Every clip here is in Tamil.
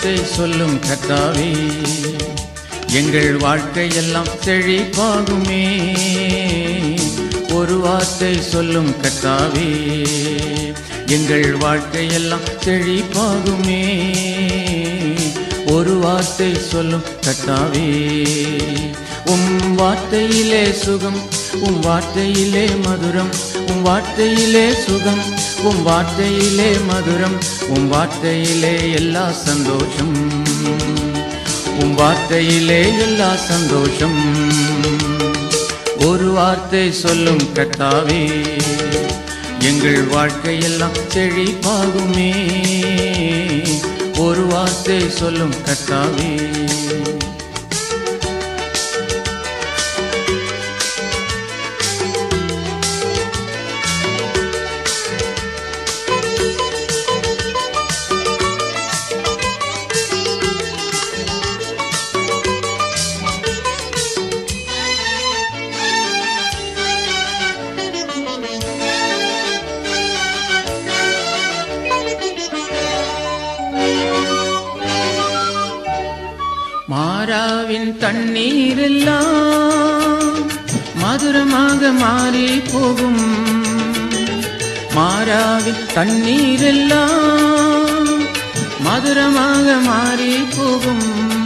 வார்த்தை சொல்லும் கர்த்தாவே எங்கள் வாழ்க்கையெல்லாம் செழிப்பாகுமே ஒரு வார்த்தை சொல்லும் கர்த்தாவே எங்கள் வாழ்க்கையெல்லாம் செழிப்பாகுமே ஒரு வார்த்தை சொல்லும் கர்த்தாவே உம் வார்த்தையிலே சுகம் உம் வார்த்தையிலே மதுரம் உம் வார்த்தையிலே சுகம் உம் வார்த்தையிலே மதுரம் உம் வார்த்தையிலே எல்லா சந்தோஷம் உம் வார்த்தையிலே எல்லா சந்தோஷம் ஒரு வார்த்தை சொல்லும் கர்த்தாவே எங்கள் வாழ்க்கையெல்லாம் செழிப்பாகுமே ஒரு வார்த்தை சொல்லும் கர்த்தாவே மாறாவின் தண்ணீரெல்லாம் மதுரமாக மாறி போகும் மாறாவின் தண்ணீரெல்லாம் மதுரமாக மாறி போகும்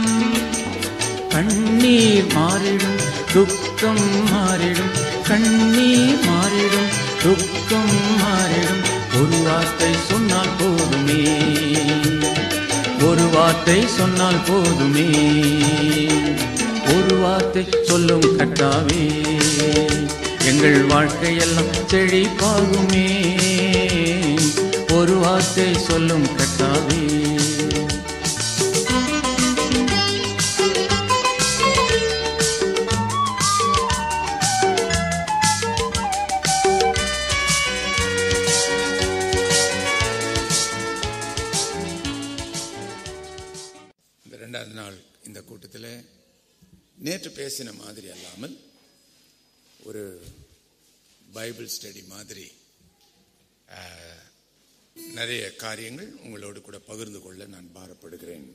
கண்ணீர் மாறிடும் துக்கம் மாறிடும் கண்ணீர் மாறிடும் துக்கம் மாறிடும் ஒரு வார்த்தை சொன்னால் போதுமே ஒரு வார்த்தை சொன்னால் போதுமே ஒரு வார்த்தை சொல்லும் கட்டாவே எங்கள் வாழ்க்கையெல்லாம் செழிப்பாகுமே ஒரு வார்த்தை சொல்லும் கட்டாவே இந்த ரெண்டாவது நாள் இந்த கூட்டத்தில் நேற்று பேசின மாதிரி அல்லாமல் ஒரு பைபிள் ஸ்டடி மாதிரி ஆஹ், நிறைய காரியங்கள் உங்களோடு கூட பகிர்ந்து கொள்ள நான் பாரப்படுகிறேன்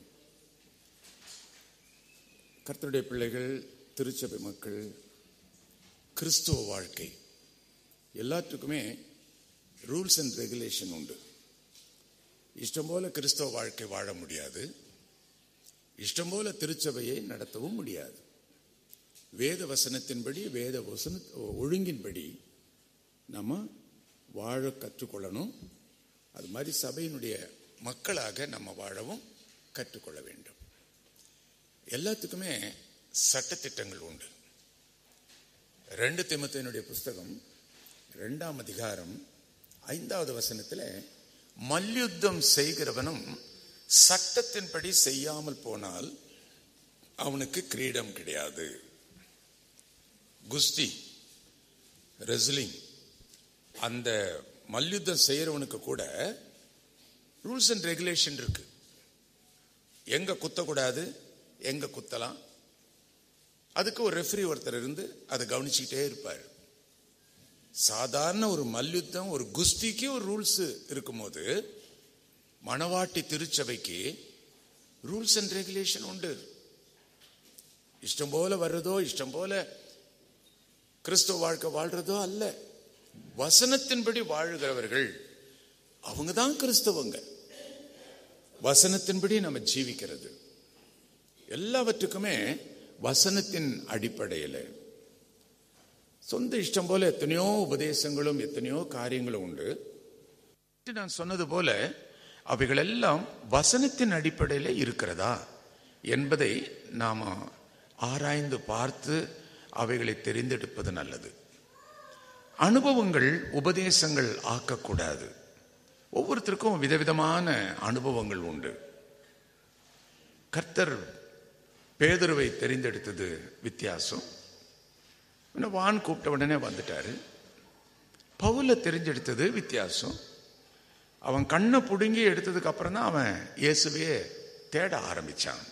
கர்த்தருடைய பிள்ளைகள் திருச்சபை மக்கள் கிறிஸ்துவ வாழ்க்கை எல்லாத்துக்குமே ரூல்ஸ் அண்ட் ரெகுலேஷன் உண்டு இஷ்டம் போல கிறிஸ்தவ வாழ்க்கை வாழ முடியாது இஷ்டம் போல திருச்சபையை நடத்தவும் முடியாது வேத வசனத்தின்படி வேத வசன ஒழுங்கின்படி நம்ம வாழ கற்றுக்கொள்ளணும் அது மாதிரி சபையினுடைய மக்களாக நம்ம வாழவும் கற்றுக்கொள்ள வேண்டும் எல்லாத்துக்குமே சட்டத்திட்டங்கள் உண்டு ரெண்டு திமுத்தினுடைய புஸ்தகம் ரெண்டாம் அதிகாரம் ஐந்தாவது வசனத்தில் மல்யுத்தம் செய்கிறவனும் சட்டத்தின்படி செய்யாமல் போனால் அவனுக்கு கிரீடம் கிடையாது குஸ்தி ரெஸ்லிங் அந்த மல்யுத்தம் செய்யறவனுக்கு கூட ரூல்ஸ் அண்ட் ரெகுலேஷன் இருக்கு எங்க குத்தக்கூடாது எங்க குத்தலாம் அதுக்கு ஒரு ரெஃப்ரி ஒருத்தர் இருந்து அதை கவனிச்சுக்கிட்டே இருப்பார் சாதாரண ஒரு மல்யுத்தம் ஒரு குஸ்திக்கு ஒரு ரூல்ஸ் இருக்கும்போது மணவாட்டி திருச்சபைக்கு ரூல்ஸ் அண்ட் ரெகுலேஷன் உண்டு இஷ்டம் போல வர்றதோ இஷ்டம் போல கிறிஸ்துவ வாழ்க்கை வாழ்றதோ அல்ல வசனத்தின்படி வாழுகிறவர்கள் அவங்க தான் கிறிஸ்தவங்க வசனத்தின்படி நம்ம ஜீவிக்கிறது எல்லாவற்றுக்குமே வசனத்தின் அடிப்படையில் சொந்த இஷ்டம் போல எத்தனையோ உபதேசங்களும் எத்தனையோ காரியங்களும் உண்டு நான் சொன்னது போல அவைகள் எல்லாம் வசனத்தின் அடிப்படையில் இருக்கிறதா என்பதை நாம் ஆராய்ந்து பார்த்து அவைகளை தெரிந்தெடுப்பது நல்லது அனுபவங்கள் உபதேசங்கள் ஆக்கக்கூடாது ஒவ்வொருத்தருக்கும் விதவிதமான அனுபவங்கள் உண்டு கர்த்தர் பேதுருவை தெரிந்தெடுத்தது வித்தியாசம் இன்னும் வான் கூப்பிட்ட உடனே வந்துட்டாரு பவுல தெரிஞ்செடுத்தது வித்தியாசம் அவன் கண்ணை புடுங்கி எடுத்ததுக்கு அப்புறம் தான் அவன் இயேசுவையே தேட ஆரம்பிச்சான்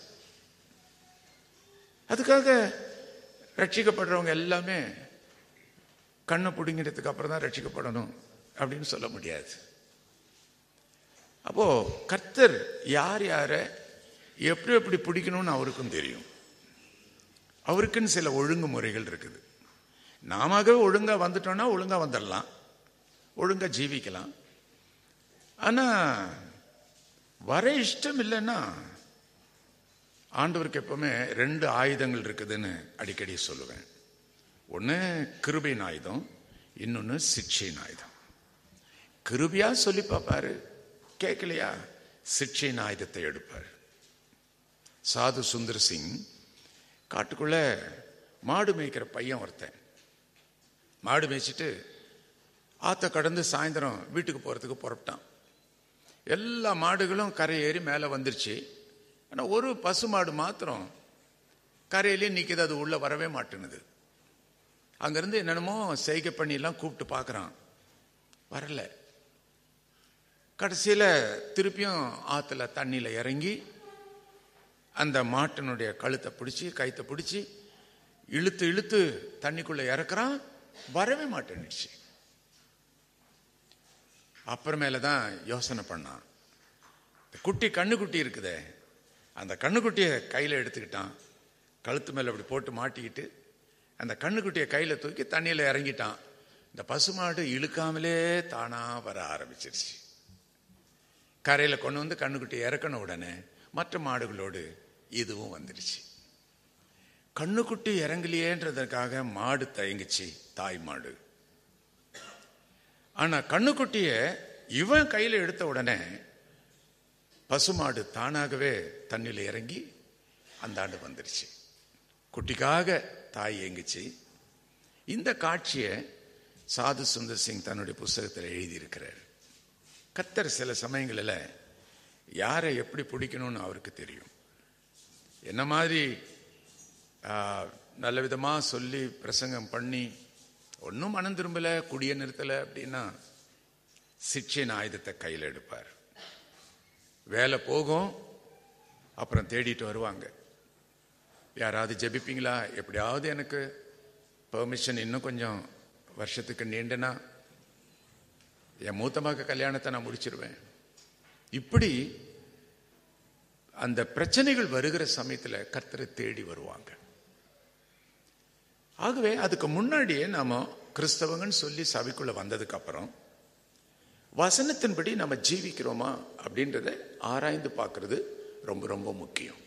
அதுக்காக ரட்சிக்கப்படுறவங்க எல்லாமே கண்ணை பிடுங்கினதுக்கு அப்புறம் தான் ரட்சிக்கப்படணும் அப்படின்னு சொல்ல முடியாது அப்போ கர்த்தர் யார் யாரை எப்படி எப்படி பிடிக்கணும்னு அவருக்கும் தெரியும் அவருக்குன்னு சில ஒழுங்குமுறைகள் இருக்குது நாமவே ஒழுங்கா வந்துட்டோம்னா ஒழுங்கா வந்துடலாம் ஒழுங்கா ஜீவிக்கலாம் ஆனா வர இஷ்டம் இல்லைன்னா ஆண்டவருக்கு எப்பவுமே ரெண்டு ஆயுதங்கள் இருக்குதுன்னு அடிக்கடி சொல்லுவேன் ஒன்று கிருபையின் ஆயுதம் இன்னொன்று சிக்ஷையின் ஆயுதம் கிருபியா சொல்லி பார்ப்பாரு கேட்கலையா சிக்ஷையின் ஆயுதத்தை எடுப்பார் சாது சுந்தர் சிங் காட்டுக்குள்ள மாடு மேய்க்கிற பையன் ஒருத்தன் மாடு மேய்ச்சிட்டு ஆத்த கடந்து சாயந்தரம் வீட்டுக்கு போறதுக்கு புறப்பட்டான் எல்லா மாடுகளும் கரை ஏறி மேலே வந்துருச்சு ஆனால் ஒரு பசு மாடு மாத்திரம் கரையிலே நிற்கிது அது உள்ள வரவே மாட்டேனுது அங்கிருந்து என்னென்னமோ செய்கை பண்ணிலாம் கூப்பிட்டு பார்க்குறான் வரல கடைசியில் திருப்பியும் ஆற்றுல தண்ணியில் இறங்கி அந்த மாட்டினுடைய கழுத்தை பிடிச்சி கைத்தை பிடிச்சி இழுத்து இழுத்து தண்ணிக்குள்ள இறக்குறான் வரவே மாட்டேன்னுச்சு அப்புறமேல தான் யோசனை பண்ணான் இந்த குட்டி கண்ணுக்குட்டி இருக்குதே அந்த கண்ணுக்குட்டியை கையில் எடுத்துக்கிட்டான் கழுத்து மேலே அப்படி போட்டு மாட்டிக்கிட்டு அந்த கண்ணுக்குட்டியை கையில் தூக்கி தண்ணியில் இறங்கிட்டான் இந்த பசுமாடு இழுக்காமலே தானா வர ஆரம்பிச்சிருச்சு கரையில் கொண்டு வந்து கண்ணுக்குட்டியை இறக்கணும் உடனே மற்ற மாடுகளோடு இதுவும் வந்துடுச்சு கண்ணுக்குட்டி இறங்கலையேன்றதுக்காக மாடு தயங்குச்சு தாய் மாடு ஆனா கண்ணுக்குட்டிய இவன் கையில எடுத்த உடனே பசுமாடு தானாகவே தண்ணியில் இறங்கி அந்த ஆண்டு வந்துருச்சு குட்டிக்காக தாய் ஏங்குச்சு இந்த காட்சியை சாது சுந்தர் சிங் தன்னுடைய புஸ்தகத்தில் எழுதியிருக்கிறார் கத்தர் சில சமயங்களில் யாரை எப்படி பிடிக்கணும்னு அவருக்கு தெரியும் என்ன மாதிரி ஆ, நல்ல விதமாக சொல்லி பிரசங்கம் பண்ணி ஒன்றும் மனம் திரும்பலை குடிய நிறுத்தலை அப்படின்னா சிக்ஷையின் ஆயுதத்தை கையில் எடுப்பார் வேலை போகும் அப்புறம் தேடிட்டு வருவாங்க யாராவது ஜெபிப்பீங்களா எப்படியாவது எனக்கு பெர்மிஷன் இன்னும் கொஞ்சம் வருஷத்துக்கு நீண்டுனா என் மூத்த மக கல்யாணத்தை நான் முடிச்சிருவேன் இப்படி அந்த பிரச்சனைகள் வருகிற சமயத்தில் கர்த்தரை தேடி வருவாங்க ஆகவே அதுக்கு முன்னாடியே நாம கிறிஸ்தவங்கன்னு சொல்லி சபைக்குள்ள வந்ததுக்கு அப்புறம் வசனத்தின்படி நம்ம ஜீவிக்கிறோமா அப்படின்றத ஆராய்ந்து பார்க்கிறது ரொம்ப ரொம்ப முக்கியம்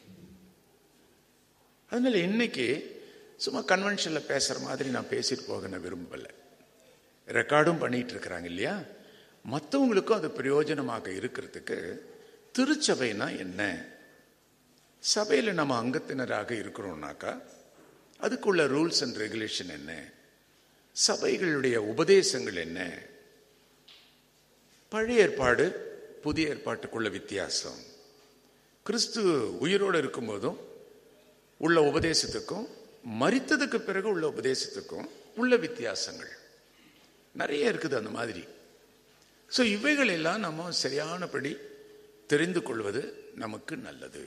அதனால இன்னைக்கு சும்மா கன்வென்ஷன்ல பேசுற மாதிரி நான் பேசிட்டு போக நான் விரும்பல ரெக்கார்டும் பண்ணிட்டு இருக்கிறாங்க இல்லையா மற்றவங்களுக்கும் அது பிரயோஜனமாக இருக்கிறதுக்கு திருச்சபைனா என்ன சபையில் நம்ம அங்கத்தினராக இருக்கிறோம்னாக்கா அதுக்குள்ள ரூல்ஸ் அண்ட் ரெகுலேஷன் என்ன சபைகளுடைய உபதேசங்கள் என்ன பழைய ஏற்பாடு புதிய ஏற்பாட்டுக்குள்ள வித்தியாசம் கிறிஸ்து உயிரோடு இருக்கும்போதும் உள்ள உபதேசத்துக்கும் மரித்ததுக்கு பிறகு உள்ள உபதேசத்துக்கும் உள்ள வித்தியாசங்கள் நிறைய இருக்குது அந்த மாதிரி ஸோ இவைகள் எல்லாம் நம்ம சரியானபடி தெரிந்து கொள்வது நமக்கு நல்லது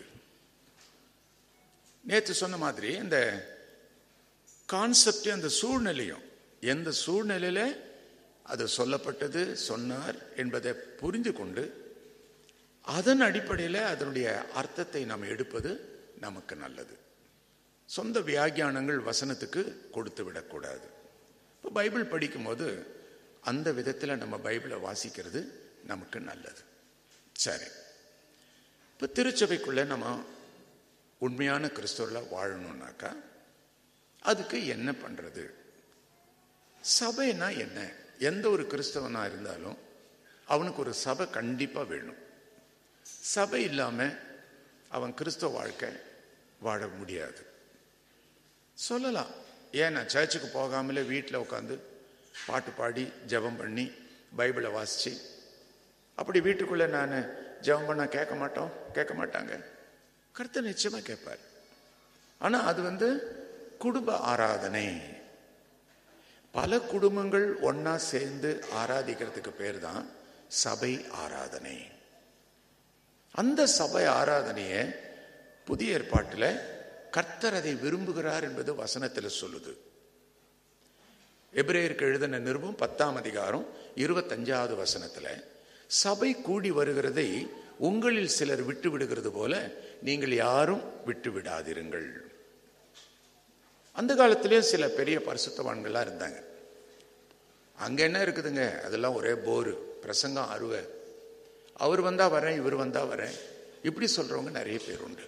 நேற்று சொன்ன மாதிரி இந்த கான்செப்ட் அந்த சூழ்நிலையும் எந்த சூழ்நிலையில அது சொல்லப்பட்டது சொன்னார் என்பதை புரிந்து கொண்டு அதன் அடிப்படையில் அதனுடைய அர்த்தத்தை நாம் எடுப்பது நமக்கு நல்லது சொந்த வியாக்கியானங்கள் வசனத்துக்கு கொடுத்து விடக்கூடாது இப்போ பைபிள் படிக்கும்போது அந்த விதத்தில் நம்ம பைபிளை வாசிக்கிறது நமக்கு நல்லது சரி இப்போ திருச்சபைக்குள்ள நம்ம உண்மையான கிறிஸ்தவர்களாக வாழணும்னாக்கா அதுக்கு என்ன பண்றது சபைனா என்ன எந்த ஒரு கிறிஸ்தவனா இருந்தாலும் அவனுக்கு ஒரு சபை கண்டிப்பா வேணும் சபை இல்லாம அவன் கிறிஸ்தவ வாழ்க்கை வாழ முடியாது சொல்லலாம் ஏன் நான் சர்ச்சுக்கு போகாமலே வீட்டில் உட்காந்து பாட்டு பாடி ஜெபம் பண்ணி பைபிளை வாசிச்சு அப்படி வீட்டுக்குள்ள நான் ஜெபம் பண்ண கேட்க மாட்டோம் கேட்க மாட்டாங்க கர்த்தர் நிச்சயமா கேட்பார் ஆனா அது வந்து குடும்ப ஆராதனை பல குடும்பங்கள் ஒன்னா சேர்ந்து ஆராதிக்கிறதுக்கு பேர் தான் சபை ஆராதனை அந்த சபை ஆராதனையை புதிய ஏற்பாட்டில் கர்த்தர் அதை விரும்புகிறார் என்பது வசனத்தில் சொல்லுது எபிரேயருக்கு எழுதின நிருபம் பத்தாம் அதிகாரம் இருபத்தஞ்சாவது வசனத்துல சபை கூடி வருகிறதை உங்களில் சிலர் விட்டு விடுகிறது போல நீங்கள் யாரும் விட்டு விடாதிருங்கள் அந்த காலத்திலேயும் சில பெரிய பரிசுத்தவான்கள்லாம் இருந்தாங்க அங்க என்ன இருக்குதுங்க அதெல்லாம் ஒரே போரு பிரசங்கம் அருவை அவர் வந்தா வரேன் இவர் வந்தா வரேன் இப்படி சொல்றவங்க நிறைய பேர் உண்டு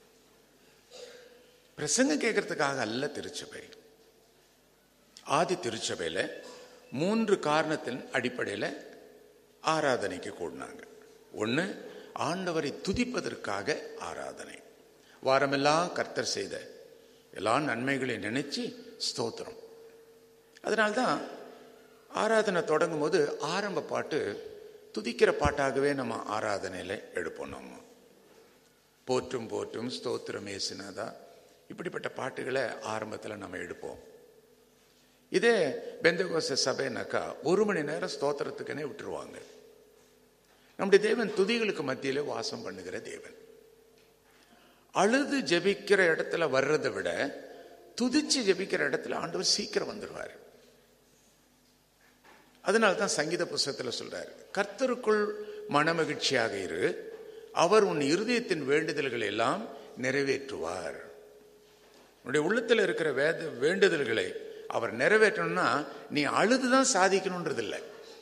பிரசங்கம் கேட்கறதுக்காக அல்ல திருச்சபை ஆதி திருச்சபையில மூன்று காரணத்தின் அடிப்படையில் ஆராதனைக்கு கூடினாங்க ஒன்று ஆண்டவரை துதிப்பதற்காக ஆராதனை வாரமெல்லாம் கர்த்தர் செய்த எல்லா நன்மைகளையும் நினைச்சு ஸ்தோத்திரம் அதனால்தான் ஆராதனை தொடங்கும் போது ஆரம்ப பாட்டு துதிக்கிற பாட்டாகவே நம்ம ஆராதனையில் எடுப்போம் நம்ம போற்றும் போற்றும் ஸ்தோத்திரம் ஏசுனாதா இப்படிப்பட்ட பாட்டுகளை ஆரம்பத்தில் நம்ம எடுப்போம் இதே பெந்தகோச சபைனாக்கா ஒரு மணி நேரம் ஸ்தோத்திரத்துக்குன்னே விட்டுருவாங்க நம்முடைய தேவன் துதிகளுக்கு மத்தியிலே வாசம் பண்ணுகிற தேவன் அழுது ஜெபிக்கிற இடத்துல வர்றதை விட துதிச்சு ஜெபிக்கிற இடத்துல ஆண்டவர் சீக்கிரம் வந்துடுவார் அதனால தான் சங்கீத புஸ்தகத்தில் சொல்றாரு கர்த்தருக்குள் மனமகிழ்ச்சியாக இரு அவர் உன் இருதயத்தின் வேண்டுதல்களை எல்லாம் நிறைவேற்றுவார் உன்னுடைய உள்ளத்தில் இருக்கிற வேத வேண்டுதல்களை அவர் நிறைவேற்றணும்னா நீ அழுதுதான் சாதிக்கணும்ன்றது இல்லை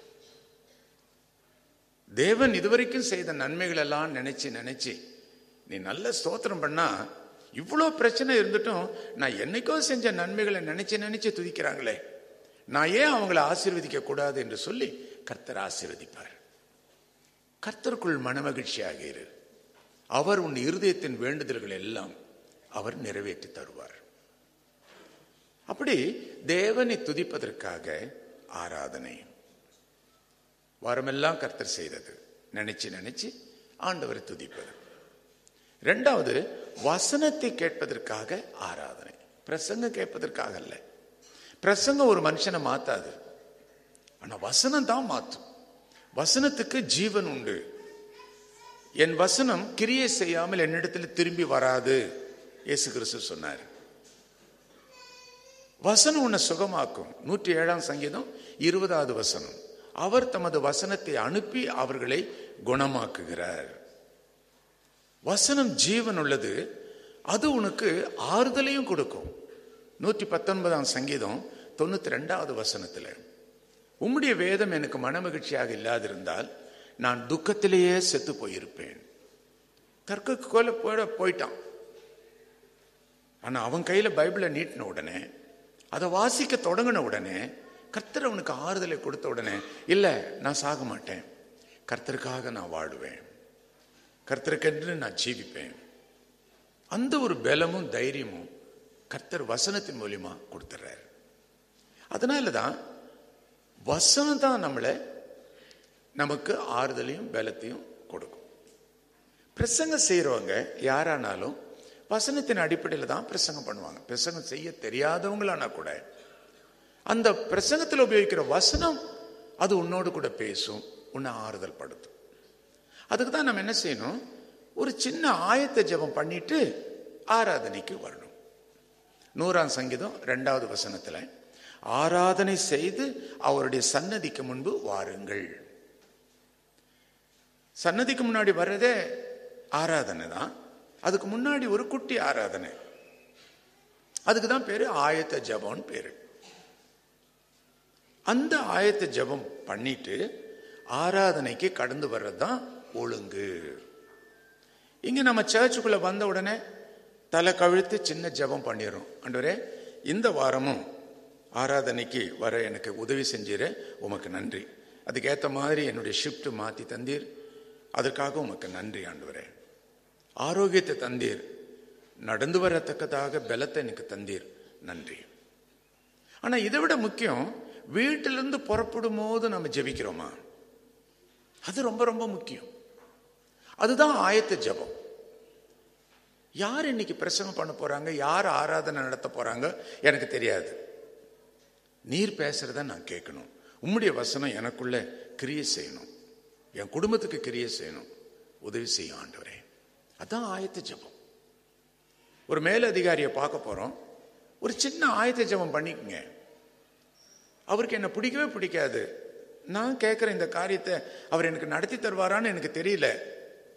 தேவன் இதுவரைக்கும் செய்த நன்மைகள் எல்லாம் நினைச்சு நினைச்சு நீ நல்ல ஸ்தோத்திரம் பண்ணா இவ்வளோ பிரச்சனை இருந்துட்டும் நான் என்னைக்கோ செஞ்ச நன்மைகளை நினைச்சு நினைச்சு துதிக்கிறாங்களே நான் ஏன் அவங்கள ஆசீர்வதிக்க கூடாது என்று சொல்லி கர்த்தர் ஆசீர்வதிப்பார் கர்த்தருக்குள் மனமகிழ்ச்சியாக இரு அவர் உன் இருதயத்தின் வேண்டுதல்கள் எல்லாம் அவர் நிறைவேற்றி தருவார் அப்படி தேவனை துதிப்பதற்காக ஆராதனை வாரமெல்லாம் கர்த்தர் செய்தது நினைச்சு நினைச்சு ஆண்டவரை துதிப்பது ரெண்டாவது வசனத்தை கேட்பதற்காக ஆராதனை பிரசங்கம் கேட்பதற்காக அல்ல பிரசங்கம் ஒரு மனுஷனை மாத்தாது ஆனா வசனம் தான் மாத்தும் வசனத்துக்கு ஜீவன் உண்டு என் வசனம் கிரியை செய்யாமல் என்னிடத்தில் திரும்பி வராது இயேசு கிறிஸ்து சொன்னார் வசனம் உன்னை சுகமாக்கும் நூற்றி ஏழாம் சங்கீதம் இருபதாவது வசனம் அவர் தமது வசனத்தை அனுப்பி அவர்களை குணமாக்குகிறார் வசனம் ஜீவன் உள்ளது அது உனக்கு ஆறுதலையும் கொடுக்கும் நூற்றி பத்தொன்பதாம் சங்கீதம் தொண்ணூத்தி ரெண்டாவது வசனத்துல உம்முடைய வேதம் எனக்கு மனமகிழ்ச்சியாக இல்லாதிருந்தால் நான் துக்கத்திலேயே செத்து போயிருப்பேன் தர்க்க கோல போட போயிட்டான் ஆனா அவன் கையில பைபிளை நீட்டின உடனே அதை வாசிக்க தொடங்கின உடனே கர்த்தர் அவனுக்கு ஆறுதலை கொடுத்த உடனே இல்ல நான் சாக மாட்டேன் கர்த்தருக்காக நான் வாடுவேன் கர்த்தருக்கென்று நான் ஜீவிப்பேன் அந்த ஒரு பலமும் தைரியமும் கர்த்தர் வசனத்தின் மூலியமா கொடுத்துறாரு அதனால தான் வசனம் தான் நம்மளை நமக்கு ஆறுதலையும் பலத்தையும் கொடுக்கும் பிரசங்கம் செய்கிறவங்க யாரானாலும் வசனத்தின் அடிப்படையில் தான் பிரசங்கம் பண்ணுவாங்க பிரசங்கம் செய்ய தெரியாதவங்களானா கூட அந்த பிரசங்கத்தில் உபயோகிக்கிற வசனம் அது உன்னோடு கூட பேசும் உன்னை ஆறுதல் படுத்தும் அதுக்கு தான் நம்ம என்ன செய்யணும் ஒரு சின்ன ஆயத்த ஜெபம் பண்ணிட்டு ஆராதனைக்கு வரணும் நூறாம் சங்கீதம் ரெண்டாவது வசனத்துல ஆராதனை செய்து அவருடைய சன்னதிக்கு முன்பு வாருங்கள் சன்னதிக்கு முன்னாடி வர்றதே ஆராதனை தான் அதுக்கு முன்னாடி ஒரு குட்டி ஆராதனை அதுக்கு தான் பேரு ஆயத்த ஜபம்னு பேரு அந்த ஆயத்த ஜபம் பண்ணிட்டு ஆராதனைக்கு கடந்து வர்றது தான் ஒழுங்கு இங்க நம்ம சர்ச்சுக்குள்ள வந்த உடனே தலை கவிழ்த்து சின்ன ஜெபம் பண்ணிடுறோம் ஆண்டவரே இந்த வாரமும் ஆராதனைக்கு வர எனக்கு உதவி செஞ்சீரே உமக்கு நன்றி அதுக்கேற்ற மாதிரி என்னுடைய ஷிஃப்ட் மாற்றி தந்தீர் அதற்காக உமக்கு நன்றி ஆண்டவரே ஆரோக்கியத்தை தந்தீர் நடந்து வரத்தக்கதாக பலத்தை எனக்கு தந்தீர் நன்றி ஆனா இதை விட முக்கியம் வீட்டிலிருந்து புறப்படும் போது நம்ம ஜெபிக்கிறோமா அது ரொம்ப ரொம்ப முக்கியம் அதுதான் ஆயத்த ஜெபம் யார் இன்னைக்கு பிரசங்கம் பண்ண போறாங்க யார் ஆராதனை நடத்த போறாங்க எனக்கு தெரியாது நீர் பேசுறத நான் கேட்கணும் உம்முடைய வசனம் எனக்குள்ள கிரியை செய்யணும் என் குடும்பத்துக்கு கிரியை செய்யணும் உதவி செய்யும் ஆண்டவரே அதான் ஆயத்த ஜெபம் ஒரு மேலதிகாரியை பார்க்க போறோம் ஒரு சின்ன ஆயத்த ஜெபம் பண்ணிக்கங்க அவருக்கு என்ன பிடிக்கவே பிடிக்காது நான் கேட்குற இந்த காரியத்தை அவர் எனக்கு நடத்தி தருவாரான்னு எனக்கு தெரியல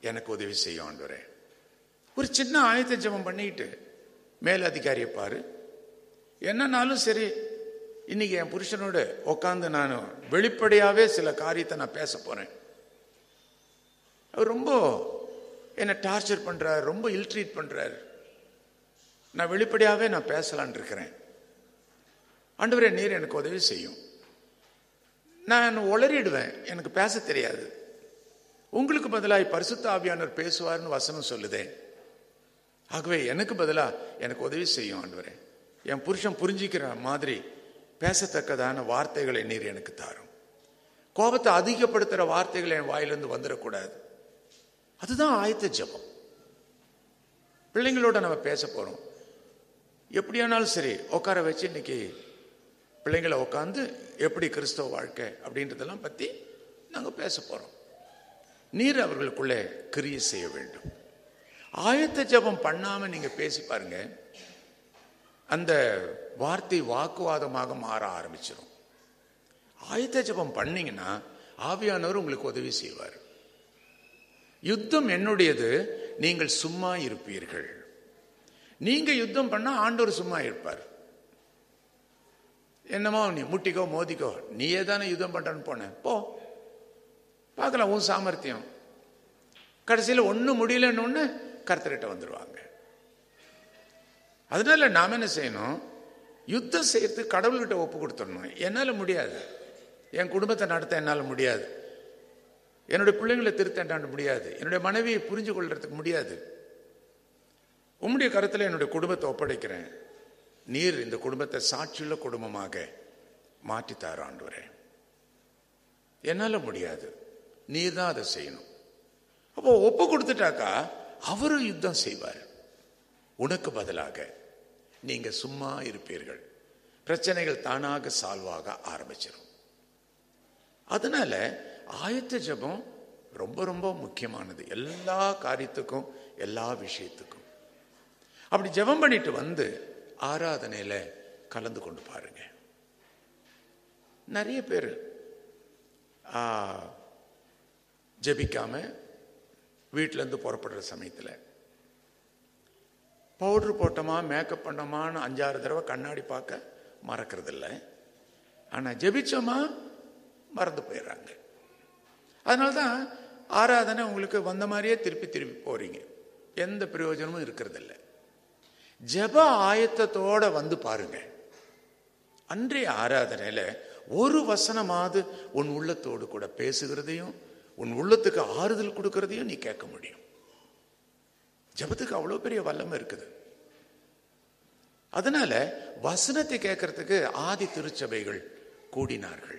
எனக்கு உதவி செய்யும் ஆண்டவரே ஒரு சின்ன ஆயத்த ஜெபம் பண்ணிட்டு மேல் அதிகாரியை பாரு என்னன்னாலும் சரி இன்னைக்கு என் புருஷனோட உட்காந்து நான் வெளிப்படையாவே சில காரியத்தை நான் பேச போறேன் அவர் ரொம்ப என்னை டார்ச்சர் பண்றாரு ரொம்ப இல்ட்ரீட் பண்றாரு நான் வெளிப்படையாவே நான் பேசலான் இருக்கிறேன் ஆண்டவரே நீர் எனக்கு உதவி செய்யும் நான் உளறிடுவேன் எனக்கு பேச தெரியாது உங்களுக்கு பதிலாக பரிசுத்த ஆவியானவர் பேசுவார்னு வசனம் சொல்லுதே ஆகவே எனக்கு பதிலா எனக்கு உதவி செய்யும் ஆண்டவரே என் புருஷன் புரிஞ்சிக்கிற மாதிரி பேசத்தக்கதான வார்த்தைகளை நீர் எனக்கு தாரும் கோபத்தை அதிகப்படுத்துற வார்த்தைகள் என் வாயிலிருந்து வந்துடக்கூடாது அதுதான் ஆயத்த ஜெபம் பிள்ளைங்களோட நம்ம பேச போறோம் எப்படியானாலும் சரி உட்கார வச்சு இன்னைக்கு பிள்ளைங்களை உட்காந்து எப்படி கிறிஸ்தவ வாழ்க்கை அப்படின்றதெல்லாம் பத்தி நாங்க பேச போறோம் நீர் அவர்களுக்குள்ளே கிரியை செய்ய வேண்டும் ஆயத்த ஜெபம் பண்ணாம நீங்க பேசி பாருங்க அந்த வார்த்தை வாக்குவாதமாக மாற ஆரம்பிச்சிடும் ஆயத்த ஜெபம் பண்ணீங்கன்னா ஆவியானவர் உங்களுக்கு உதவி செய்வார் யுத்தம் என்னுடையது நீங்கள் சும்மா இருப்பீர்கள் நீங்க யுத்தம் பண்ணா ஆண்டவர் சும்மா இருப்பார் என்னமோ நீ முட்டிக்கோ மோதிக்கோ நீயே தானே யுத்தம் பண்றன்னு போன போ பார்க்கலாம் உன் சாமர்த்தியம் கடைசியில் ஒன்றும் முடியலன்னு ஒன்று கர்த்தர்கிட்ட வந்துடுவாங்க அதனால நாம் என்ன செய்யணும் யுத்தம் செய்யறதுக்கு கடவுள்கிட்ட ஒப்பு கொடுத்துடணும் என்னால் முடியாது என் குடும்பத்தை நடத்த என்னால் முடியாது என்னுடைய பிள்ளைங்களை திருத்த என்னால் முடியாது என்னுடைய மனைவியை புரிஞ்சு கொள்றதுக்கு முடியாது உம்முடைய கருத்தில் என்னுடைய குடும்பத்தை ஒப்படைக்கிறேன் நீர் இந்த குடும்பத்தை சாட்சியுள்ள குடும்பமாக மாற்றித்தார் ஆண்டவரே என்னால் முடியாது நீர் தான் அதை செய்யணும் அப்போ ஒப்பு கொடுத்துட்டாக்கா அவரும் யுத்தம் செய்வார் உனக்கு பதிலாக நீங்க சும்மா இருப்பீர்கள் பிரச்சனைகள் தானாக சால்வாக ஆரம்பிச்சிடும் அதனால ஆயத்த ஜெபம் ரொம்ப ரொம்ப முக்கியமானது எல்லா காரியத்துக்கும் எல்லா விஷயத்துக்கும் அப்படி ஜெபம் பண்ணிட்டு வந்து ஆராதனையில கலந்து கொண்டு பாருங்க நிறைய பேர் ஜெபிக்காம வீட்டில இருந்து புறப்படுற சமயத்துல பவுடர் போட்டோமா மேக்கப் பண்ணோமான்னு அஞ்சாறு தடவை கண்ணாடி பார்க்க மறக்கிறது இல்லை ஆனா ஜெபிச்சோமா மறந்து போயிடுறாங்க அதனால்தான் ஆராதனை உங்களுக்கு வந்த மாதிரியே திருப்பி திருப்பி போறீங்க எந்த பிரயோஜனமும் இருக்கிறது இல்லை ஜெப ஆயத்தத்தோட வந்து பாருங்க அன்றைய ஆராதனையில ஒரு வசனமாவது உன் உள்ளத்தோடு கூட பேசுகிறதையும் உன் உள்ளத்துக்கு ஆறுதல் கொடுக்கறதையும் நீ கேட்க முடியும் ஜபத்துக்கு அவ்வளவு பெரிய வல்லமை இருக்குது அதனால வசனத்தை கேட்கறதுக்கு ஆதி திருச்சபைகள் கூடினார்கள்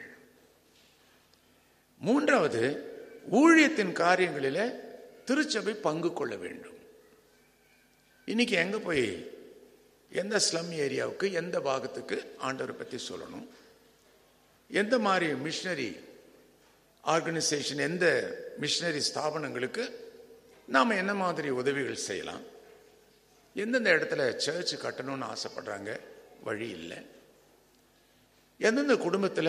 மூன்றாவது ஊழியத்தின் காரியங்களில திருச்சபை பங்கு கொள்ள வேண்டும் இன்னைக்கு எங்க போய் எந்த ஸ்லம் ஏரியாவுக்கு எந்த பாகத்துக்கு ஆண்டவரை பத்தி சொல்லணும் எந்த மாதிரி மிஷினரி ஆர்கனைசேஷன் எந்த மிஷினரி ஸ்தாபனங்களுக்கு நாம் என்ன மாதிரி உதவிகள் செய்யலாம் எந்தெந்த இடத்துல சர்ச் கட்டணும்னு ஆசைப்படுறாங்க வழி இல்லை எந்தெந்த குடும்பத்தில்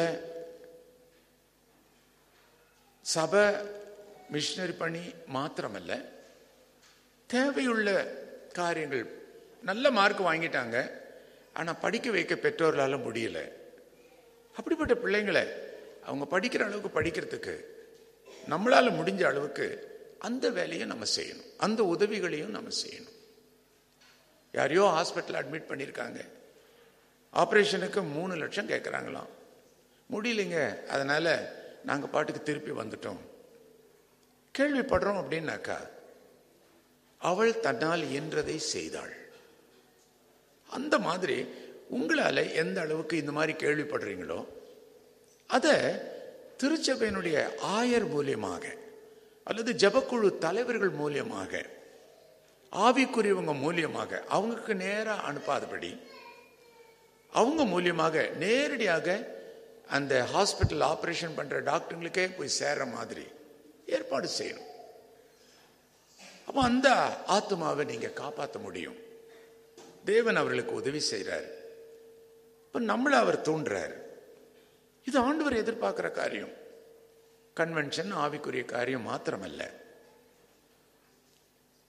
சபை மிஷினரி பணி மாத்திரமல்ல தேவையுள்ள காரியங்கள் நல்ல மார்க் வாங்கிட்டாங்க ஆனால் படிக்க வைக்க பெற்றோர்களால முடியல அப்படிப்பட்ட பிள்ளைங்களை அவங்க படிக்கிற அளவுக்கு படிக்கிறதுக்கு நம்மளால முடிஞ்ச அளவுக்கு அந்த வேலையை நம்ம செய்யணும் அந்த உதவிகளையும் நம்ம செய்யணும் யாரையோ ஹாஸ்பிட்டல் அட்மிட் பண்ணியிருக்காங்க ஆப்ரேஷனுக்கு மூணு லட்சம் கேட்குறாங்களாம் முடியலைங்க அதனால நாங்கள் பாட்டுக்கு திருப்பி வந்துட்டோம் கேள்விப்படுறோம் அப்படின்னாக்கா அவள் தன்னால் இயன்றதை செய்தாள் அந்த மாதிரி உங்களால எந்த அளவுக்கு இந்த மாதிரி கேள்விப்படுறீங்களோ அதை திருச்சபையினுடைய ஆயர் மூலியமாக அல்லது ஜபக்குழு தலைவர்கள் மூலியமாக ஆவிக்குரியவங்க மூலியமாக அவங்களுக்கு நேராக அனுப்பாதபடி அவங்க மூலியமாக நேரடியாக அந்த ஹாஸ்பிட்டல் ஆப்ரேஷன் பண்ற டாக்டருங்களுக்கே போய் சேர்ற மாதிரி ஏற்பாடு செய்யணும் அப்போ அந்த ஆத்மாவை நீங்க காப்பாற்ற முடியும் தேவன் அவர்களுக்கு உதவி செய்கிறார் இப்ப நம்மள அவர் தூண்டுறார் இது ஆண்டவர் எதிர்பார்க்கிற காரியம் கன்வென்ஷன் ஆவிக்குரிய காரியம் மாத்திரமல்ல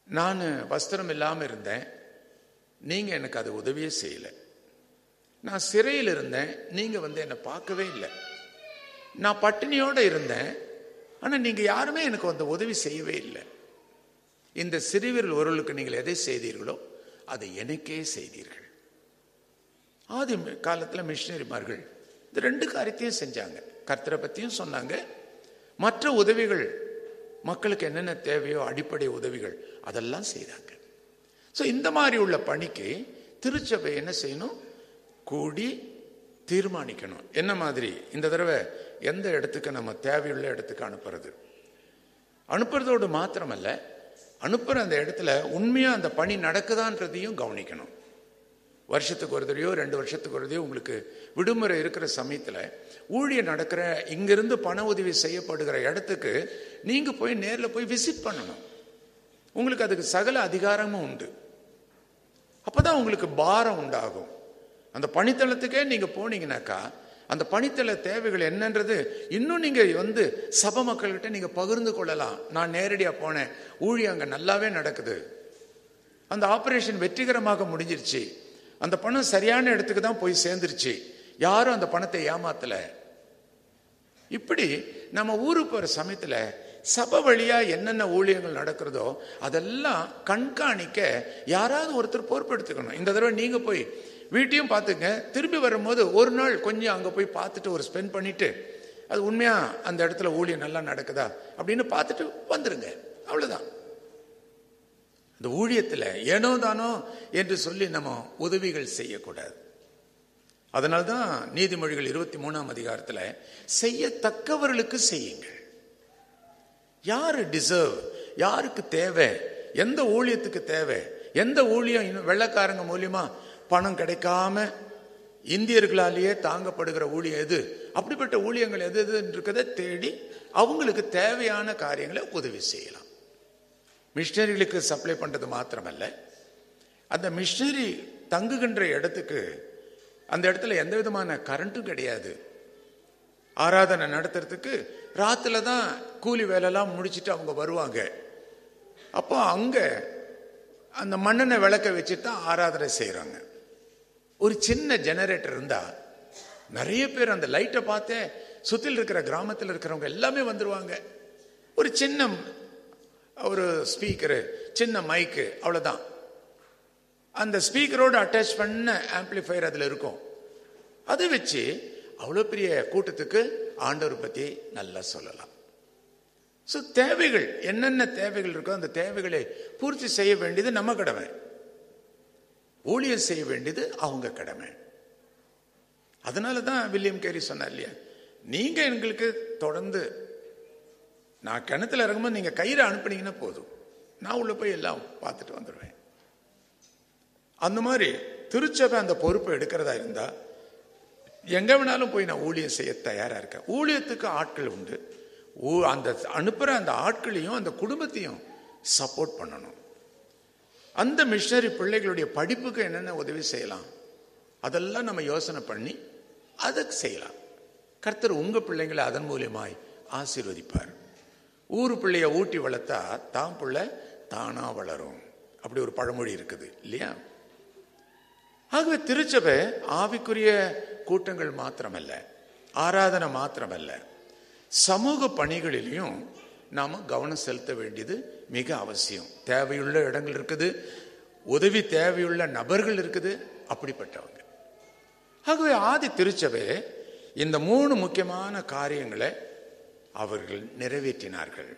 நான் வஸ்திரம் இல்லாமல் இருந்தேன் நீங்க எனக்கு அது உதவியே செய்யல நான் சிறையில் இருந்தேன் நீங்க வந்து என்னை பார்க்கவே இல்லை நான் பட்டினியோட இருந்தேன் ஆனா நீங்க யாருமே எனக்கு அந்த உதவி செய்யவே இல்லை இந்த சிறுவர்கள் ஒருவர்களுக்கு நீங்கள் எதை செய்தீர்களோ அதை எனக்கே செய்தீர்கள் ஆதி காலத்தில் மிஷினரிமார்கள் இந்த ரெண்டு காரியத்தையும் செஞ்சாங்க கர்த்தரை பற்றியும் சொன்னாங்க மற்ற உதவிகள் மக்களுக்கு என்னென்ன தேவையோ அடிப்படை உதவிகள் அதெல்லாம் செய்தாங்க ஸோ இந்த மாதிரி உள்ள பணிக்கு திருச்சபை என்ன செய்யணும் கூடி தீர்மானிக்கணும் என்ன மாதிரி இந்த தடவை எந்த இடத்துக்கு நம்ம தேவையுள்ள இடத்துக்கு அனுப்புறது அனுப்புறதோடு மாத்திரமல்ல அனுப்புற அந்த இடத்துல உண்மையா அந்த பணி நடக்குதான்றதையும் கவனிக்கணும் வருஷத்துக்கு ஒரு தடவையோ ரெண்டு வருஷத்துக்கு ஒரு தடவையோ உங்களுக்கு விடுமுறை இருக்கிற சமயத்தில் ஊழியர் நடக்கிற இங்கிருந்து பண உதவி செய்யப்படுகிற இடத்துக்கு நீங்க போய் நேரில் போய் விசிட் பண்ணணும் உங்களுக்கு அதுக்கு சகல அதிகாரமும் உண்டு அப்பதான் உங்களுக்கு பாரம் உண்டாகும் அந்த பணித்தளத்துக்கே நீங்க போனீங்கன்னாக்கா அந்த பணித்தள தேவைகள் என்னன்றது இன்னும் நீங்க வந்து சபை மக்கள்கிட்ட நீங்க பகிர்ந்து கொள்ளலாம் நான் நேரடியா போனேன் ஊழியம் அங்க நல்லாவே நடக்குது அந்த ஆபரேஷன் வெற்றிகரமாக முடிஞ்சிருச்சு அந்த பணம் சரியான இடத்துக்கு தான் போய் சேர்ந்துருச்சு யாரும் அந்த பணத்தை ஏமாத்தல இப்படி நம்ம ஊருக்கு போற சமயத்துல சபை வழியா என்னென்ன ஊழியங்கள் நடக்கிறதோ அதெல்லாம் கண்காணிக்க யாராவது ஒருத்தர் பொறுப்பெடுத்துக்கணும் இந்த தடவை நீங்க போய் வீட்டையும் பார்த்துங்க திரும்பி வரும்போது ஒரு நாள் கொஞ்சம் அங்க போய் பார்த்துட்டு ஒரு ஸ்பெண்ட் பண்ணிட்டு அது உண்மையா அந்த இடத்துல ஊழியம் நல்லா நடக்குதா அப்படின்னு பார்த்துட்டு வந்துருங்க அவ்வளவுதான் இந்த ஊழியத்தில் ஏனோ தானோ என்று சொல்லி நம்ம உதவிகள் செய்யக்கூடாது அதனால்தான் நீதிமொழிகள் இருபத்தி மூணாம் அதிகாரத்தில் செய்யத்தக்கவர்களுக்கு செய்யுங்கள் யாரு டிசர்வ் யாருக்கு தேவை எந்த ஊழியத்துக்கு தேவை எந்த ஊழியம் இன்னும் வெள்ளக்காரங்க மூலியமா பணம் கிடைக்காம இந்தியர்களாலேயே தாங்கப்படுகிற ஊழியம் எது அப்படிப்பட்ட ஊழியங்கள் எது எதுன்றதை தேடி அவங்களுக்கு தேவையான காரியங்களை உதவி செய்யலாம் மிஷினரிகளுக்கு சப்ளை பண்றது மாத்திரமல்ல அந்த மிஷினரி தங்குகின்ற இடத்துக்கு அந்த இடத்துல எந்த விதமான கரண்ட்டும் கிடையாது ஆராதனை நடத்துறதுக்கு ராத்துல தான் கூலி வேலைலாம் முடிச்சுட்டு அவங்க வருவாங்க அப்போ அங்க அந்த மண்ணெண்ணெய் விளக்க வச்சுட்டு தான் ஆராதனை செய்கிறாங்க ஒரு சின்ன ஜெனரேட்டர் இருந்தா நிறைய பேர் அந்த லைட்டை பார்த்தே சுற்றில் இருக்கிற கிராமத்தில் இருக்கிறவங்க எல்லாமே வந்துருவாங்க ஒரு சின்ன ஒரு ஸ்பீக்கரு சின்ன மைக்கு அவ்வளோதான் அந்த ஸ்பீக்கரோடு அட்டாச் பண்ண ஆம்பிளிஃபையர் அதில் இருக்கும் அதை வச்சு அவ்வளோ பெரிய கூட்டத்துக்கு ஆண்டவர் பற்றி நல்லா சொல்லலாம் ஸோ தேவைகள் என்னென்ன தேவைகள் இருக்கோ அந்த தேவைகளை பூர்த்தி செய்ய வேண்டியது நம்ம கடமை ஊழியர் செய்ய வேண்டியது அவங்க கடமை அதனால தான் வில்லியம் கேரி சொன்னார் இல்லையா நீங்க எங்களுக்கு தொடர்ந்து நான் கிணத்துல இறங்கும்போது நீங்க கயிறை அனுப்புனீங்கன்னா போதும் நான் உள்ள போய் எல்லாம் பார்த்துட்டு வந்துடுவேன் அந்த மாதிரி திருச்சபை அந்த பொறுப்பை எடுக்கிறதா இருந்தா எங்க வேணாலும் போய் நான் ஊழியம் செய்ய தயாரா இருக்கேன் ஊழியத்துக்கு ஆட்கள் உண்டு ஊ- அந்த அனுப்புற அந்த ஆட்களையும் அந்த குடும்பத்தையும் சப்போர்ட் பண்ணணும் அந்த மிஷனரி பிள்ளைகளுடைய படிப்புக்கு என்னென்ன உதவி செய்யலாம் அதெல்லாம் நம்ம யோசனை பண்ணி அதை செய்யலாம் கர்த்தர் உங்க பிள்ளைங்களை அதன் மூலியமாய் ஆசீர்வதிப்பார் ஊரு பிள்ளைய ஊட்டி வளர்த்தா தான் பிள்ளை தானா வளரும் அப்படி ஒரு பழமொழி இருக்குது இல்லையா ஆகவே திருச்சபை ஆவிக்குரிய கூட்டங்கள் மாத்திரமல்ல ஆராதனை மாத்திரமல்ல சமூக பணிகளிலையும் நாம கவனம் செலுத்த வேண்டியது மிக அவசியம் தேவையுள்ள இடங்கள் இருக்குது உதவி தேவையுள்ள நபர்கள் இருக்குது அப்படிப்பட்டவங்க ஆகவே ஆதி திருச்சபை இந்த மூணு முக்கியமான காரியங்களை அவர்கள் நிறைவேற்றினார்கள்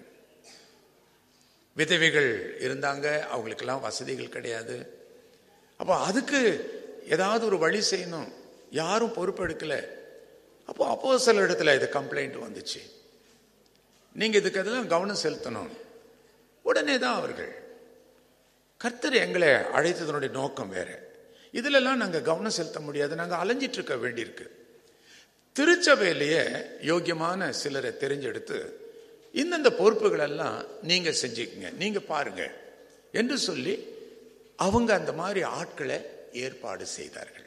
விதவைகள் இருந்தாங்க அவங்களுக்கெல்லாம் வசதிகள் கிடையாது அப்போ அதுக்கு ஏதாவது ஒரு வழி செய்யணும் யாரும் பொறுப்பெடுக்கல அப்போ அப்போ சில இடத்துல இது கம்ப்ளைண்ட் வந்துச்சு நீங்க இதுக்கு அதெல்லாம் கவனம் செலுத்தணும் உடனே தான் அவர்கள் கர்த்தர் எங்களை அழைத்ததனுடைய நோக்கம் வேற இதுலெல்லாம் நாங்க கவனம் செலுத்த முடியாது நாங்க அலைஞ்சிட்டு இருக்க வேண்டியிருக்கு திருச்சபையிலேயே யோக்கியமான சிலரை தெரிஞ்செடுத்து இந்தந்த பொறுப்புகள் எல்லாம் நீங்க செஞ்சுக்கங்க நீங்க பாருங்க என்று சொல்லி அவங்க அந்த மாதிரி ஆட்களை ஏற்பாடு செய்தார்கள்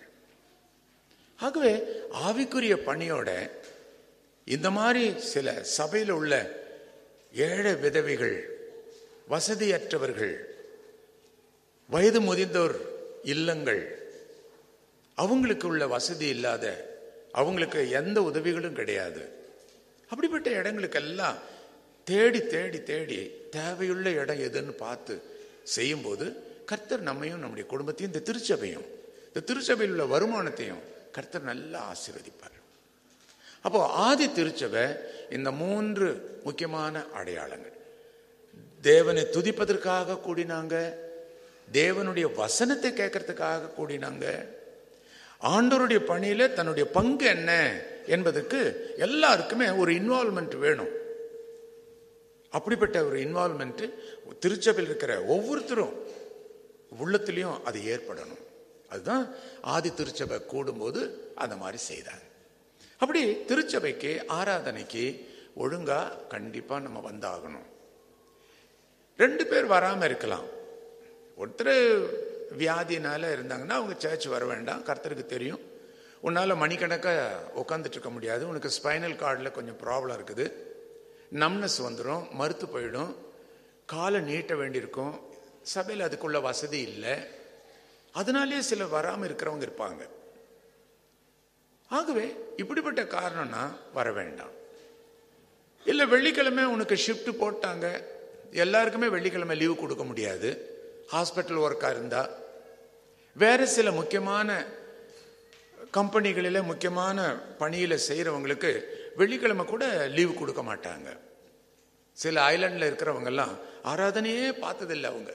ஆகவே ஆவிக்குரிய பணியோட இந்த மாதிரி சில சபையில் உள்ள ஏழை விதவைகள் வசதியற்றவர்கள் வயது முதிர்ந்தோர் இல்லங்கள் அவங்களுக்கு உள்ள வசதி இல்லாத அவங்களுக்கு எந்த உதவிகளும் கிடையாது அப்படிப்பட்ட இடங்களுக்கெல்லாம் தேடி தேடி தேடி தேவையுள்ள இடம் எதுன்னு பார்த்து செய்யும்போது கர்த்தர் நம்மையும் நம்முடைய குடும்பத்தையும் இந்த திருச்சபையும் இந்த திருச்சபையில் உள்ள வருமானத்தையும் கர்த்தர் நல்லா ஆசீர்வதிப்பார் அப்போ ஆதி திருச்சபை இந்த மூன்று முக்கியமான அடையாளங்கள் தேவனை துதிப்பதற்காக கூடினாங்க தேவனுடைய வசனத்தை கேட்கறதுக்காக கூடினாங்க ஆண்டவருடைய பணியில தன்னுடைய பங்கு என்ன என்பதற்கு எல்லாருக்குமே ஒரு இன்வால்மெண்ட் வேணும் அப்படிப்பட்ட ஒரு இன்வால்மெண்ட் திருச்சபையில் இருக்கிற ஒவ்வொருத்தரும் உள்ளத்திலையும் அது ஏற்படணும் அதுதான் ஆதி திருச்சபை கூடும்போது அந்த மாதிரி செய்தாங்க அப்படி திருச்சபைக்கு ஆராதனைக்கு ஒழுங்கா கண்டிப்பா நம்ம வந்தாகணும் ரெண்டு பேர் வராம இருக்கலாம் ஒருத்தர் வியாதினால இருந்தாங்கன்னா அவங்க சர்ச் வர வேண்டாம் கர்த்தருக்கு தெரியும் உன்னால மணிக்கணக்காக உட்காந்துட்டு இருக்க முடியாது உனக்கு ஸ்பைனல் கார்டில் கொஞ்சம் ப்ராப்ளம் இருக்குது நம்னஸ் வந்துடும் மறுத்து போயிடும் காலை நீட்ட வேண்டியிருக்கும் சபையில் அதுக்குள்ள வசதி இல்லை அதனாலேயே சில வராமல் இருக்கிறவங்க இருப்பாங்க ஆகவே இப்படிப்பட்ட காரணம்னா வர வேண்டாம் இல்லை வெள்ளிக்கிழமை உனக்கு ஷிஃப்ட் போட்டாங்க எல்லாருக்குமே வெள்ளிக்கிழமை லீவு கொடுக்க முடியாது ஹாஸ்பிட்டல் ஒர்க்காக இருந்தா வேற சில முக்கியமான கம்பெனிகளில் முக்கியமான பணியில் செய்கிறவங்களுக்கு வெள்ளிக்கிழமை கூட லீவு கொடுக்க மாட்டாங்க சில ஐலாண்டில் இருக்கிறவங்கெல்லாம் ஆராதனையே பார்த்ததில்லை அவங்க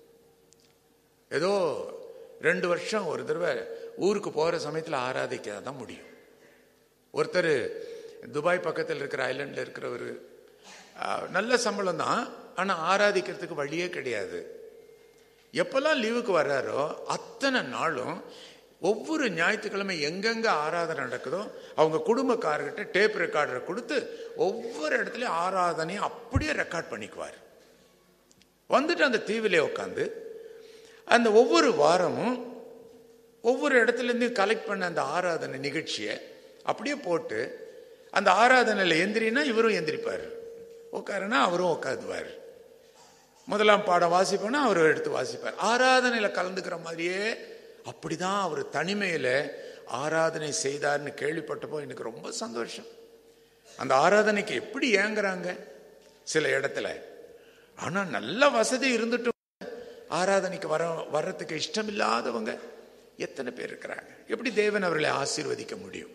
ஏதோ ரெண்டு வருஷம் ஒரு தடவை ஊருக்கு போகிற சமயத்தில் ஆராதிக்க தான் முடியும் ஒருத்தர் துபாய் பக்கத்தில் இருக்கிற ஐலாண்டில் இருக்கிறவர் நல்ல சம்பளம் தான் ஆனால் ஆராதிக்கிறதுக்கு வழியே கிடையாது எப்பெல்லாம் லீவுக்கு வர்றாரோ அத்தனை நாளும் ஒவ்வொரு ஞாயிற்றுக்கிழமை எங்கெங்க ஆராதனை நடக்குதோ அவங்க குடும்பக்காரர்கிட்ட டேப் ரெக்கார்டரை கொடுத்து ஒவ்வொரு இடத்துலையும் ஆராதனையும் அப்படியே ரெக்கார்ட் பண்ணிக்குவார் வந்துட்டு அந்த தீவிலே உட்காந்து அந்த ஒவ்வொரு வாரமும் ஒவ்வொரு இடத்துலேருந்து கலெக்ட் பண்ண அந்த ஆராதனை நிகழ்ச்சியை அப்படியே போட்டு அந்த ஆராதனையில் எந்திரினா இவரும் எந்திரிப்பார் உட்காருனா அவரும் உட்காந்துவார் முதலாம் பாடம் வாசிப்போனா அவர் எடுத்து வாசிப்பார் ஆராதனையில் கலந்துக்கிற மாதிரியே அப்படிதான் அவர் தனிமையில் ஆராதனை செய்தார்னு கேள்விப்பட்டப்போ எனக்கு ரொம்ப சந்தோஷம் அந்த ஆராதனைக்கு எப்படி ஏங்குறாங்க சில இடத்துல ஆனா நல்ல வசதி இருந்துட்டும் ஆராதனைக்கு வர வர்றதுக்கு இஷ்டம் இல்லாதவங்க எத்தனை பேர் இருக்கிறாங்க எப்படி தேவன் அவர்களை ஆசீர்வதிக்க முடியும்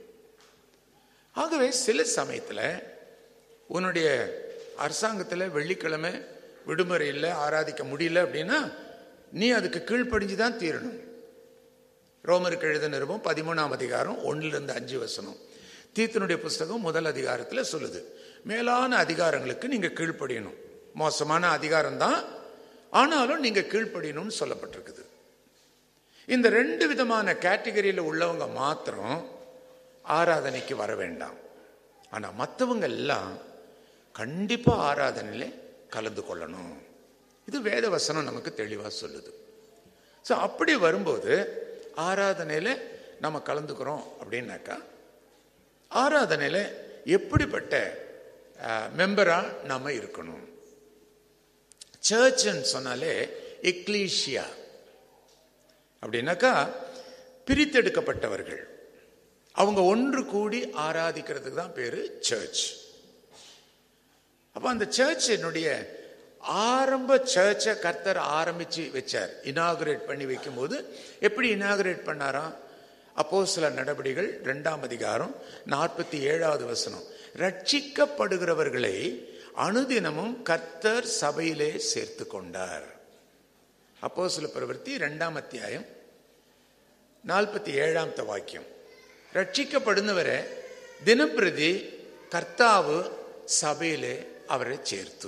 ஆகவே சில சமயத்துல உன்னுடைய அரசாங்கத்தில் வெள்ளிக்கிழமை விடுமுறை இல்லை ஆராதிக்க முடியல அப்படின்னா நீ அதுக்கு கீழ்ப்படிஞ்சு தான் தீரணும் ரோமருக்கு எழுத நிருபம் பதிமூணாம் அதிகாரம் ஒன்னிலிருந்து அஞ்சு வசனம் தீர்த்தனுடைய புஸ்தகம் முதல் அதிகாரத்தில் சொல்லுது மேலான அதிகாரங்களுக்கு நீங்க கீழ்ப்படியணும் மோசமான அதிகாரம் தான் ஆனாலும் நீங்க கீழ்ப்படியணும்னு சொல்லப்பட்டிருக்குது இந்த ரெண்டு விதமான கேட்டகரியில் உள்ளவங்க மாத்திரம் ஆராதனைக்கு வர வேண்டாம் ஆனா மற்றவங்க எல்லாம் கண்டிப்பா ஆராதனையில கலந்து கொள்ளணும் இது வேத வசனம் நமக்கு தெளிவா சொல்லுது ஸோ அப்படி வரும்போது ஆராதனையில நம்ம கலந்துக்கிறோம் அப்படின்னாக்கா ஆராதனையில எப்படிப்பட்ட மெம்பரா நாம இருக்கணும் சர்ச்ன்னு சொன்னாலே எக்லீஷியா அப்படின்னாக்கா பிரித்தெடுக்கப்பட்டவர்கள் அவங்க ஒன்று கூடி ஆராதிக்கிறதுக்கு தான் பேரு சர்ச் அப்ப அந்த சர்ச்சினுடைய ஆரம்ப சர்ச்சை கர்த்தர் ஆரம்பிச்சு வச்சார் இனாகுரேட் பண்ணி வைக்கும்போது எப்படி இனாகுரேட் பண்ணாராம் அப்போ சில நடவடிகள் ரெண்டாம் அதிகாரம் நாற்பத்தி ஏழாவது வசனம் ரட்சிக்கப்படுகிறவர்களை அனுதினமும் கர்த்தர் சபையிலே சேர்த்து கொண்டார் அப்போ சில பிரவர்த்தி ரெண்டாம் அத்தியாயம் நாற்பத்தி ஏழாம் வாக்கியம் ரட்சிக்கப்படுന്നവരെ ദിനംപ്രതി കർത്താവ് സഭയിലെ அவரை சேர்த்து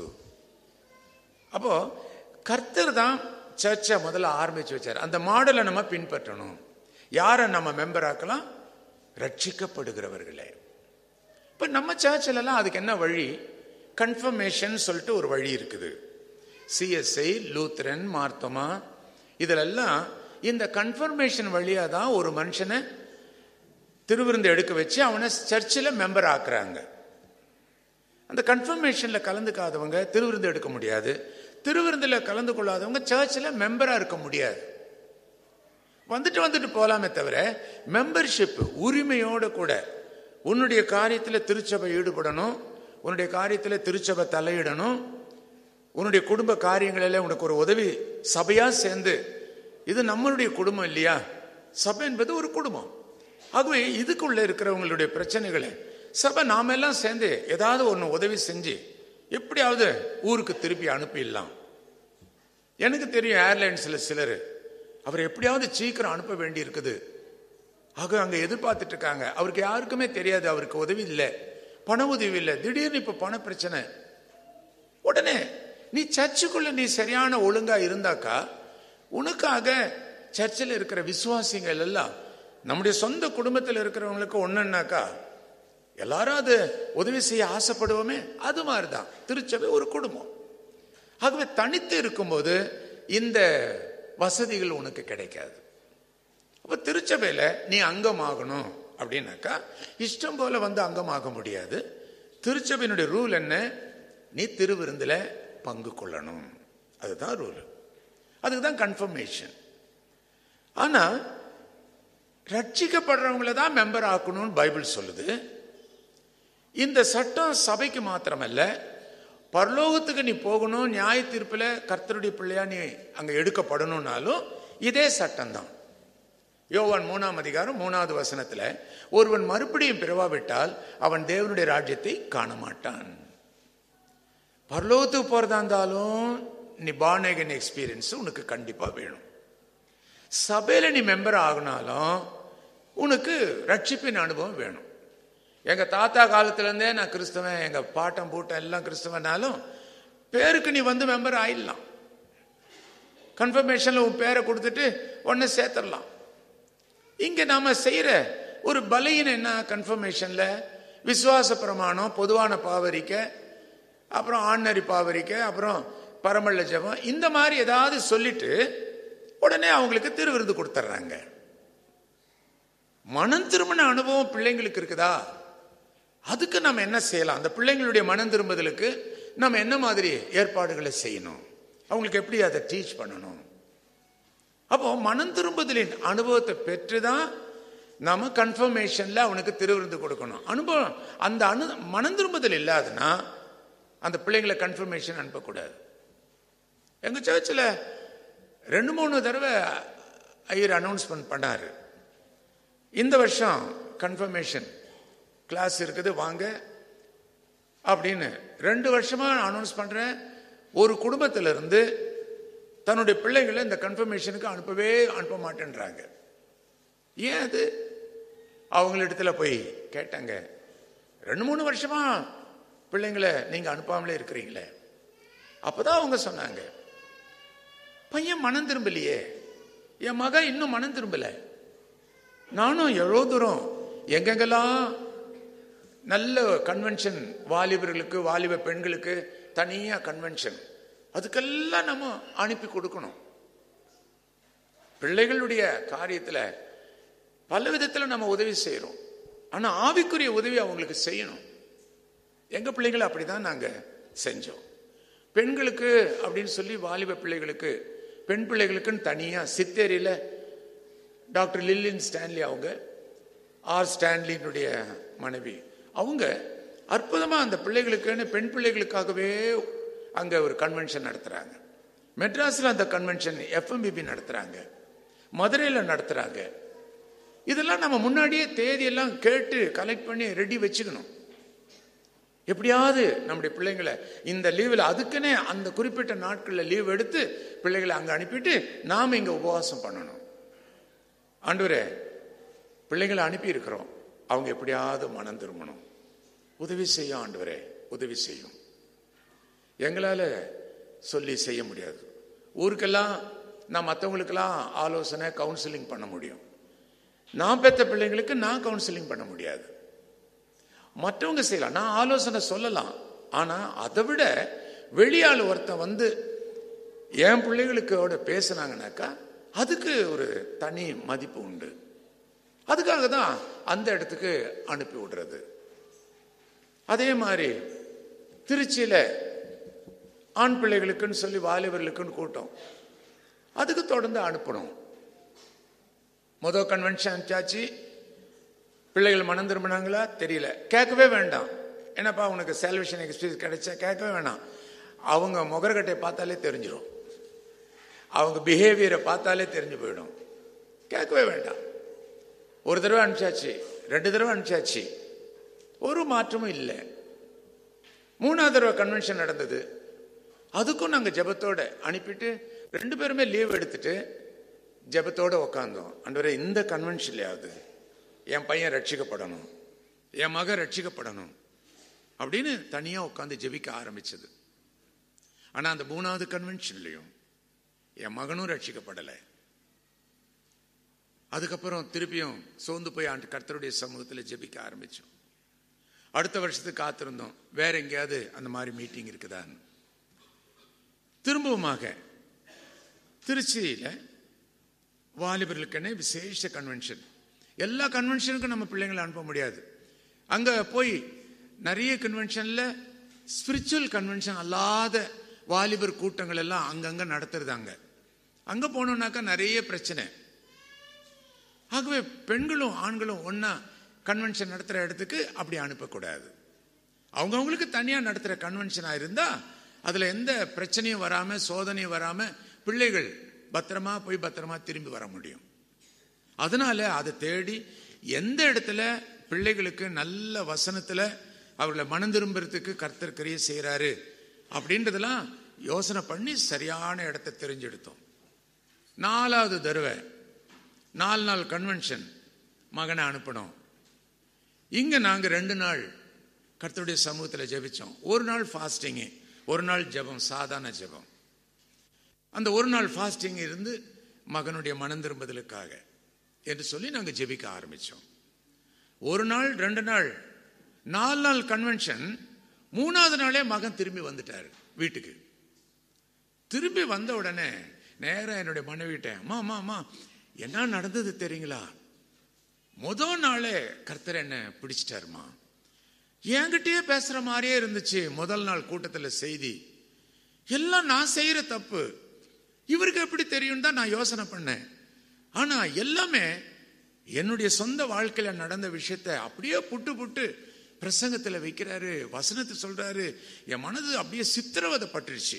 அப்போ கர்த்தர் தான் சர்ச்சை முதல்ல ஆரம்பிச்சு வச்சார் அந்த மாடலை நம்ம பின்பற்றணும் யாரை நம்ம மெம்பர் ஆக்கலாம் ரட்சிக்கப்படுகிறவர்களே இப்ப நம்ம சர்ச்சில் எல்லாம் அதுக்கு என்ன வழி கன்ஃபர்மேஷன் சொல்லிட்டு ஒரு வழி இருக்குது சிஎஸ்ஐ லூத்ரன் மார்த்தமா இதிலெல்லாம் இந்த கன்ஃபர்மேஷன் வழியா தான் ஒரு மனுஷனை திருவிருந்து எடுக்க வச்சு அவனை சர்ச்சில் மெம்பர் ஆக்குறாங்க அந்த கன்ஃபர்மேஷன்ல கலந்துக்காதவங்க திருவிருந்து எடுக்க முடியாது திருவிருந்தில் கலந்து கொள்ளாதவங்க சர்ச்சில் மெம்பரா இருக்க முடியாது வந்துட்டு வந்துட்டு போலாமே தவிர மெம்பர்ஷிப் உரிமையோட கூட உன்னுடைய காரியத்தில் திருச்சபை ஈடுபடணும் உன்னுடைய காரியத்தில் திருச்சபை தலையிடணும் உன்னுடைய குடும்ப காரியங்களில் உனக்கு ஒரு உதவி சபையா சேர்ந்து இது நம்மளுடைய குடும்பம் இல்லையா சபை என்பது ஒரு குடும்பம் ஆகவே இதுக்குள்ள இருக்கிறவங்களுடைய பிரச்சனைகளை சபை நாம எல்லாம் சேர்ந்து ஏதாவது ஒன்று உதவி செஞ்சு எப்படியாவது ஊருக்கு திருப்பி அனுப்பிடலாம் எனக்கு தெரியும் ஏர்லைன்ஸில் சிலர் அவர் எப்படியாவது சீக்கிரம் அனுப்ப வேண்டி இருக்குது ஆக அங்க எதிர்பார்த்துட்டு இருக்காங்க அவருக்கு யாருக்குமே தெரியாது அவருக்கு உதவி இல்லை பண உதவி இல்லை திடீர்னு இப்ப பண பிரச்சனை உடனே நீ சர்ச்சுக்குள்ள நீ சரியான ஒழுங்கா இருந்தாக்கா உனக்காக சர்ச்சில் இருக்கிற விசுவாசிகள் எல்லாம் நம்முடைய சொந்த குடும்பத்தில் இருக்கிறவங்களுக்கு ஒண்ணுன்னாக்கா எல்லாரும் அது உதவி செய்ய ஆசைப்படுவோமே அது மாதிரிதான் திருச்சபை ஒரு குடும்பம் ஆகவே தனித்து இருக்கும்போது இந்த வசதிகள் உனக்கு கிடைக்காது அப்ப திருச்சபையில நீ அங்கமாகணும் அப்படின்னாக்கா இஷ்டம் போல வந்து அங்கமாக முடியாது திருச்சபையினுடைய ரூல் என்ன நீ திருவிருந்தில் பங்கு கொள்ளணும் அதுதான் ரூல் அதுக்கு தான் கன்ஃபர்மேஷன் ஆனா ரட்சிக்கப்படுறவங்கள தான் மெம்பர் ஆக்கணும்னு பைபிள் சொல்லுது இந்த சட்டம் சபைக்கு மாத்திரமல்ல பரலோகத்துக்கு நீ போகணும் நியாய தீர்ப்பில் கர்த்தருடைய பிள்ளையா நீ அங்க எடுக்கப்படணும்னாலும் இதே சட்டம் தான் யோவான் மூணாம் அதிகாரம் மூணாவது வசனத்துல ஒருவன் மறுபடியும் பிறவாவிட்டால் அவன் தேவனுடைய ராஜ்யத்தை காண மாட்டான் பரலோகத்துக்கு போறதா இருந்தாலும் நீ பானேகன் எக்ஸ்பீரியன்ஸ் உனக்கு கண்டிப்பா வேணும் சபையில நீ மெம்பர் ஆகினாலும் உனக்கு ரட்சிப்பின் அனுபவம் வேணும் எங்க தாத்தா காலத்துல இருந்தே நான் கிறிஸ்தவன் எங்க பாட்டம் பூட்டம் எல்லாம் கிறிஸ்தவனாலும் பேருக்கு நீ வந்து மெம்பர் ஆயிடலாம் கன்ஃபர்மேஷன்ல உன் பேரை கொடுத்துட்டு உடனே சேர்த்துடலாம் இங்க நாம செய்யற ஒரு பலையின் என்ன கன்ஃபர்மேஷன்ல விசுவாச பிரமாணம் பொதுவான பாவரிக்கை அப்புறம் ஆண்ணரி பாவரிக்கை அப்புறம் பரமல்ல ஜெபம் இந்த மாதிரி ஏதாவது சொல்லிட்டு உடனே அவங்களுக்கு திருவிருந்து கொடுத்துட்றாங்க மனம் திரும்பின அனுபவம் பிள்ளைங்களுக்கு இருக்குதா அதுக்கு நம்ம என்ன செய்யலாம் அந்த பிள்ளைங்களுடைய மனம் திரும்புதலுக்கு நம்ம என்ன மாதிரி ஏற்பாடுகளை செய்யணும் அவங்களுக்கு எப்படி அதை டீச் பண்ணணும் அப்போ மனம் திரும்புதலின் அனுபவத்தை பெற்றுதான் நாம கன்ஃபர்மேஷன்ல அவனுக்கு திருவிருந்து கொடுக்கணும் அனுபவம் அந்த அனு மனம் திரும்புதல் இல்லாதுன்னா அந்த பிள்ளைங்களை கன்ஃபர்மேஷன் அனுப்பக்கூடாது எங்க சர்ச்சில் ரெண்டு மூணு தடவை ஐயர் அனௌன்ஸ்மெண்ட் பண்ணாரு இந்த வருஷம் கன்ஃபர்மேஷன் கிளாஸ் இருக்குது வாங்க அப்படின்னு ரெண்டு வருஷமா அனௌன்ஸ் பண்றேன் ஒரு குடும்பத்தில இருந்து தன்னுடைய பிள்ளைகளை இந்த கன்ஃபர்மேஷனுக்கு அனுப்பவே அனுப்ப மாட்டேன்றாங்க ஏன் அது அவங்களிடத்துல போய் கேட்டாங்க ரெண்டு மூணு வருஷமா பிள்ளைங்களை நீங்க அனுப்பாமலே இருக்கிறீங்களே அப்பதான் அவங்க சொன்னாங்க பையன் மனம் திரும்பலையே என் மக இன்னும் மனம் திரும்பல நானும் எவ்வளோ தூரம் எங்கெங்கெல்லாம் நல்ல கன்வென்ஷன் வாலிபர்களுக்கு வாலிப பெண்களுக்கு தனியா கன்வென்ஷன் அதுக்கெல்லாம் நம்ம அனுப்பி கொடுக்கணும் பிள்ளைகளுடைய காரியத்துல பல விதத்துல நம்ம உதவி செய்யறோம் ஆனா ஆவிக்குரிய உதவி அவங்களுக்கு செய்யணும் எங்க பிள்ளைகளை அப்படிதான் நாங்க செஞ்சோம் பெண்களுக்கு அப்படின்னு சொல்லி வாலிப பிள்ளைகளுக்கு பெண் பிள்ளைகளுக்குன்னு தனியா சித்தேரியில டாக்டர் லில்லின் ஸ்டான்லி அவங்க ஆர் ஸ்டான்லியினுடைய மனைவி அவங்க அற்புதமா அந்த பிள்ளைகளுக்குன்னு பெண் பிள்ளைகளுக்காகவே அங்க ஒரு கன்வென்ஷன் நடத்துறாங்க மெட்ராஸ்ல அந்த கன்வென்ஷன் எஃப்எம்பிபி நடத்துறாங்க மதுரையில நடத்துறாங்க இதெல்லாம் நம்ம முன்னாடியே தேதியெல்லாம் கேட்டு கலெக்ட் பண்ணி ரெடி வச்சுக்கணும் எப்படியாவது நம்முடைய பிள்ளைங்களை இந்த லீவில் அதுக்குன்னே அந்த குறிப்பிட்ட நாட்களில் லீவ் எடுத்து பிள்ளைகளை அங்கே அனுப்பிட்டு நாம் இங்கே உபவாசம் பண்ணணும் ஆண்டவரே பிள்ளைங்களை அனுப்பி இருக்கிறோம் அவங்க எப்படியாவது மனம் திரும்பணும் உதவி செய்யும் ஆண்டவரே உதவி செய்யும் எங்களால் சொல்லி செய்ய முடியாது ஊருக்கெல்லாம் நான் மற்றவங்களுக்கெல்லாம் ஆலோசனை கவுன்சிலிங் பண்ண முடியும் நான் பெற்ற பிள்ளைங்களுக்கு நான் கவுன்சிலிங் பண்ண முடியாது மற்றவங்க செய்யலாம் நான் ஆலோசனை சொல்லலாம் ஆனா அதை விட வெளியாள் ஒருத்தன் வந்து என் பிள்ளைகளுக்கோட பேசுனாங்கனாக்கா அதுக்கு ஒரு தனி மதிப்பு உண்டு அதுக்காக தான் அந்த இடத்துக்கு அனுப்பி விடுறது அதே மாதிரி திருச்சியில ஆண் பிள்ளைகளுக்குன்னு சொல்லி வாலிபர்களுக்குன்னு கூட்டம் அதுக்கு தொடர்ந்து அனுப்பணும் முதல் கன்வென்ஷன் அனுப்பிச்சாச்சு பிள்ளைகள் மனம் திரும்பினாங்களா தெரியல கேட்கவே வேண்டாம் என்னப்பா உனக்கு சேல்வேஷன் எக்ஸ்பீரியன்ஸ் கிடைச்சா கேட்கவே வேணாம் அவங்க முகரக்கட்டையை பார்த்தாலே தெரிஞ்சிடும் அவங்க பிஹேவியரை பார்த்தாலே தெரிஞ்சு போயிடும் கேட்கவே வேண்டாம் ஒரு தடவை அனுப்பிச்சாச்சு ரெண்டு தடவை அனுப்பிச்சாச்சு ஒரு மாற்றமும் இல்லை மூணாவது தடவை கன்வென்ஷன் நடந்தது அதுக்கும் நாங்கள் ஜெபத்தோட அனுப்பிட்டு ரெண்டு பேருமே லீவ் எடுத்துட்டு ஜெபத்தோட உக்காந்தோம் அன்றுவரே இந்த கன்வென்ஷன்லையாவது என் பையன் ரட்சிக்கப்படணும் என் மகன் ரட்சிக்கப்படணும் அப்படின்னு தனியாக உட்காந்து ஜெபிக்க ஆரம்பிச்சது ஆனால் அந்த மூணாவது கன்வென்ஷன்லையும் என் மகனும் ரட்சிக்கப்படலை அதுக்கப்புறம் திருப்பியும் சோர்ந்து போய் ஆண்டு கர்த்தருடைய சமூகத்தில் ஜெபிக்க ஆரம்பிச்சோம் அடுத்த வருஷத்துக்கு காத்திருந்தோம் வேற எங்கேயாவது அந்த மாதிரி மீட்டிங் இருக்குதான்னு திரும்பவுமாக திருச்சியில் வாலிபர்களுக்கென விசேஷ கன்வென்ஷன் எல்லா கன்வென்ஷனுக்கும் நம்ம பிள்ளைங்களை அனுப்ப முடியாது அங்கே போய் நிறைய கன்வென்ஷனில் ஸ்பிரிச்சுவல் கன்வென்ஷன் அல்லாத வாலிபர் கூட்டங்கள் எல்லாம் அங்கங்கே நடத்துறது அங்கே அங்கே போனோம்னாக்கா நிறைய பிரச்சனை ஆகவே பெண்களும் ஆண்களும் ஒன்றா கன்வென்ஷன் நடத்துகிற இடத்துக்கு அப்படி அனுப்பக்கூடாது அவங்கவுங்களுக்கு தனியாக நடத்துகிற கன்வென்ஷனாக இருந்தால் அதில் எந்த பிரச்சனையும் வராமல் சோதனையும் வராமல் பிள்ளைகள் பத்திரமா போய் பத்திரமா திரும்பி வர முடியும் அதனால அதை தேடி எந்த இடத்துல பிள்ளைகளுக்கு நல்ல வசனத்தில் அவர்களை மனம் திரும்புறதுக்கு கர்த்தர் கிரியை செய்கிறாரு அப்படின்றதெல்லாம் யோசனை பண்ணி சரியான இடத்த தெரிஞ்செடுத்தோம் நாலாவது தடவை நாலு நாள் கன்வென்ஷன் மகனை அனுப்பணும் இங்க நாங்க ரெண்டு நாள் கர்த்தருடைய சமூகத்தில் ஜெபிச்சோம் ஒரு நாள் ஃபாஸ்டிங்கு ஒரு நாள் ஜெபம் சாதாரண ஜெபம் அந்த ஒரு நாள் ஃபாஸ்டிங் இருந்து மகனுடைய மனம் திரும்புதலுக்காக என்று சொல்லி நாங்கள் ஜெபிக்க ஆரம்பித்தோம் ஒரு நாள் ரெண்டு நாள் நாலு நாள் கன்வென்ஷன் மூணாவது நாளே மகன் திரும்பி வந்துட்டார் வீட்டுக்கு திரும்பி வந்த உடனே நேராக என்னுடைய மனைவிட்ட அம்மா அம்மா அம்மா என்ன நடந்தது தெரியுங்களா முதல் நாளே கர்த்தர் என்ன பிடிச்சிட்டாருமா என்கிட்டயே பேசுற மாதிரியே இருந்துச்சு முதல் நாள் கூட்டத்தில் செய்தி எல்லாம் நான் செய்யற தப்பு இவருக்கு எப்படி தெரியும் தான் நான் யோசனை பண்ணேன் ஆனா எல்லாமே என்னுடைய சொந்த வாழ்க்கையில நடந்த விஷயத்த அப்படியே புட்டு புட்டு பிரசங்கத்துல வைக்கிறாரு வசனத்தை சொல்றாரு என் மனது அப்படியே சித்திரவதைப்பட்டுருச்சு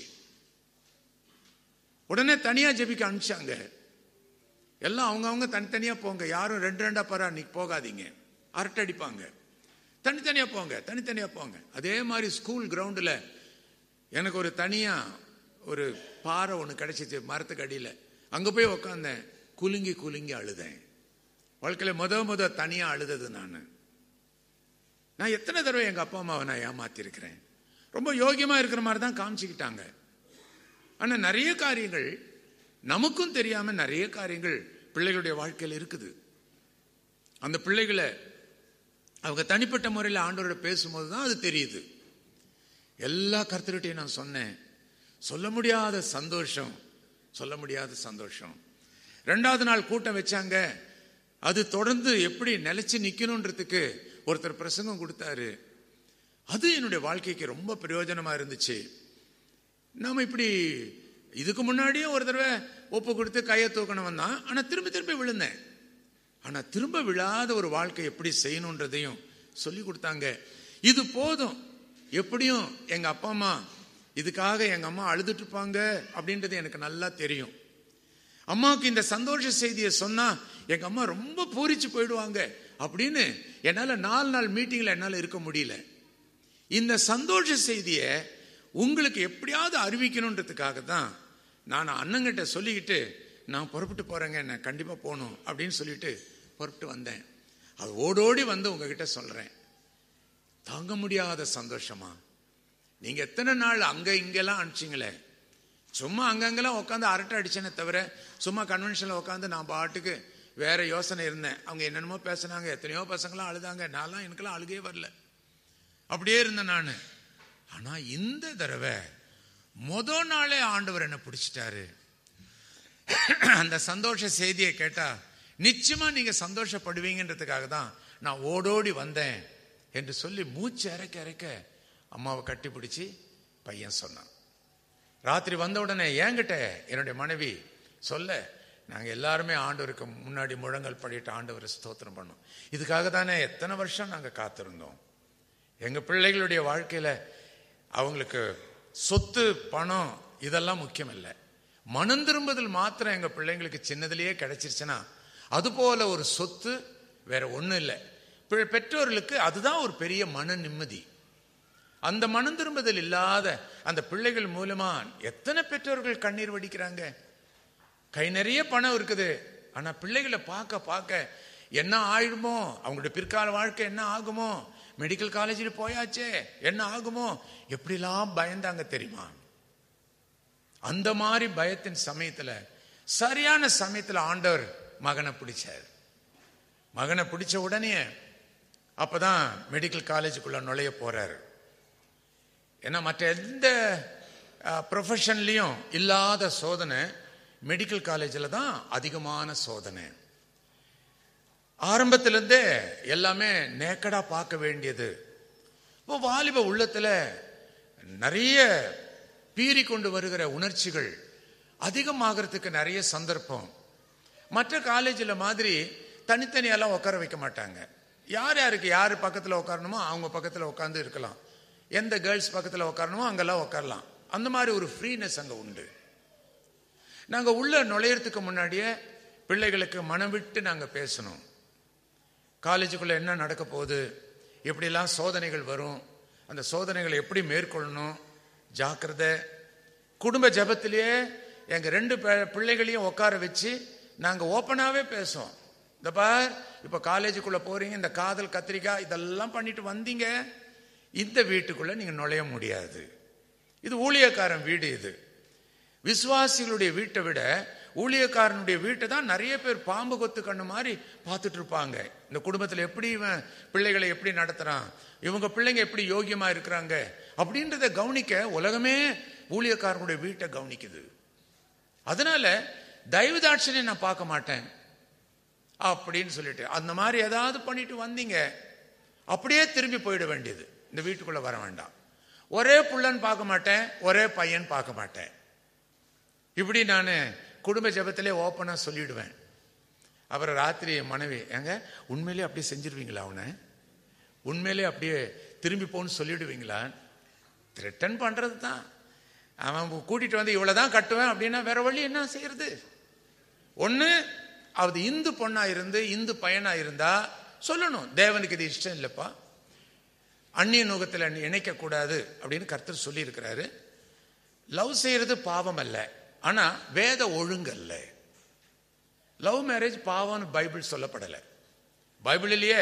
உடனே தனியா ஜெபிக்க அனுப்பிச்சாங்க எல்லாம் அவங்கவுங்க தனித்தனியா போங்க யாரும் ரெண்டு ரெண்டா பரா நீ போகாதீங்க அரட்டை அடிப்பாங்க தனித்தனியா போங்க தனித்தனியா போங்க அதே மாதிரி ஸ்கூல் கிரவுண்டில் எனக்கு ஒரு தனியா ஒரு பாறை ஒன்று கிடைச்சிச்சு மரத்துக்கு அடியில் அங்கே போய் உக்காந்தேன் குலுங்கி குலுங்கி அழுதேன் வாழ்க்கையில் முத முத தனியாக அழுதது நான் நான் எத்தனை தடவை எங்கள் அப்பா அம்மாவை நான் ஏமாத்திருக்கிறேன் ரொம்ப யோகியமாக இருக்கிற மாதிரி தான் காமிச்சிக்கிட்டாங்க ஆனால் நிறைய காரியங்கள் நமக்கும் தெரியாமல் நிறைய காரியங்கள் பிள்ளைகளுடைய வாழ்க்கையில் இருக்குது அந்த பிள்ளைகளை அவங்க தனிப்பட்ட முறையில் ஆண்டவரோட பேசும்போது தான் அது தெரியுது எல்லா கருத்துக்கிட்டையும் நான் சொன்னேன் சொல்ல முடியாத சந்தோஷம் சொல்ல முடியாத சந்தோஷம் ரெண்டாவது நாள் கூட்டம் வச்சாங்க அது தொடர்ந்து எப்படி நிலைச்சு நிக்கணுன்றதுக்கு ஒருத்தர் பிரசங்கம் கொடுத்தாரு அது என்னுடைய வாழ்க்கைக்கு ரொம்ப பிரயோஜனமா இருந்துச்சு நாம இப்படி இதுக்கு முன்னாடியும் ஒரு தடவை ஒப்பு கொடுத்து கையை தூக்கணும் தான் ஆனா திரும்ப திரும்ப விழுந்தேன் ஆனா திரும்ப விழாத ஒரு வாழ்க்கை எப்படி செய்யணுன்றதையும் சொல்லி கொடுத்தாங்க இது போதும் எப்படியும் எங்க அப்பா அம்மா இதுக்காக எங்க அம்மா அழுதுட்டு இருப்பாங்க அப்படின்றது எனக்கு நல்லா தெரியும் அம்மாவுக்கு இந்த சந்தோஷ செய்தியை சொன்னா எங்க அம்மா ரொம்ப பூரிச்சு போயிடுவாங்க அப்படின்னு என்னால நாலு நாள் மீட்டிங்ல என்னால இருக்க முடியல இந்த சந்தோஷ செய்தியை உங்களுக்கு எப்படியாவது அறிவிக்கணுன்றதுக்காக தான் நான் அண்ணங்கிட்ட சொல்லிக்கிட்டு நான் புறப்பட்டு போறேங்க நான் கண்டிப்பா போகணும் அப்படின்னு சொல்லிட்டு புறப்பட்டு வந்தேன் அது ஓடோடி வந்து உங்ககிட்ட சொல்றேன் தாங்க முடியாத சந்தோஷமா நீங்க எத்தனை நாள் அங்க இங்கெல்லாம் அனுப்பிச்சிங்களே சும்மா அங்கங்கெல்லாம் உட்காந்து அரட்டை அடிச்சேனே தவிர சும்மா கன்வென்ஷனில் உட்காந்து நான் பாட்டுக்கு வேற யோசனை இருந்தேன் அவங்க என்னென்னமோ பேசினாங்க எத்தனையோ பசங்களாம் அழுதாங்க நான்லாம் எனக்கெல்லாம் அழுகே வரல அப்படியே இருந்தேன் நான் ஆனா இந்த தடவை முத நாளே ஆண்டவர் என்ன பிடிச்சிட்டாரு அந்த சந்தோஷ செய்தியை கேட்டா நிச்சயமா நீங்க சந்தோஷப்படுவீங்கன்றதுக்காக தான் நான் ஓடோடி வந்தேன் என்று சொல்லி மூச்சு இறக்க இறக்க அம்மாவை கட்டி பிடிச்சி பையன் சொன்னான் ராத்திரி வந்த உடனே என்கிட்ட என்னுடைய மனைவி சொல்ல நாங்க எல்லாருமே ஆண்டவருக்கு முன்னாடி முழங்கல் படிட்டு ஆண்டவரை ஸ்தோத்திரம் பண்ணோம் இதுக்காக தானே எத்தனை வருஷம் நாங்க காத்திருந்தோம் எங்க பிள்ளைகளுடைய வாழ்க்கையில அவங்களுக்கு சொத்து பணம் இதெல்லாம் முக்கியம் இல்லை மனம் திரும்புதல் மாத்திரம் எங்க பிள்ளைங்களுக்கு சின்னதிலேயே கிடைச்சிருச்சுன்னா அது போல ஒரு சொத்து வேற ஒண்ணும் இல்லை பெ- பெற்றோர்களுக்கு அதுதான் ஒரு பெரிய மன நிம்மதி அந்த மனம் திரும்புதல் இல்லாத அந்த பிள்ளைகள் மூலமா எத்தனை பெற்றோர்கள் கண்ணீர் வடிக்கிறாங்க கை நிறைய பணம் இருக்குது ஆனா பிள்ளைகளை பார்க்க பார்க்க என்ன ஆயிடுமோ அவங்களுடைய பிற்கால வாழ்க்கை என்ன ஆகுமோ மெடிக்கல் காலேஜில் போயாச்சே என்ன ஆகுமோ எப்படிலாம் பயந்தாங்க தெரியுமா அந்த மாதிரி பயத்தின் சமயத்துல சரியான சமயத்துல ஆண்டவர் மகனை பிடிச்சார் மகனை பிடிச்ச உடனே அப்பதான் மெடிக்கல் காலேஜுக்குள்ள நுழைய போறாரு ஏன்னா மற்ற எந்த ப்ரொஃபஷன்லையும் இல்லாத சோதனை மெடிக்கல் காலேஜில் தான் அதிகமான சோதனை ஆரம்பத்திலிருந்தே எல்லாமே நேக்கடா பார்க்க வேண்டியது இப்போ வாலிப உள்ளத்துல நிறைய பீறி கொண்டு வருகிற உணர்ச்சிகள் அதிகமாகிறதுக்கு நிறைய சந்தர்ப்பம் மற்ற காலேஜில் மாதிரி தனித்தனியெல்லாம் உட்கார வைக்க மாட்டாங்க யார் யாருக்கு யார் பக்கத்தில் உட்காரணுமோ அவங்க பக்கத்தில் உட்காந்து இருக்கலாம் எந்த கேர்ள்ஸ் பக்கத்தில் உட்காரணுமோ அங்கெல்லாம் உட்காரலாம் அந்த மாதிரி ஒரு ஃப்ரீனஸ் அங்கே உண்டு நாங்கள் உள்ள நுழையறதுக்கு முன்னாடியே பிள்ளைகளுக்கு மனம் விட்டு நாங்கள் பேசணும் காலேஜுக்குள்ள என்ன நடக்க போகுது எப்படிலாம் சோதனைகள் வரும் அந்த சோதனைகளை எப்படி மேற்கொள்ளணும் ஜாக்கிரதை குடும்ப ஜபத்திலேயே எங்க ரெண்டு பே- பிள்ளைகளையும் உட்கார வச்சு நாங்க ஓப்பனாவே பேசுவோம் இந்த பார் இப்ப காலேஜுக்குள்ள போறீங்க இந்த காதல் கத்திரிக்காய் இதெல்லாம் பண்ணிட்டு வந்தீங்க இந்த வீட்டுக்குள்ள நீங்க நுழைய முடியாது இது ஊழியக்காரன் வீடு இது விசுவாசிகளுடைய வீட்டை விட ஊழியக்காரனுடைய வீட்டை தான் நிறைய பேர் பாம்பு கொத்து கண்ணு மாதிரி பார்த்துட்டு இருப்பாங்க இந்த குடும்பத்தில் எப்படி இவன் பிள்ளைகளை எப்படி நடத்துறான் இவங்க பிள்ளைங்க எப்படி யோகியமா இருக்கிறாங்க அப்படின்றத கவனிக்க உலகமே ஊழியக்காரனுடைய வீட்டை கவனிக்குது அதனால தயவு தாட்சணியம் நான் பார்க்க மாட்டேன் அப்படின்னு சொல்லிட்டு அந்த மாதிரி ஏதாவது பண்ணிட்டு வந்தீங்க அப்படியே திரும்பி போயிட வேண்டியது இந்த வீட்டுக்குள்ள வர வேண்டாம் ஒரே புள்ளன்னு பார்க்க மாட்டேன் ஒரே பையன் பார்க்க மாட்டேன் இப்படி நான் குடும்ப ஜெபத்திலே ஓப்பனாக சொல்லிடுவேன் அப்புறம் ராத்திரி என் மனைவி ஏங்க உண்மையிலே அப்படியே செஞ்சிருவீங்களா அவனை உண்மையிலே அப்படியே திரும்பி போன்னு சொல்லிடுவீங்களா த்ரெட்டன் பண்ணுறது தான் அவன் கூட்டிட்டு வந்து இவ்வளவுதான் கட்டுவேன் அப்படின்னா வேற வழி என்ன செய்யறது ஒண்ணு அது இந்து பொண்ணா இருந்து இந்து பையனா இருந்தா சொல்லணும் தேவனுக்கு இது இஷ்டம் இல்லப்பா அந்நிய நுகத்தில் இணைக்க கூடாது அப்படின்னு கர்த்தர் சொல்லி இருக்கிறாரு லவ் செய்யறது பாவம் அல்ல ஆனா வேத ஒழுங்கு அல்ல லவ் மேரேஜ் பாவம்னு பைபிள் சொல்லப்படலை பைபிளிலேயே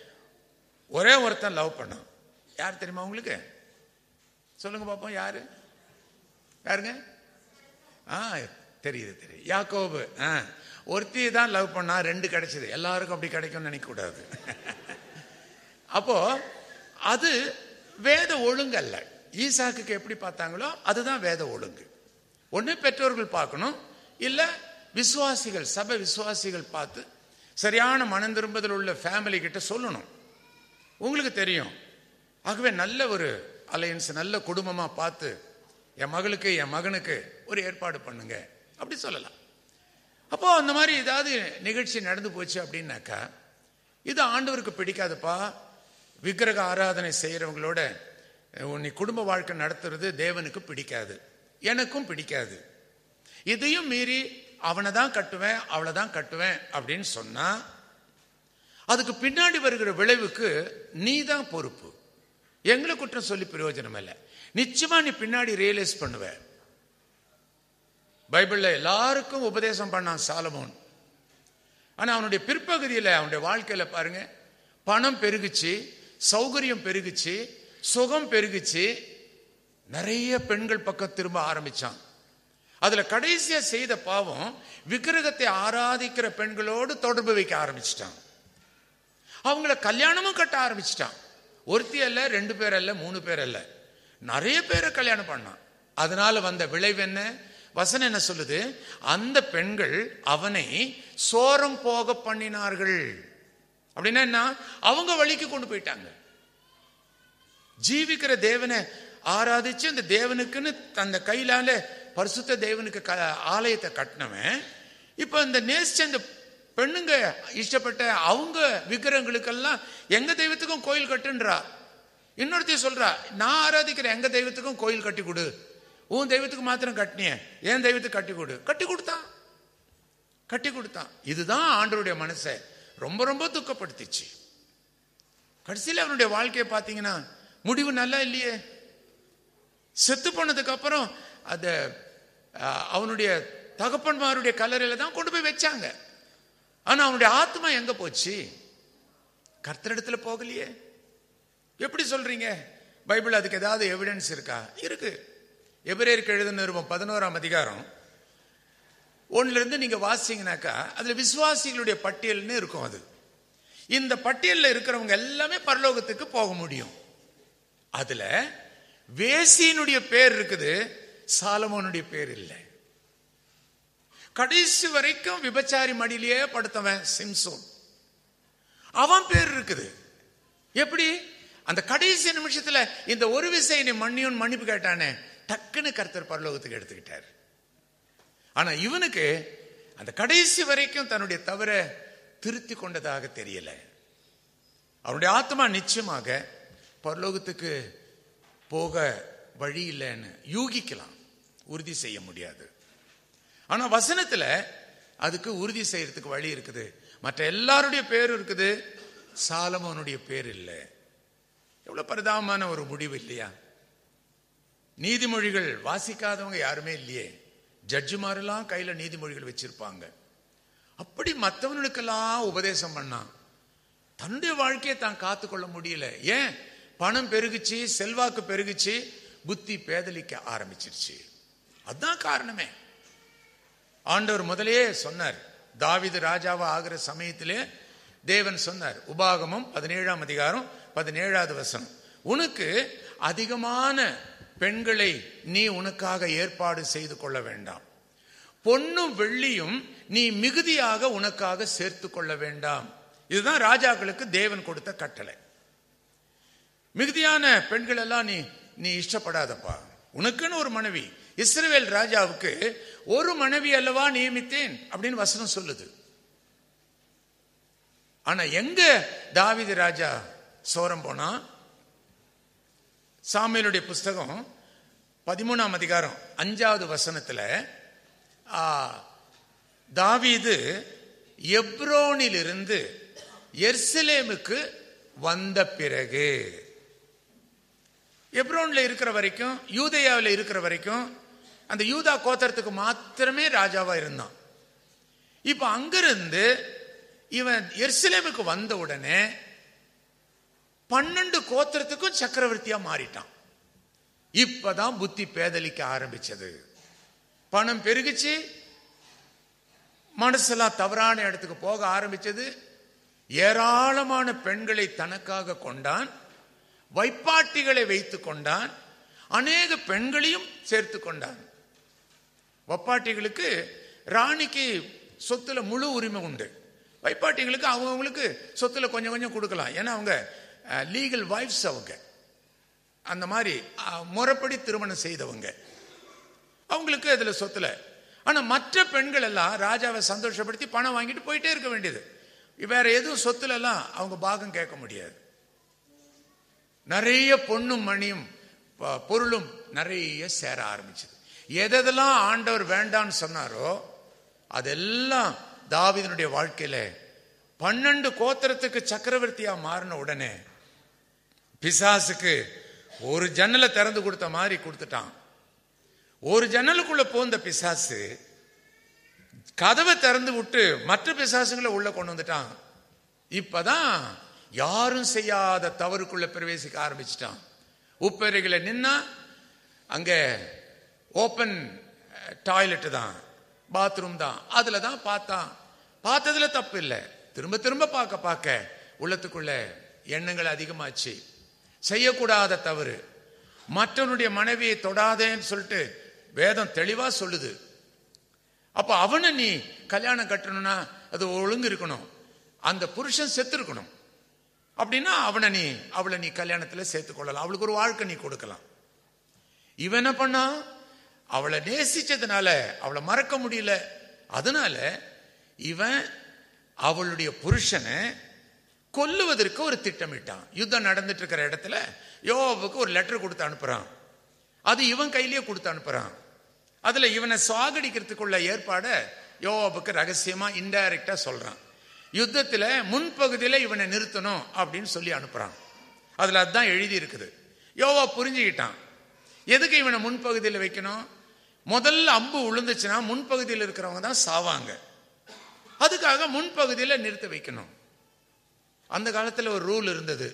ஒரே ஒருத்தன் லவ் பண்ணான் யார் தெரியுமா உங்களுக்கு சொல்லுங்க பாப்போம் யாரு யாருங்க ஆ தெரியுது தெரியுது யாக்கோபு ஆ ஒருத்தி தான் லவ் பண்ணா ரெண்டு கிடைச்சது எல்லாருக்கும் அப்படி கிடைக்கும்னு நினைக்க கூடாது அப்போ அது வேத ஒழுங்கு அல்ல ஈசாக்குக்கு எப்படி பார்த்தாங்களோ அதுதான் வேத ஒழுங்கு ஒண்ணு பெற்றோர்கள் பார்க்கணும் இல்ல விசுவாசிகள் சபை விசுவாசிகள் பார்த்து சரியான மனம் திரும்புதல் உள்ள ஃபேமிலி கிட்ட சொல்லணும் உங்களுக்கு தெரியும் ஆகவே நல்ல ஒரு அலையன்ஸ் நல்ல குடும்பமா பார்த்து என் மகளுக்கு என் மகனுக்கு ஒரு ஏற்பாடு பண்ணுங்க அப்படி சொல்லலாம் அப்போ அந்த மாதிரி ஏதாவது நிகழ்ச்சி நடந்து போச்சு அப்படின்னாக்கா இது ஆண்டவருக்கு பிடிக்காதுப்பா விக்கிரக ஆராதனை செய்யறவங்களோட நீ குடும்ப வாழ்க்கை நடத்துறது தேவனுக்கு பிடிக்காது எனக்கும் பிடிக்காது இதையும் மீறி அவனை தான் கட்டுவேன் அவளை தான் கட்டுவேன் அப்படின்னு சொன்னா அதுக்கு பின்னாடி வருகிற விளைவுக்கு நீ தான் பொறுப்பு எங்களை குற்றம் சொல்லி பிரயோஜனம் இல்லை நிச்சயமா நீ பின்னாடி ரியலைஸ் பண்ணுவ பைபிள்ல எல்லாருக்கும் உபதேசம் பண்ணான் சாலமோன் ஆனா அவனுடைய பிற்பகுதியில அவனுடைய வாழ்க்கையில பாருங்க பணம் பெருகுச்சு சௌகரியம் பெருகுச்சு சுகம் பெருகுச்சு நிறைய பெண்கள் பக்கம் திரும்ப ஆரம்பிச்சான் அதுல கடைசியா செய்த பாவம் விக்கிரகத்தை ஆராதிக்கிற பெண்களோடு தொடர்பு வைக்க ஆரம்பிச்சிட்டான் அவங்கள கல்யாணமும் கட்ட ஆரம்பிச்சிட்டான் ஒருத்தி அல்ல ரெண்டு பேர் அல்ல மூணு பேர் அல்ல நிறைய பேரை கல்யாணம் பண்ணான் அதனால வந்த விளைவு என்ன வசனம் என்ன சொல்லுது அந்த பெண்கள் அவனை சோரம் போக பண்ணினார்கள் அப்படின்னா என்ன அவங்க வழிக்கு கொண்டு போயிட்டாங்க ஜீவிக்கிற தேவனை ஆராதிச்சு அந்த தேவனுக்குன்னு அந்த கையிலால பரிசுத்த தேவனுக்கு க ஆலயத்தை கட்டினவன் இப்ப இந்த நேசிச்ச அந்த பெண்ணுங்க இஷ்டப்பட்ட அவங்க விக்கிரகங்களுக்கெல்லாம் எங்க தெய்வத்துக்கும் கோயில் கட்டுன்றா இன்னொருத்தி சொல்றா நான் ஆராதிக்கிற எங்க தெய்வத்துக்கும் கோயில் கட்டி கொடு உன் தெய்வத்துக்கு மாத்திரம் கட்டினிய என் தெய்வத்துக்கு கட்டி கொடு கட்டி கொடுத்தான் கட்டி கொடுத்தான் இதுதான் ஆண்டவருடைய மனசை ரொம்ப ரொம்ப துக்கப்படுத்திச்சு கடைசியில் அவனுடைய வாழ்க்கையை பார்த்தீங்கன்னா முடிவு நல்லா இல்லையே செத்து போனதுக்கு அப்புறம் அத அஹ், அவனுடைய தகப்பன்மாருடைய கல்லறையில தான் கொண்டு போய் வச்சாங்க ஆனா அவனுடைய ஆத்மா எங்க போச்சு கர்த்தரிடத்துல போகலையே எப்படி சொல்றீங்க பைபிள் அதுக்கு ஏதாவது எவிடன்ஸ் இருக்கா இருக்கு எபிரேயருக்கு எழுதின நிருபம் பதினோராம் அதிகாரம் ஒண்ணுல இருந்து நீங்க வாசிங்கனாக்கா அதுல விசுவாசிகளுடைய பட்டியல்னு இருக்கும் அது இந்த பட்டியல்ல இருக்கிறவங்க எல்லாமே பரலோகத்துக்கு போக முடியும் அதுல வேசியினுடைய பேர் இருக்குது சாலமோனுடைய பேர் இல்லை கடைசி வரைக்கும் விபச்சாரி மடியிலேயே படுத்தவன் சிம்சோன் அவன் பேர் இருக்குது எப்படி அந்த கடைசி நிமிஷத்துல இந்த ஒரு விசை நீ மன்னியும் மன்னிப்பு கேட்டானே டக்குன்னு கர்த்தர் பரலோகத்துக்கு எடுத்துக்கிட்டார் ஆனா இவனுக்கு அந்த கடைசி வரைக்கும் தன்னுடைய தவற திருத்தி கொண்டதாக தெரியல அவனுடைய ஆத்மா நிச்சயமாக பரலோகத்துக்கு போக வழி இல்லைன்னு யூகிக்கலாம் உறுதி செய்ய முடியாது ஆனா வசனத்துல அதுக்கு உறுதி செய்யறதுக்கு வழி இருக்குது மற்ற எல்லாருடைய பேரும் இருக்குது சாலமோனுடைய பேர் இல்லை எவ்வளவு பரிதாபமான ஒரு முடிவு இல்லையா நீதிமொழிகள் வாசிக்காதவங்க யாருமே இல்லையே ஜட்ஜுமாரெல்லாம் கையில நீதிமொழிகள் வச்சிருப்பாங்க அப்படி மற்றவனுக்கெல்லாம் உபதேசம் பண்ணான் தன்னுடைய வாழ்க்கையை தான் காத்துக்கொள்ள முடியல ஏன் பணம் பெருகுச்சு செல்வாக்கு பெருகுச்சு புத்தி பேதலிக்க ஆரம்பிச்சிருச்சு அதுதான் காரணமே ஆண்டவர் முதலே சொன்னார் தாவிது ராஜாவா ஆகிற சமயத்திலே தேவன் சொன்னார் உபாகமம் பதினேழாம் அதிகாரம் பதினேழாவது வசனம் உனக்கு அதிகமான பெண்களை நீ உனக்காக ஏற்பாடு செய்து கொள்ள வேண்டாம் பொன்னும் வெள்ளியும் நீ மிகுதியாக உனக்காக சேர்த்து கொள்ள வேண்டாம் இதுதான் ராஜாக்களுக்கு தேவன் கொடுத்த கட்டளை மிகுதியான பெண்கள் எல்லாம் நீ நீ இஷ்டப்படாதப்பா உனக்குன்னு ஒரு மனைவி இஸ்ரவேல் ராஜாவுக்கு ஒரு மனைவி அல்லவா நியமித்தேன் அப்படின்னு வசனம் சொல்லுது ஆனா எங்க தாவிது ராஜா சோரம் போனா சாமியலுடைய புஸ்தகம் பதிமூணாம் அதிகாரம் அஞ்சாவது வசனத்துல ஆ, தாவீது எப்ரோனிலிருந்து எர்சலேமுக்கு வந்த பிறகு எப்ரோன்ல இருக்கிற வரைக்கும் யூதேயாவில் இருக்கிற வரைக்கும் அந்த யூதா கோத்திரத்துக்கு மாத்திரமே ராஜாவா இருந்தான் இப்ப அங்கிருந்து இவன் எருசலேமுக்கு வந்த உடனே பன்னெண்டு கோத்திரத்துக்கும் சக்கரவர்த்தியா மாறிட்டான் இப்பதான் புத்தி பேதலிக்க ஆரம்பிச்சது பணம் பெருகுச்சு மனசெல்லாம் தவறான இடத்துக்கு போக ஆரம்பிச்சது ஏராளமான பெண்களை தனக்காக கொண்டான் வைப்பாட்டிகளை வைத்துக் கொண்டான் அநேக பெண்களையும் சேர்த்து கொண்டான் வப்பாட்டிகளுக்கு ராணிக்கு சொத்துல முழு உரிமை உண்டு வைப்பாட்டிகளுக்கு அவங்கவுங்களுக்கு சொத்துல கொஞ்சம் கொஞ்சம் கொடுக்கலாம் ஏன்னா அவங்க லீகல் வைஃப்ஸ் அவங்க அந்த மாதிரி அஹ், முறைப்படி திருமணம் செய்தவங்க அவங்களுக்கு அதுல சொத்துல ஆனா மற்ற பெண்கள் எல்லாம் ராஜாவை சந்தோஷப்படுத்தி பணம் வாங்கிட்டு போயிட்டே இருக்க வேண்டியது வேற எதுவும் சொத்துல எல்லாம் அவங்க பாகம் கேட்க முடியாது நிறைய பொண்ணும் மணியும் ப- பொருளும் நிறைய சேர ஆரம்பிச்சது எதெல்லாம் ஆண்டவர் வேண்டான்னு சொன்னாரோ அதெல்லாம் தாவீதினுடைய வாழ்க்கையில பன்னெண்டு கோத்திரத்துக்கு சக்கரவர்த்தியா மாறின உடனே பிசாசுக்கு ஒரு ஜன்னலை திறந்து கொடுத்த மாதிரி கொடுத்துட்டான் ஒரு ஜன்னலுக்குள்ள போந்த பிசாசு கதவை திறந்து விட்டு மற்ற பிசாசுங்களை உள்ள கொண்டு வந்துட்டான் இப்பதான் யாரும் செய்யாத தவறுக்குள்ள பிரவேசிக்க ஆரம்பிச்சிட்டான் உப்பெருகில நின்னா அங்க ஓப்பன் டாய்லெட் தான் பாத்ரூம் தான் அதுல தான் பார்த்தான் பார்த்ததுல தப்பு இல்லை திரும்ப திரும்ப பார்க்க பார்க்க உள்ளத்துக்குள்ள எண்ணங்கள் அதிகமாச்சு செய்யக்கூடாத தவறு மற்றவனுடைய மனைவியை தொடாதேன்னு சொல்லிட்டு வேதம் தெளிவா சொல்லுது அப்ப அவனை நீ கல்யாணம் கட்டணும்னா அது ஒழுங்கு இருக்கணும் அந்த புருஷன் செத்து இருக்கணும் அப்படின்னா அவனை நீ அவளை நீ கல்யாணத்துல சேர்த்துக் கொள்ளலாம் அவளுக்கு ஒரு வாழ்க்கை நீ கொடுக்கலாம் இவன் என்ன பண்ணா அவளை நேசிச்சதுனால அவளை மறக்க முடியல அதனால இவன் அவளுடைய புருஷனை கொல்லுவதற்கு ஒரு திட்டமிட்டான் யுத்தம் நடந்துட்டு இருக்கிற இடத்துல யோவாவுக்கு ஒரு லெட்டர் கொடுத்து அனுப்புறான் அது இவன் கையிலேயே கொடுத்து அனுப்புறான் அதுல இவனை சாகடிக்கிறதுக்குள்ள ஏற்பாட யோவாவுக்கு ரகசியமா இன்டைரக்டா சொல்றான் யுத்தத்துல முன்பகுதியில இவனை நிறுத்தணும் அப்படின்னு சொல்லி அனுப்புறான் அதுல அதுதான் எழுதி இருக்குது யோவா புரிஞ்சுக்கிட்டான் எதுக்கு இவனை முன்பகுதியில் வைக்கணும் முதல்ல அம்பு விழுந்துச்சுன்னா முன்பகுதியில் இருக்கிறவங்க தான் சாவாங்க அதுக்காக முன்பகுதியில் நிறுத்த வைக்கணும் அந்த காலத்தில் ஒரு ரூல் இருந்தது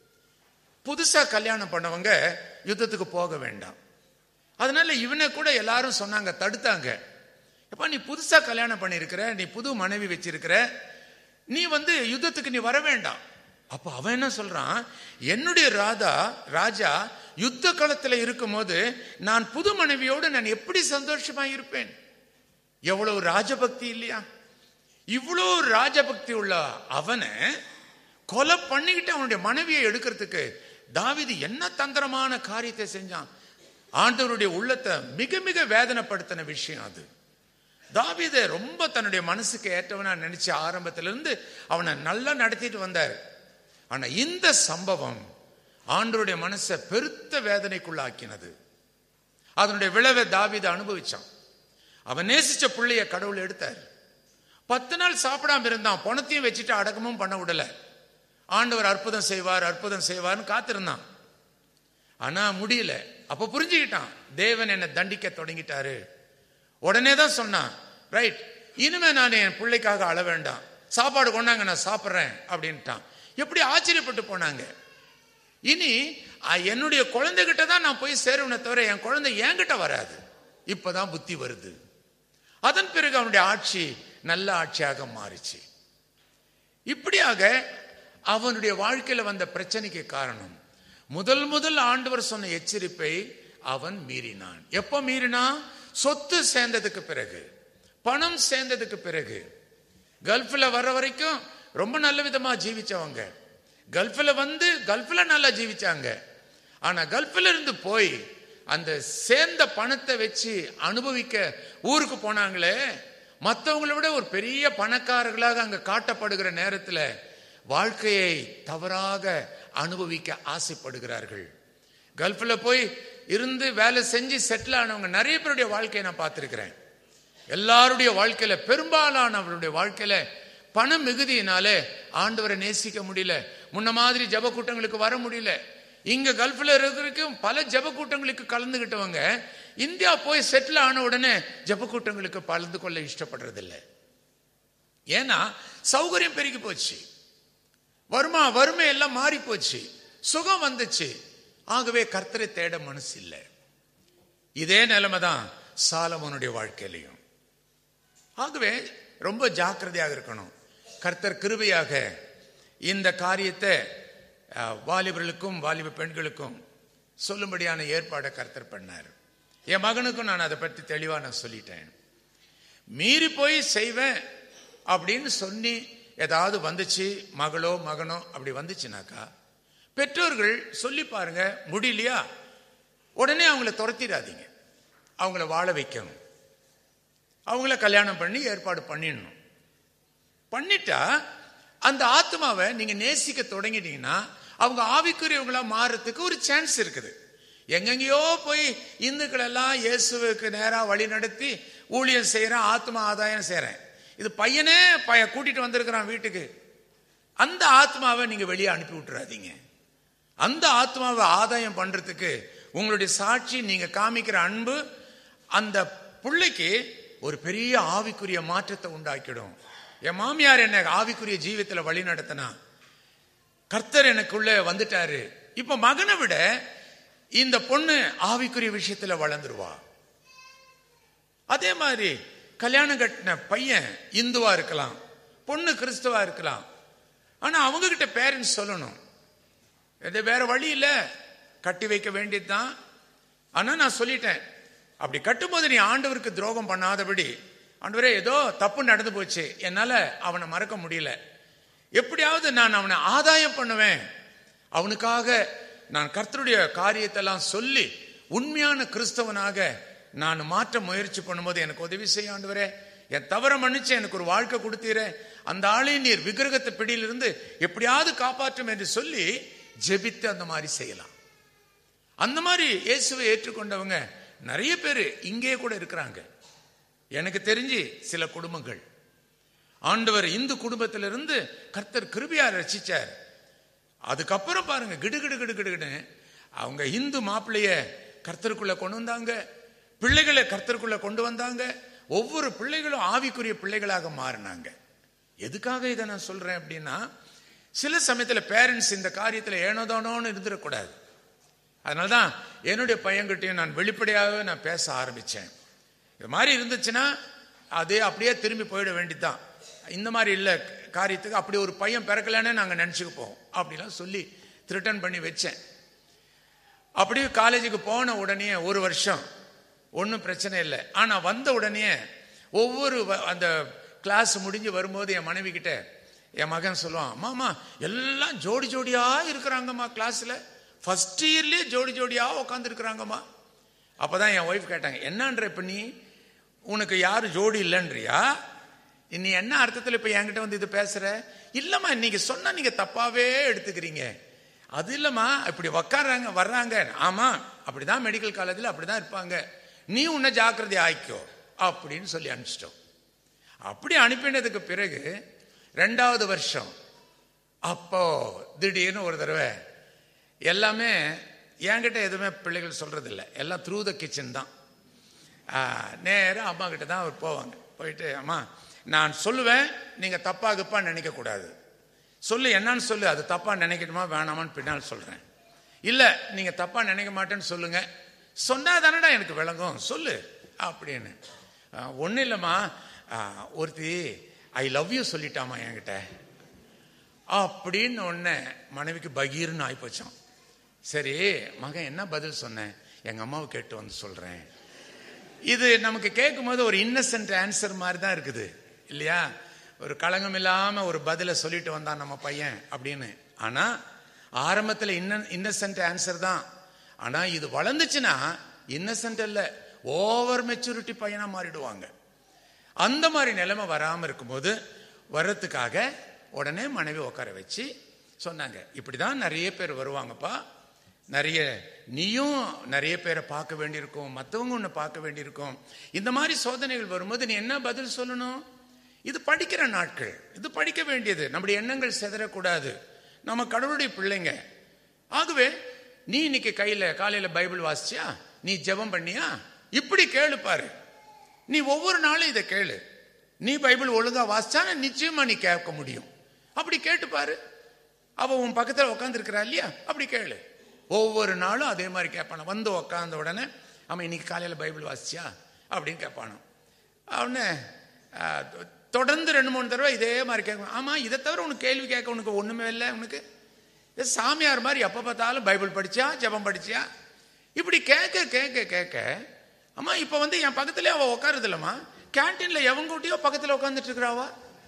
புதுசா கல்யாணம் பண்ணவங்க யுத்தத்துக்கு போக வேண்டாம் அதனால இவனை கூட எல்லாரும் சொன்னாங்க தடுத்தாங்க எப்பா நீ புதுசா கல்யாணம் பண்ணியிருக்கிற நீ புது மனைவி வச்சிருக்கிற நீ வந்து யுத்தத்துக்கு நீ வர வேண்டாம் அப்ப அவன் என்ன சொல்றான் என்னுடைய ராதா ராஜா யுத்த களத்துல இருக்கும்போது நான் புது மனைவியோடு நான் எப்படி சந்தோஷமா இருப்பேன் எவ்வளவு ராஜபக்தி இல்லையா இவ்வளவு ராஜபக்தி உள்ள அவனை கொலை பண்ணிக்கிட்டு அவனுடைய மனைவியை எடுக்கிறதுக்கு தாவிது என்ன தந்திரமான காரியத்தை செஞ்சான் ஆண்டவருடைய உள்ளத்தை மிக மிக வேதனைப்படுத்தின விஷயம் அது தாவீதை ரொம்ப தன்னுடைய மனசுக்கு ஏற்றவனா நினைச்ச ஆரம்பத்திலிருந்து அவனை நல்லா நடத்திட்டு வந்தார் ஆனா இந்த சம்பவம் ஆண்டவருடைய மனசை பெருத்த வேதனைக்குள்ளாக்கினது அதனுடைய விளைவை தாவீது அனுபவிச்சான் அவன் நேசிச்ச பிள்ளைய கடவுள் எடுத்தார் பத்து நாள் சாப்பிடாம இருந்தான் பணத்தையும் வச்சுட்டு அடக்கமும் பண்ண விடல ஆண்டவர் அற்புதம் செய்வார் அற்புதம் செய்வார்னு காத்திருந்தான் ஆனா முடியல அப்ப புரிஞ்சுக்கிட்டான் தேவன் என்னை தண்டிக்க தொடங்கிட்டாரு உடனே தான் சொன்னான் ரைட் இனிமே நான் என் பிள்ளைக்காக அழ வேண்டாம் சாப்பாடு கொண்டாங்க நான் சாப்பிட்றேன் அப்படின்ட்டான் எப்படி ஆச்சரியப்பட்டு போனாங்க இனி அஹ், என்னுடைய குழந்தைகிட்ட தான் நான் போய் சேருவனே தவிர என் குழந்தை என்கிட்ட வராது இப்பதான் புத்தி வருது அதன் பிறகு அவனுடைய ஆட்சி நல்ல ஆட்சியாக மாறிச்சு இப்படியாக அவனுடைய வாழ்க்கையில வந்த பிரச்சனைக்கு காரணம் முதல் முதல் ஆண்டவர் சொன்ன எச்சரிப்பை அவன் மீறினான் எப்ப மீறினான் சொத்து சேர்ந்ததுக்கு பிறகு பணம் சேர்ந்ததுக்கு பிறகு கல்ஃப்ல வர வரைக்கும் ரொம்ப நல்ல விதமா ஜீவிச்சவங்க கல்ஃப்ல வந்து கல்ஃப்ல நல்லா ஜீவிச்சாங்க ஆனா கல்ஃப்ல இருந்து போய் அந்த சேர்ந்த பணத்தை வச்சு அனுபவிக்க ஊருக்கு போனாங்களே மற்றவங்களை விட ஒரு பெரிய பணக்காரர்களாக அங்க காட்டப்படுகிற நேரத்துல வாழ்க்கையை தவறாக அனுபவிக்க ஆசைப்படுகிறார்கள் கல்ஃப்ல போய் இருந்து வேலை செஞ்சு செட்டில் ஆனவங்க நிறைய பேருடைய வாழ்க்கையை நான் பார்த்திருக்கிறேன் எல்லாருடைய வாழ்க்கையில பெரும்பாலானவருடைய வாழ்க்கையில பண மிகுதியினாலே ஆண்டவரை நேசிக்க முடியல முன்ன மாதிரி ஜப கூட்டங்களுக்கு வர முடியல இங்க கல்ஃப்ல இருக்கிறதுக்கும் பல ஜப கூட்டங்களுக்கு கலந்துகிட்டவங்க இந்தியா போய் செட்டில் ஆன உடனே ஜப கூட்டங்களுக்கு கலந்து கொள்ள இஷ்டப்படுறதில்லை ஏன்னா சௌகரியம் பெருகி போச்சு வருமா வறுமை எல்லாம் மாறி போச்சு சுகம் வந்துச்சு ஆகவே கர்த்தரை தேட மனசு இல்லை இதே நிலைமை தான் சாலமோனுடைய வாழ்க்கையிலையும் ஆகவே ரொம்ப ஜாக்கிரதையாக இருக்கணும் கர்த்தர் கிருபையாக இந்த காரியத்தை அஹ், வாலிபர்களுக்கும் வாலிப பெண்களுக்கும் சொல்லும்படியான ஏற்பாடை கர்த்தர் பண்ணார் என் மகனுக்கும் நான் அதை பற்றி தெளிவாக நான் சொல்லிட்டேன் மீறி போய் செய்வேன் அப்படின்னு சொல்லி ஏதாவது வந்துச்சு மகளோ மகனோ அப்படி வந்துச்சுனாக்கா பெற்றோர்கள் சொல்லி பாருங்க முடியலையா உடனே அவங்கள துரத்திடாதீங்க அவங்கள வாழ வைக்கணும் அவங்கள கல்யாணம் பண்ணி ஏற்பாடு பண்ணிடணும் பண்ணிட்டா அந்த ஆத்மாவை நீங்க நேசிக்க தொடங்கிட்டீங்கன்னா அவங்க ஆவிக்குரியவங்களா மாறத்துக்கு ஒரு சான்ஸ் இருக்குது எங்கெங்கேயோ போய் இந்துக்கள் எல்லாம் இயேசுவுக்கு நேரா வழி நடத்தி ஊழியம் செய்யறேன் ஆத்மா ஆதாயம் செய்யறேன் இது பையனே பைய கூட்டிட்டு வந்திருக்கிறான் வீட்டுக்கு அந்த ஆத்மாவை நீங்க வெளியே அனுப்பி விட்டுறாதீங்க அந்த ஆத்மாவை ஆதாயம் பண்றதுக்கு உங்களுடைய சாட்சி நீங்க காமிக்கிற அன்பு அந்த பிள்ளைக்கு ஒரு பெரிய ஆவிக்குரிய மாற்றத்தை உண்டாக்கிடும் என் மாமியார் என்ன ஆவிக்குரிய ஜீவித்துல வழி நடத்தினா கர்த்தர் எனக்குள்ள வந்துட்டாரு இப்ப மகனை விட இந்த பொண்ணு ஆவிக்குரிய விஷயத்துல வளர்ந்துருவா அதே மாதிரி கல்யாணம் கட்டின பையன் இந்துவா இருக்கலாம் பொண்ணு கிறிஸ்துவா இருக்கலாம் ஆனா அவங்க கிட்ட பேரண்ட்ஸ் சொல்லணும் இது வேற வழி இல்ல கட்டி வைக்க வேண்டியதுதான் ஆனா நான் சொல்லிட்டேன் அப்படி கட்டும்போது நீ ஆண்டவருக்கு துரோகம் பண்ணாதபடி ஆண்டவரே ஏதோ தப்பு நடந்து போச்சு என்னால அவனை மறக்க முடியல எப்படியாவது நான் அவனை ஆதாயம் பண்ணுவேன் அவனுக்காக நான் கர்த்தருடைய காரியத்தெல்லாம் சொல்லி உண்மையான கிறிஸ்தவனாக நான் மாற்ற முயற்சி பண்ணும்போது எனக்கு உதவி செய்ய ஆண்டவரே என் தவற மன்னிச்சு எனக்கு ஒரு வாழ்க்கை கொடுத்தீரே அந்த ஆளை நீர் விக்கிரகத்தை பிடியிலிருந்து எப்படியாவது காப்பாற்றும் என்று சொல்லி ஜெபித்து அந்த மாதிரி செய்யலாம் அந்த மாதிரி இயேசுவை ஏற்றுக்கொண்டவங்க நிறைய பேர் இங்கே கூட இருக்கிறாங்க எனக்கு தெரிஞ்சு சில குடும்பங்கள் ஆண்டவர் இந்து குடும்பத்திலிருந்து கர்த்தர் கிருபியா ரசிச்சார் அதுக்கப்புறம் பாருங்க கிடுகிடு கிடுகிடுன்னு அவங்க இந்து மாப்பிள்ளைய கர்த்தருக்குள்ள கொண்டு வந்தாங்க பிள்ளைகளை கர்த்தருக்குள்ள கொண்டு வந்தாங்க ஒவ்வொரு பிள்ளைகளும் ஆவிக்குரிய பிள்ளைகளாக மாறினாங்க எதுக்காக இதை நான் சொல்றேன் அப்படின்னா சில சமயத்துல பேரண்ட்ஸ் இந்த காரியத்துல ஏனோதானோன்னு இருந்துடக்கூடாது அதனாலதான் என்னுடைய பையன்கிட்டையும் நான் வெளிப்படையாகவே நான் பேச ஆரம்பிச்சேன் இது மாதிரி இருந்துச்சுன்னா அதே அப்படியே திரும்பி போயிட வேண்டியதுதான் இந்த மாதிரி இல்லை காரியத்துக்கு அப்படி ஒரு பையன் பிறக்கலன்னு நாங்கள் நினச்சிக்குப்போம் அப்படிலாம் சொல்லி த்ரிட்டன் பண்ணி வச்சேன் அப்படியே காலேஜுக்கு போன உடனே ஒரு வருஷம் ஒன்றும் பிரச்சனை இல்லை ஆனால் வந்த உடனே ஒவ்வொரு வ- அந்த கிளாஸ் முடிஞ்சு வரும்போது என் மனைவி கிட்ட என் மகன் சொல்லுவான் மாமா எல்லாம் ஜோடி ஜோடியா இருக்கிறாங்கம்மா கிளாஸ்ல ஃபர்ஸ்ட் இயர்லயே ஜோடி ஜோடியா உட்காந்துருக்குறாங்கம்மா அப்பதான் என் ஒய்ஃப் கேட்டாங்க என்னன்ற இப்ப நீ உனக்கு யாரு ஜோடி இல்லைன்றியா நீ என்ன அர்த்தத்தில் இப்ப என்கிட்ட வந்து இது பேசுற இல்லம்மா இன்னைக்கு சொன்னா நீங்க தப்பாவே எடுத்துக்கிறீங்க அது இல்லம்மா இப்படி உக்காடுறாங்க வர்றாங்க ஆமா அப்படிதான் மெடிக்கல் காலேஜில் அப்படிதான் இருப்பாங்க நீ உன்னை ஜாக்கிரதை ஆயிக்கோ அப்படின்னு சொல்லி அனுப்பிச்சிட்டோம் அப்படி அனுப்பினதுக்கு பிறகு ரெண்டாவது வருஷம் அப்போ திடீர்னு ஒரு தடவை எல்லாமே என்கிட்ட எதுவுமே பிள்ளைகள் சொல்றது இல்ல எல்லாம் த்ரூ த கிச்சன் தான் நேராக அம்மா கிட்ட தான் அவர் போவாங்க போயிட்டு அம்மா நான் சொல்லுவேன் நீங்க தப்பா கிப்பா நினைக்க கூடாது சொல்லு என்னன்னு சொல்லு அது தப்பா நினைக்கணுமா வேணாமான்னு பின்னால் சொல்றேன் இல்ல நீங்க தப்பா நினைக்க மாட்டேன்னு சொல்லுங்க சொன்னா தானடா எனக்கு விளங்கும் சொல்லு அப்படின்னு ஒன்றும் இல்லைம்மா ஆஹ், ஒருத்தி ஐ லவ் யூ சொல்லிட்டாமா என்கிட்ட அப்படின்னு உடனே மனைவிக்கு பகீர்னு ஆயிப்போச்சான் சரி மகன் என்ன பதில் சொன்னேன் எங்க அம்மாவை கேட்டு வந்து சொல்றேன் இது நமக்கு கேட்கும்போது ஒரு இன்னசென்ட் ஆன்சர் மாதிரி தான் இருக்குது இல்லையா ஒரு களங்கம் இல்லாம ஒரு பதில சொல்லிட்டு வந்தான் நம்ம பையன் அப்படின்னு ஆனா ஆரம்பத்துல இன்ன இன்னசென்ட் ஆன்சர் தான் ஆனா இது வளர்ந்துச்சுன்னா இன்னசென்ட் இல்ல ஓவர் மெச்சூரிட்டி பையனா மாறிடுவாங்க அந்த மாதிரி நிலைமை வராம இருக்கும்போது வர்றதுக்காக உடனே மனைவி உட்கார வச்சு சொன்னாங்க இப்படிதான் நிறைய பேர் வருவாங்கப்பா நிறைய நீயும் நிறைய பேரை பார்க்க வேண்டியிருக்கும் மற்றவங்க ஒன்று பார்க்க வேண்டியிருக்கும் இந்த மாதிரி சோதனைகள் வரும்போது நீ என்ன பதில் சொல்லணும் இது படிக்கிற நாட்கள் இது படிக்க வேண்டியது நம்முடைய எண்ணங்கள் செதறக்கூடாது நம்ம கடவுளுடைய பிள்ளைங்க ஆகவே நீ இன்னைக்கு கையில காலையில பைபிள் வாசிச்சியா நீ ஜெபம் பண்ணியா இப்படி கேளு பாரு நீ ஒவ்வொரு நாளும் இதை கேளு நீ பைபிள் ஒழுங்கா வாசிச்சா நிச்சயமா நீ கேட்க முடியும் அப்படி கேட்டு பாரு அவ உன் பக்கத்துல உட்காந்துருக்கிறா இல்லையா அப்படி கேளு ஒவ்வொரு நாளும் அதே மாதிரி கேட்பான வந்து உட்காந்த உடனே அவன் இன்னைக்கு காலையில பைபிள் வாசிச்சியா அப்படின்னு கேட்பானோ அவனே ஆஹ், தொ- தொடர்ந்து ரெண்டு மூணு தடவை இதே மாதிரி கேட்கணும் ஆமா இதை தவிர உனக்கு கேள்வி கேட்க உனக்கு ஒண்ணுமே இல்லை உனக்கு இது சாமியார் மாதிரி எப்ப பார்த்தாலும் பைபிள் படிச்சியா ஜெபம் படிச்சியா இப்படி கேட்க கேட்க கேட்க அம்மா இப்ப வந்து என் பக்கத்துல அவ உட்காருது இல்லம்மா கேன்டீன்ல எவங்க கூட்டியோ பக்கத்துல உட்காந்துட்டு இருக்கிறாவா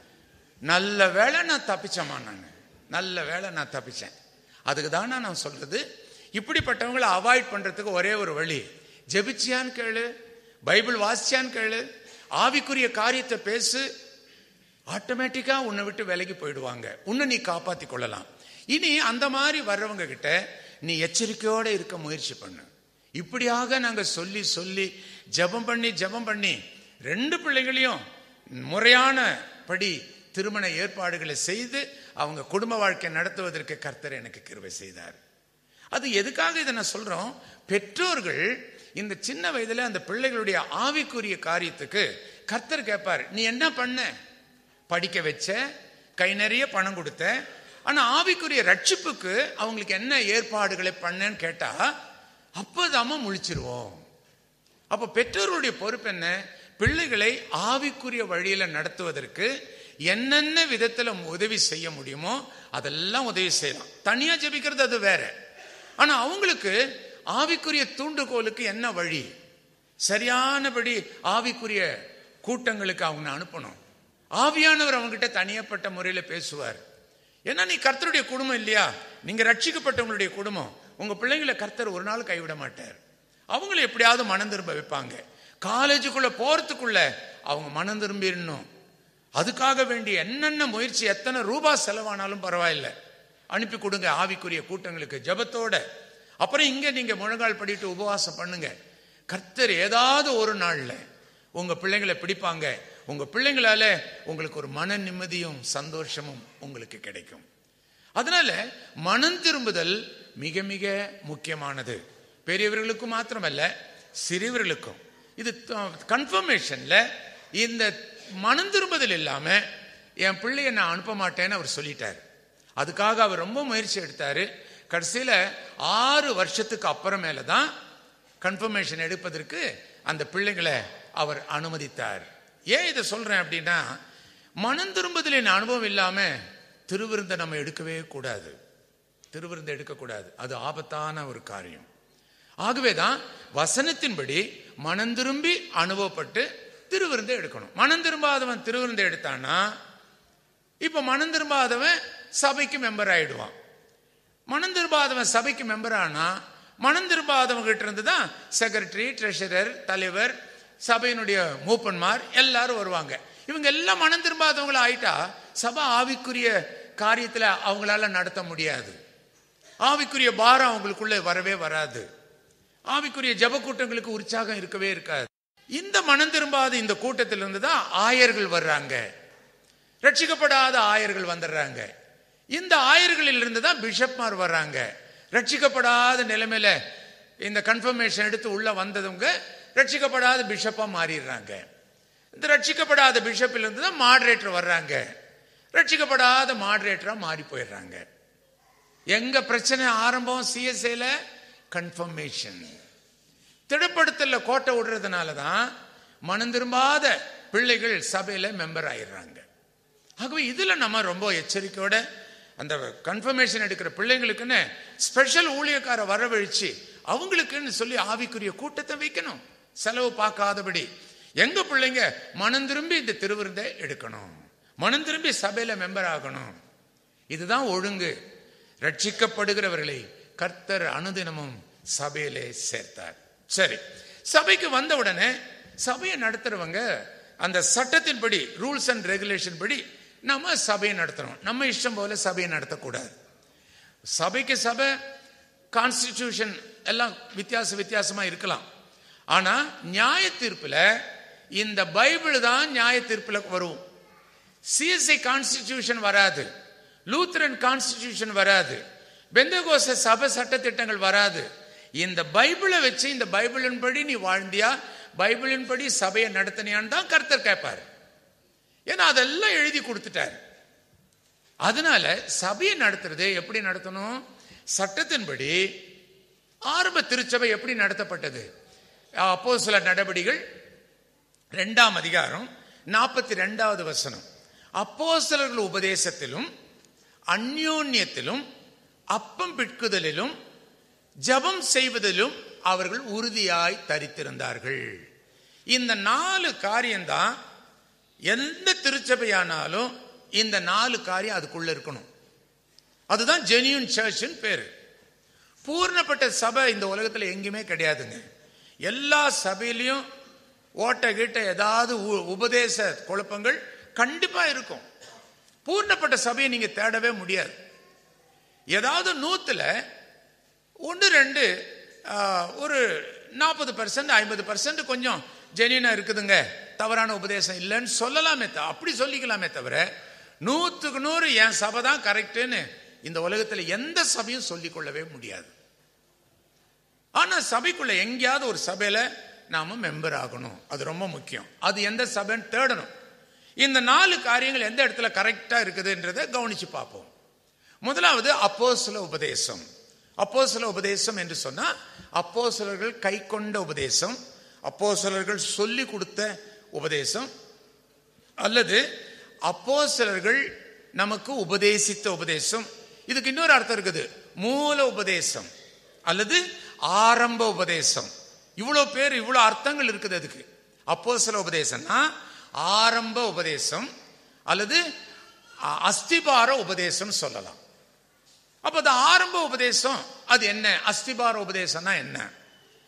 நல்ல வேளை நான் தப்பிச்சேம்மா நான் நல்ல வேளை நான் தப்பிச்சேன் அதுக்கு தான் நான் சொல்றது இப்படிப்பட்டவங்களை அவாய்ட் பண்றதுக்கு ஒரே ஒரு வழி ஜெபிச்சியான்னு கேளு பைபிள் வாசிச்சியான்னு கேளு ஆவிக்குரிய காரியத்தை பேசு ஆட்டோமேட்டிக்கா உன்னை விட்டு விலகி போயிடுவாங்க உன்னை நீ காப்பாத்தி கொள்ளலாம் இனி அந்த மாதிரி வர்றவங்க கிட்ட நீ எச்சரிக்கையோட இருக்க முயற்சி பண்ணு இப்படியாக நாங்க சொல்லி சொல்லி ஜெபம் பண்ணி ஜெபம் பண்ணி ரெண்டு பிள்ளைகளையும் முறையான படி திருமண ஏற்பாடுகளை செய்து அவங்க குடும்ப வாழ்க்கை நடத்துவதற்கு கர்த்தர் எனக்கு கிருபை செய்தார் அது எதுக்காக இதை நான் சொல்றோம் பெற்றோர்கள் இந்த சின்ன வயதுல அந்த பிள்ளைகளுடைய ஆவிக்குரிய காரியத்துக்கு கர்த்தர் கேட்பார் நீ என்ன பண்ண படிக்க வச்ச கை நிறைய பணம் கொடுத்த ஆனா ஆவிக்குரிய ரட்சிப்புக்கு அவங்களுக்கு என்ன ஏற்பாடுகளை பண்ணேன்னு கேட்டா அப்பதாம முழிச்சிருவோம் அப்ப பெற்றோருடைய பொறுப்பு என்ன பிள்ளைகளை ஆவிக்குரிய வழியில நடத்துவதற்கு என்னென்ன விதத்துல உதவி செய்ய முடியுமோ அதெல்லாம் உதவி செய்யலாம் தனியா ஜெபிக்கிறது அது வேற ஆனா அவங்களுக்கு ஆவிக்குரிய தூண்டுகோலுக்கு என்ன வழி சரியானபடி ஆவிக்குரிய கூட்டங்களுக்கு அவங்க அனுப்பணும் ஆவியானவர் அவங்ககிட்ட தனியப்பட்ட முறையில் பேசுவார் ஏன்னா நீ கர்த்தருடைய குடும்பம் இல்லையா நீங்க ரட்சிக்கப்பட்டவங்களுடைய குடும்பம் உங்க பிள்ளைங்களை கர்த்தர் ஒரு நாள் கைவிட மாட்டார் அவங்கள எப்படியாவது மனம் திரும்ப வைப்பாங்க காலேஜுக்குள்ள போறதுக்குள்ள அவங்க மனம் திரும்பிடணும் அதுக்காக வேண்டிய என்னென்ன முயற்சி எத்தனை ரூபாய் செலவானாலும் பரவாயில்லை அனுப்பி கொடுங்க ஆவிக்குரிய கூட்டங்களுக்கு ஜெபத்தோட அப்புறம் இங்க நீங்க முழங்கால் படிட்டு உபவாசம் பண்ணுங்க கர்த்தர் ஏதாவது ஒரு நாள்ல உங்க பிள்ளைங்களை பிடிப்பாங்க உங்க பிள்ளைங்களால உங்களுக்கு ஒரு மன நிம்மதியும் சந்தோஷமும் உங்களுக்கு கிடைக்கும் அதனால மனம் திரும்புதல் மிக மிக முக்கியமானது பெரியவர்களுக்கும் மாத்திரமல்ல சிறியவர்களுக்கும் இது கன்ஃபர்மேஷன்ல இந்த மனம் திரும்புதல் இல்லாம என் பிள்ளைய நான் அனுப்ப மாட்டேன்னு அவர் சொல்லிட்டார் அதுக்காக அவர் ரொம்ப முயற்சி எடுத்தாரு கடைசியில ஆறு வருஷத்துக்கு அப்புறமேல தான் கன்ஃபர்மேஷன் எடுப்பதற்கு அந்த பிள்ளைங்களை அவர் அனுமதித்தார் ஏன் இதை சொல்றேன் அப்படின்னா மனம் திரும்புதலின் அனுபவம் இல்லாம திருவிருந்தை நம்ம எடுக்கவே கூடாது திருவிருந்தை எடுக்கக்கூடாது அது ஆபத்தான ஒரு காரியம் ஆகவேதான் வசனத்தின்படி மனம் திரும்பி அனுபவப்பட்டு திருவிருந்தை எடுக்கணும் மனம் திரும்பாதவன் திருவிருந்தை எடுத்தானா இப்ப மனம் திரும்பாதவன் சபைக்கு மெம்பர் ஆயிடுவான் மனம் திரும்பாதவன் சபைக்கு மெம்பர் ஆனா மனம் திரும்பாதவங்க கிட்ட இருந்து தான் செக்ரட்டரி ட்ரெஷரர் தலைவர் சபையினுடைய மூப்பன்மார் எல்லாரும் வருவாங்க இவங்க எல்லாம் மனம் திரும்பாதவங்கள ஆயிட்டா சபை ஆவிக்குரிய காரியத்துல அவங்களால நடத்த முடியாது ஆவிக்குரிய பாரம் அவங்களுக்குள்ள வரவே வராது ஆவிக்குரிய ஜப கூட்டங்களுக்கு உற்சாகம் இருக்கவே இருக்காது இந்த மனம் திரும்பாத இந்த கூட்டத்திலிருந்து தான் ஆயர்கள் வர்றாங்க ரட்சிக்கப்படாத ஆயர்கள் வந்துடுறாங்க இந்த ஆயர்களில் இருந்து தான் பிஷப்மார் வர்றாங்க ரட்சிக்கப்படாத நிலைமையில இந்த கன்ஃபர்மேஷன் எடுத்து உள்ள வந்தவங்க ரட்சிக்கப்படாத பிஷப்பா மாறிடுறாங்க இந்த ரட்சிக்கப்படாத பிஷப்பில் இருந்து தான் மாடரேட்டர் வர்றாங்க ரட்சிக்கப்படாத மாடரேட்டரா மாறி போயிடுறாங்க எங்க பிரச்சனை ஆரம்பம் சிஎஸ்ஏல கன்ஃபர்மேஷன் திடப்படுத்தல கோட்டை விடுறதுனால தான் மனம் திரும்பாத பிள்ளைகள் சபையில மெம்பர் ஆயிடுறாங்க ஆகவே இதுல நம்ம ரொம்ப எச்சரிக்கையோட அந்த கன்ஃபர்மேஷன் எடுக்கிற பிள்ளைங்களுக்குன்னு ஸ்பெஷல் ஊழியக்கார வரவழைச்சு அவங்களுக்குன்னு சொல்லி ஆவிக்குரிய கூட்டத்தை வைக்கணும் செலவு பார்க்காதபடி எங்க பிள்ளைங்க மனம் திரும்பி இந்த திருவிருந்தை எடுக்கணும் மனம் திரும்பி சபையில மெம்பர் ஆகணும் இதுதான் ஒழுங்கு ரட்சிக்கப்படுகிறவர்களை கர்த்தர் அனுதினமும் சபையிலே சேர்த்தார் சரி சபைக்கு வந்த உடனே சபையை நடத்துறவங்க அந்த சட்டத்தின்படி ரூல்ஸ் அண்ட் ரெகுலேஷன் படி நம்ம சபையை நடத்தணும் நம்ம இஷ்டம் போல சபையை நடத்தக்கூடாது சபைக்கு சபை கான்ஸ்டிடியூஷன் எல்லாம் வித்தியாச வித்தியாசமா இருக்கலாம் ஆனா நியாய தீர்ப்புல இந்த பைபிள் தான் நியாய தீர்ப்புல வரும் சிஎஸ்ஐ கான்ஸ்டிடியூஷன் வராது லூத்தரன் கான்ஸ்டிடியூஷன் வராது பெந்தகோச சபை சட்டத்திட்டங்கள் வராது இந்த பைபிளை வச்சு இந்த பைபிளின் படி நீ வாழ்ந்தியா பைபிளின் படி சபையை நடத்தினியான்னு தான் கர்த்தர் கேட்பாரு ஏன்னா அதெல்லாம் எழுதி கொடுத்துட்டார் அதனால சபையை நடத்துறது எப்படி நடத்தணும் சட்டத்தின்படி ஆரம்ப திருச்சபை எப்படி நடத்தப்பட்டது அப்போ சில நடவடிகள் ரெண்டாம் அதிகாரம் நாற்பத்தி ரெண்டாவது வசனம் அப்போஸ்தலர்கள் உபதேசத்திலும் அந்யோன்யத்திலும் அப்பம் பிட்குதலிலும் ஜபம் செய்வதிலும் அவர்கள் உறுதியாய் தரித்திருந்தார்கள் இந்த நாலு காரியம்தான் எந்த திருச்சபையானாலும் இந்த நாலு காரியம் அதுக்குள்ள இருக்கணும் அதுதான் ஜெனியூன் சர்ச்னு பேரு பூர்ணப்பட்ட சபை இந்த உலகத்துல எங்கேயுமே கிடையாதுங்க எல்லா சபையிலையும் ஓட்ட கீட்ட ஏதாவது உ- உபதேச குழப்பங்கள் கண்டிப்பா இருக்கும் பூர்ணப்பட்ட சபையை நீங்க தேடவே முடியாது ஏதாவது நூத்துல ஒன்று ரெண்டு ஆ, ஒரு நாற்பது பர்சன்ட் ஐம்பது பர்சன்ட் கொஞ்சம் ஜெனியூனா இருக்குதுங்க தவறான உபதேசம் இல்லைன்னு சொல்லலாமே த- அப்படி சொல்லிக்கலாமே தவிர நூற்றுக்கு நூறு என் சபை தான் கரெக்டுன்னு இந்த உலகத்துல எந்த சபையும் சொல்லிக் கொள்ளவே முடியாது ஆனா சபைக்குள்ள எங்கேயாவது ஒரு சபையில நாம மெம்பர் ஆகணும் அது ரொம்ப முக்கியம் அது எந்த சபைன்னு தேடணும் இந்த நாலு காரியங்கள் எந்த இடத்துல கரெக்டா இருக்குதுன்றதை கவனிச்சு பார்ப்போம் முதலாவது அப்போஸ்தல உபதேசம் அப்போஸ்தல உபதேசம் என்று சொன்னா அப்போஸ்தலர்கள் கை கொண்ட உபதேசம் அப்போஸ்தலர்கள் சொல்லி கொடுத்த உபதேசம் அல்லது அப்போஸ்தலர்கள் நமக்கு உபதேசித்த உபதேசம் இதுக்கு இன்னொரு அர்த்தம் இருக்குது மூல உபதேசம் அல்லது ஆரம்ப உபதேசம் இவ்வளவு பேர் இவ்வளவு அர்த்தங்கள் இருக்குது அதுக்கு அப்போஸ்தல உபதேசம்னா ஆரம்ப உபதேசம் அல்லது அ- அஸ்திபார உபதேசம் சொல்லலாம் அப்ப அந்த ஆரம்ப உபதேசம் அது என்ன அஸ்திபார உபதேசம்னா என்ன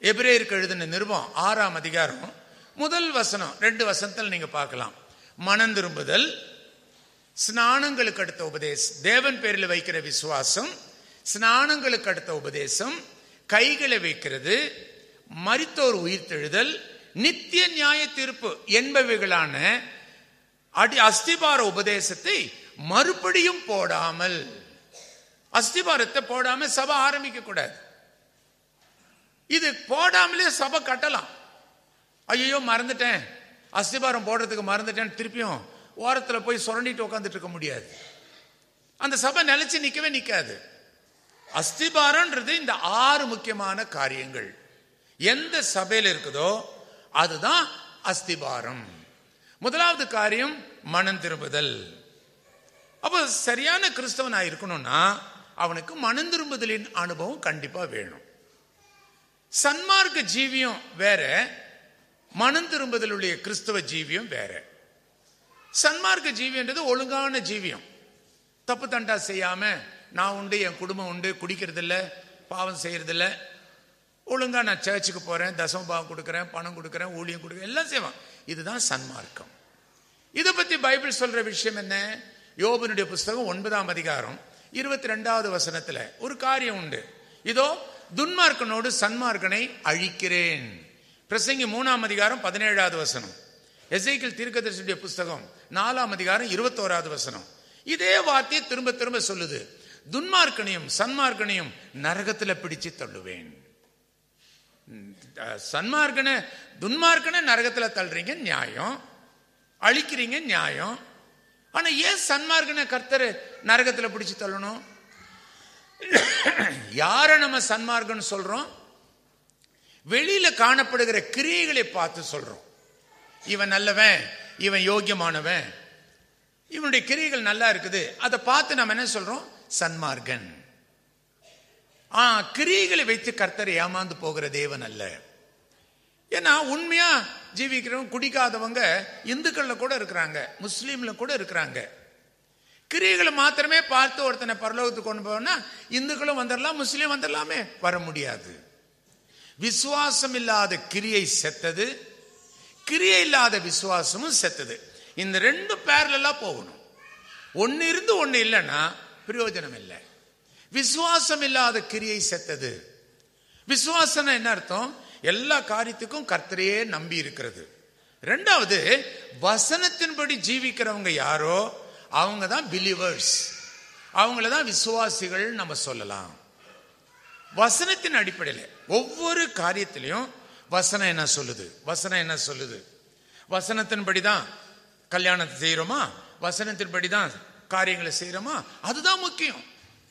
எபிரேயருக்கு எழுதின நிருபம் ஆறாம் அதிகாரம் முதல் வசனம் ரெண்டு வசனத்தில் நீங்க பார்க்கலாம் மனம் திரும்புதல் ஸ்நானங்களுக்கு அடுத்த உபதேசம் தேவன் பேரில் வைக்கிற விசுவாசம் ஸ்நானங்களுக்கு அடுத்த உபதேசம் கைகளை வைக்கிறது மரித்தோர் உயிர்த்தெழுதல் நித்திய நியாய தீர்ப்பு என்பவைகளான அடி அஸ்திபார உபதேசத்தை மறுபடியும் போடாமல் அஸ்திபாரத்தை போடாம சபை ஆரம்பிக்க கூடாது இது போடாமலே சபை கட்டலாம் ஐயோ மறந்துட்டேன் அஸ்திபாரம் போடுறதுக்கு மறந்துட்டேன் திருப்பியும் ஓரத்துல போய் சுரண்டிட்டு உட்காந்துட்டு இருக்க முடியாது அந்த சபை நிலைச்சு நிக்கவே நிக்காது அஸ்திபாரம்ன்றது இந்த ஆறு முக்கியமான காரியங்கள் எந்த சபையில் இருக்குதோ அதுதான் அஸ்திபாரம் முதலாவது காரியம் மனம் திரும்புதல் அப்போ சரியான கிறிஸ்தவனா இருக்கணும்னா அவனுக்கு மனம் திரும்புதலின் அனுபவம் கண்டிப்பா வேணும் சன்மார்க்க ஜீவியம் வேற மனம் திரும்புதலுடைய கிறிஸ்தவ ஜீவியம் வேற சன்மார்க்க ஜீவியன்றது ஒழுங்கான ஜீவியம் தப்பு தண்டா செய்யாம நான் உண்டு என் குடும்பம் உண்டு குடிக்கிறதில்ல பாவம் செய்யறதில்ல ஒழுங்கா நான் சர்ச்சுக்கு போறேன் தசம பாவம் கொடுக்குறேன் பணம் கொடுக்குறேன் ஊழியம் கொடுக்குறேன் எல்லாம் செய்வான் இதுதான் சன்மார்க்கம் இதை பத்தி பைபிள் சொல்ற விஷயம் என்ன யோபனுடைய புஸ்தகம் ஒன்பதாம் அதிகாரம் இருபத்தி ரெண்டாவது வசனத்துல ஒரு காரியம் உண்டு இதோ துன்மார்க்கனோடு சன்மார்க்கனை அழிக்கிறேன் பிரசங்கி மூணாம் அதிகாரம் பதினேழாவது வசனம் எசைக்கிள் தீர்க்கதரிசியுடைய புஸ்தகம் நாலாம் அதிகாரம் இருபத்தோராவது வசனம் இதே வார்த்தையை திரும்ப திரும்ப சொல்லுது துன்மார்க்கனையும் சன்மார்க்கனையும் நரகத்துல பிடிச்சு தள்ளுவேன் சன்மார்க்கனை துன்மார்க்கனை நரகத்துல தள்ளுறீங்க நியாயம் அழிக்கிறீங்க நியாயம் ஆனா ஏன் சன்மார்க்கனை கர்த்தர் நரகத்துல பிடிச்சு தள்ளணும் யார நம்ம சன்மார்க்கன்னு சொல்றோம் வெளியில காணப்படுகிற கிரியைகளை பார்த்து சொல்றோம் இவன் நல்லவன் இவன் யோக்கியமானவன் இவனுடைய கிரியைகள் நல்லா இருக்குது அதை பார்த்து நம்ம என்ன சொல்றோம் சன்மார்கன் ஆ கிரியைகளை வைத்து கர்த்தர் ஏமாந்து போகிற தேவன் அல்ல ஏன்னா உண்மையா ஜீவிக்கிறவங்க குடிக்காதவங்க இந்துக்கள்ல கூட இருக்கிறாங்க முஸ்லீம்ல கூட இருக்கிறாங்க கிரியைகளை மாத்திரமே பார்த்து ஒருத்தனை பரலோகத்துக்கு கொண்டு போனா இந்துக்களும் வந்துடலாம் முஸ்லீம் வந்துடலாமே வர முடியாது விசுவாசம் இல்லாத கிரியை செத்தது கிரியை இல்லாத விசுவாசமும் செத்தது இந்த ரெண்டு பேர்லாம் போகணும் ஒன்னு இருந்து ஒன்னு இல்லைன்னா பிரயோஜனம் இல்லை விசுவாசம் இல்லாத கிரியை செத்தது விசுவாசம் என்ன அர்த்தம் எல்லா காரியத்துக்கும் கர்த்தரையே நம்பி இருக்கிறது ரெண்டாவது வசனத்தின்படி ஜீவிக்கிறவங்க யாரோ அவங்க தான் பிலீவர்ஸ் அவங்கள தான் விசுவாசிகள் நம்ம சொல்லலாம் வசனத்தின் அடிப்படையில் ஒவ்வொரு காரியத்திலையும் வசனம் என்ன சொல்லுது வசனம் என்ன சொல்லுது வசனத்தின்படி தான் கல்யாணத்தை செய்யறோமா வசனத்தின்படி தான் காரியங்களை செய்யறோமா அதுதான் முக்கியம்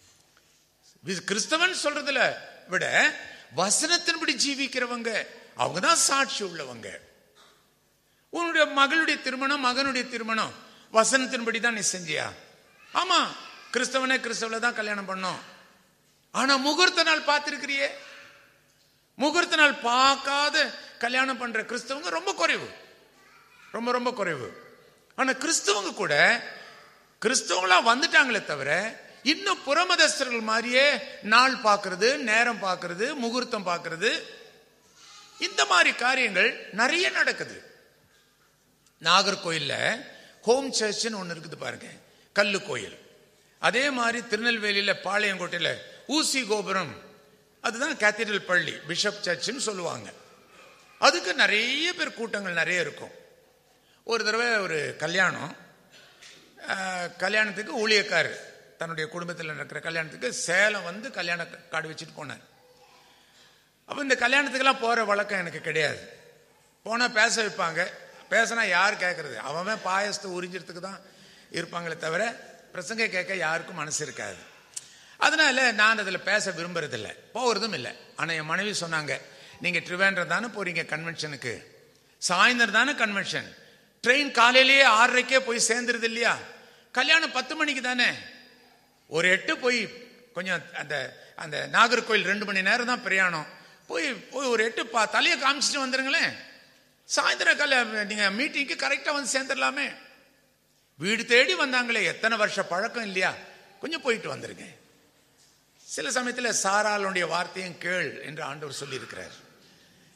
கிறிஸ்தவன் சொல்றதுல விட வசனத்தின்படி ஜீவிக்கிறவங்க அவங்க தான் சாட்சி உள்ளவங்க உன்னுடைய மகளுடைய திருமணம் மகனுடைய திருமணம் வசனத்தின்படி தான் நீ செஞ்சியா ஆமா கிறிஸ்தவனே கிறிஸ்தவல தான் கல்யாணம் பண்ணோம் ஆனா முகூர்த்த நாள் பார்த்திருக்கிறியே முகூர்த்த நாள் பார்க்காத கல்யாணம் பண்ற கிறிஸ்தவங்க ரொம்ப குறைவு ரொம்ப ரொம்ப குறைவு ஆனா கிறிஸ்தவங்க கூட கிறிஸ்தவங்களா வந்துட்டாங்களே தவிர இன்னும் புறமதஸ்தர்கள் மாதிரியே நாள் பார்க்கறது நேரம் பார்க்கறது முகூர்த்தம் பார்க்கறது இந்த மாதிரி காரியங்கள் நிறைய நடக்குது நாகர்கோயில்ல ஹோம் சர்ச்னு ஒன்று இருக்குது பாருங்க கல்லு கோயில் அதே மாதிரி திருநெல்வேலியில பாளையங்கோட்டையில ஊசி கோபுரம் அதுதான் கேத்தீட்ரல் பள்ளி பிஷப் சர்ச்னு சொல்லுவாங்க அதுக்கு நிறைய பேர் கூட்டங்கள் நிறைய இருக்கும் ஒரு தடவை ஒரு கல்யாணம் கல்யாணத்துக்கு ஊழியக்காரர் தன்னுடைய குடும்பத்தில் நடக்கிற கல்யாணத்துக்கு சேலம் வந்து கல்யாண கார்டு வச்சுட்டு போனார் அப்போ இந்த கல்யாணத்துக்கெல்லாம் போகிற வழக்கம் எனக்கு கிடையாது போனால் பேச வைப்பாங்க பேசினா யார் கேட்கறது அவன் பாயசத்தை உறிஞ்சிறதுக்கு தான் இருப்பாங்களே தவிர பிரசங்க கேட்க யாருக்கும் மனசு இருக்காது அதனால நான் அதில் பேச விரும்புறதில்ல போகிறதும் இல்லை ஆனால் என் மனைவி சொன்னாங்க நீங்கள் ட்ரிவேண்டர் தானே போறீங்க கன்வென்ஷனுக்கு சாயந்தரம் தானே கன்வென்ஷன் ட்ரெயின் காலையிலேயே ஆறரைக்கே போய் சேர்ந்துருது இல்லையா கல்யாணம் பத்து மணிக்கு தானே ஒரு எட்டு போய் கொஞ்சம் அந்த அந்த நாகர்கோயில் ரெண்டு மணி நேரம் தான் பிரயாணம் போய் போய் ஒரு எட்டு பா தலையை காமிச்சிட்டு வந்துருங்களேன் சாயந்தரம் கால நீங்க மீட்டிங்க்கு கரெக்டா வந்து சேர்ந்துடலாமே வீடு தேடி வந்தாங்களே எத்தனை வருஷ பழக்கம் இல்லையா கொஞ்சம் போயிட்டு வந்துருங்க சில சமயத்தில் சாராளுடைய வார்த்தையும் கேள் என்று ஆண்டவர் சொல்லியிருக்கிறார்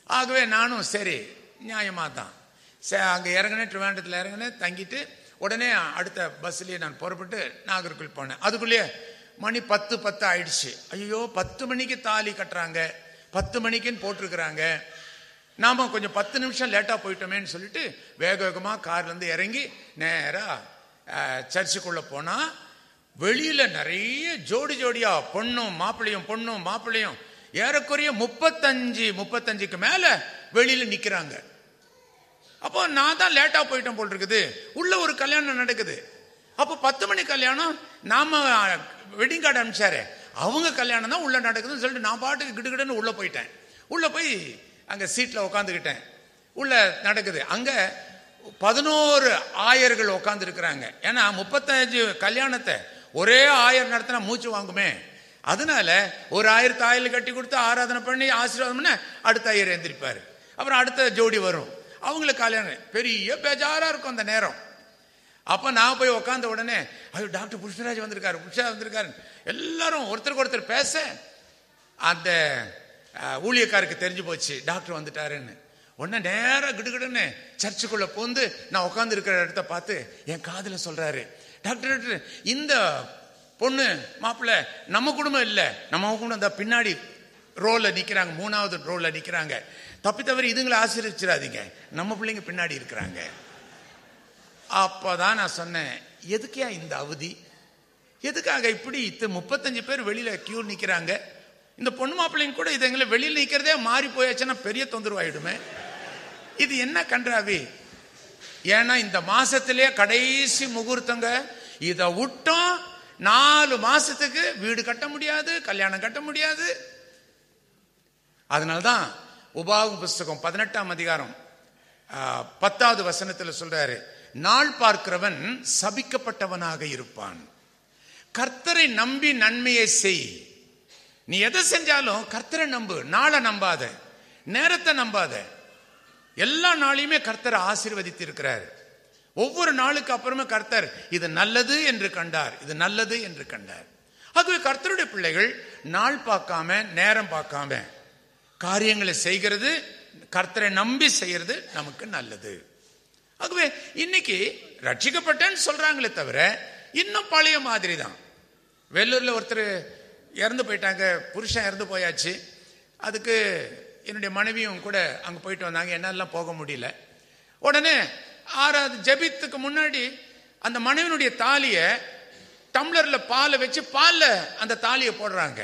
ஆகவே நானும் சரி நியாயமாக தான் சரி அங்கே இறங்கினேன் ட்ரிவாண்டத்தில் இறங்கினேன் தங்கிட்டு உடனே அடுத்த பஸ்லேயே நான் புறப்பட்டு நாகர்கோவில் போனேன் அதுக்குள்ளேயே மணி பத்து பத்து ஆயிடுச்சு ஐயோ பத்து மணிக்கு தாலி கட்டுறாங்க பத்து மணிக்குன்னு போட்டிருக்கிறாங்க நாம கொஞ்சம் பத்து நிமிஷம் லேட்டாக போயிட்டோமேன்னு சொல்லிட்டு வேக வேகமாக கார்லேருந்து இறங்கி நேராக சர்ச்சுக்குள்ளே போனால் வெளியில் நிறைய ஜோடி ஜோடியா பொண்ணும் மாப்பிள்ளையும் பொண்ணும் மாப்பிள்ளையும் ஏறக்குறைய முப்பத்தஞ்சு முப்பத்தஞ்சுக்கு மேலே வெளியில் நிற்கிறாங்க அப்போ நான் தான் லேட்டா போயிட்டேன் போல் இருக்குது உள்ள ஒரு கல்யாணம் நடக்குது அப்போ பத்து மணி கல்யாணம் நாம வெட்டிங் கார்டு அனுப்பிச்சாரு அவங்க கல்யாணம் தான் உள்ள நடக்குதுன்னு சொல்லிட்டு நான் பாட்டுக்கு கிடுகிடுன்னு உள்ள போயிட்டேன் உள்ள போய் அங்க சீட்ல உட்காந்துக்கிட்டேன் உள்ள நடக்குது அங்க பதினோரு ஆயர்கள் உட்கார்ந்து இருக்கிறாங்க ஏன்னா முப்பத்தஞ்சு கல்யாணத்தை ஒரே ஆயர் நடத்தினா மூச்சு வாங்குமே அதனால ஒரு ஆயிரத்து ஆயில் கட்டி கொடுத்து ஆராதனை பண்ணி ஆசீர்வாதம் பண்ண அடுத்த ஐயர் எந்திரிப்பாரு அப்புறம் அடுத்த ஜோடி வரும் அவங்களுக்கு கல்யாணம் பெரிய பேஜாரா இருக்கும் அந்த நேரம் அப்ப நான் போய் உட்காந்த உடனே ஐயோ டாக்டர் புருஷராஜ் வந்திருக்காரு புருஷராஜ் வந்திருக்காரு எல்லாரும் ஒருத்தருக்கு ஒருத்தர் பேச அந்த அஹ், ஊழியக்காருக்கு தெரிஞ்சு போச்சு டாக்டர் வந்துட்டாருன்னு உடனே நேரா கிடுகிடுன்னு சர்ச்சுக்குள்ள பூந்து நான் உட்கார்ந்து இருக்கிற இடத்த பார்த்து என் காதுல சொல்றாரு டாக்டர் டாக்டர் இந்த பொண்ணு மாப்பிள்ளை நம்ம குடும்பம் இல்லை நம்ம குடும்பம் இந்த பின்னாடி ரோல நிக்கிறாங்க மூணாவது ரோல நிக்கிறாங்க தப்பி தவறி இதுங்களை ஆசீர்வச்சிடாதீங்க நம்ம பிள்ளைங்க பின்னாடி இருக்கிறாங்க அப்பதான் நான் சொன்னேன் எதுக்கியா இந்த அவதி எதுக்காக இப்படி இத்து முப்பத்தஞ்சு பேர் வெளியில கியூ நிக்கிறாங்க இந்த பொண்ணு மாப்பிள்ளைங்க கூட இது எங்களை வெளியில நிக்கிறதே மாறி போயாச்சுன்னா பெரிய தொந்தரவு ஆயிடுமே இது என்ன கன்றாவி ஏன்னா இந்த மாசத்திலே கடைசி முகூர்த்தங்க இத விட்டோம் நாலு மாசத்துக்கு வீடு கட்ட முடியாது கல்யாணம் கட்ட முடியாது அதனால்தான் உபாகம் புஸ்தகம் பதினெட்டாம் அதிகாரம் ஆ, பத்தாவது வசனத்துல சொல்றாரு நாள் பார்க்கிறவன் சபிக்கப்பட்டவனாக இருப்பான் கர்த்தரை நம்பி நன்மையை செய் நீ எதை செஞ்சாலும் கர்த்தரை நம்பு நாளை நம்பாத நேரத்தை நம்பாத எல்லா நாளையுமே கர்த்தரை ஆசீர்வதித்து இருக்கிறார் ஒவ்வொரு நாளுக்கு அப்புறமே கர்த்தர் இது நல்லது என்று கண்டார் இது நல்லது என்று கண்டார் ஆகவே கர்த்தருடைய பிள்ளைகள் நாள் பார்க்காம நேரம் பார்க்காம காரியங்களை செய்கிறது கர்த்தரை நம்பி செய்யறது நமக்கு நல்லது ஆகவே இன்னைக்கு ரட்சிக்கப்பட்டேன்னு சொல்றாங்களே தவிர இன்னும் பழைய மாதிரி தான் வெள்ளூர்ல ஒருத்தர் இறந்து போயிட்டாங்க புருஷன் இறந்து போயாச்சு அதுக்கு என்னுடைய மனைவியும் கூட அங்க போயிட்டு வந்தாங்க என்னாலாம் போக முடியல உடனே ஆறாவது ஜெபித்துக்கு முன்னாடி அந்த மனைவினுடைய தாலியை டம்ளர்ல பாலை வச்சு பால்ல அந்த தாலியை போடுறாங்க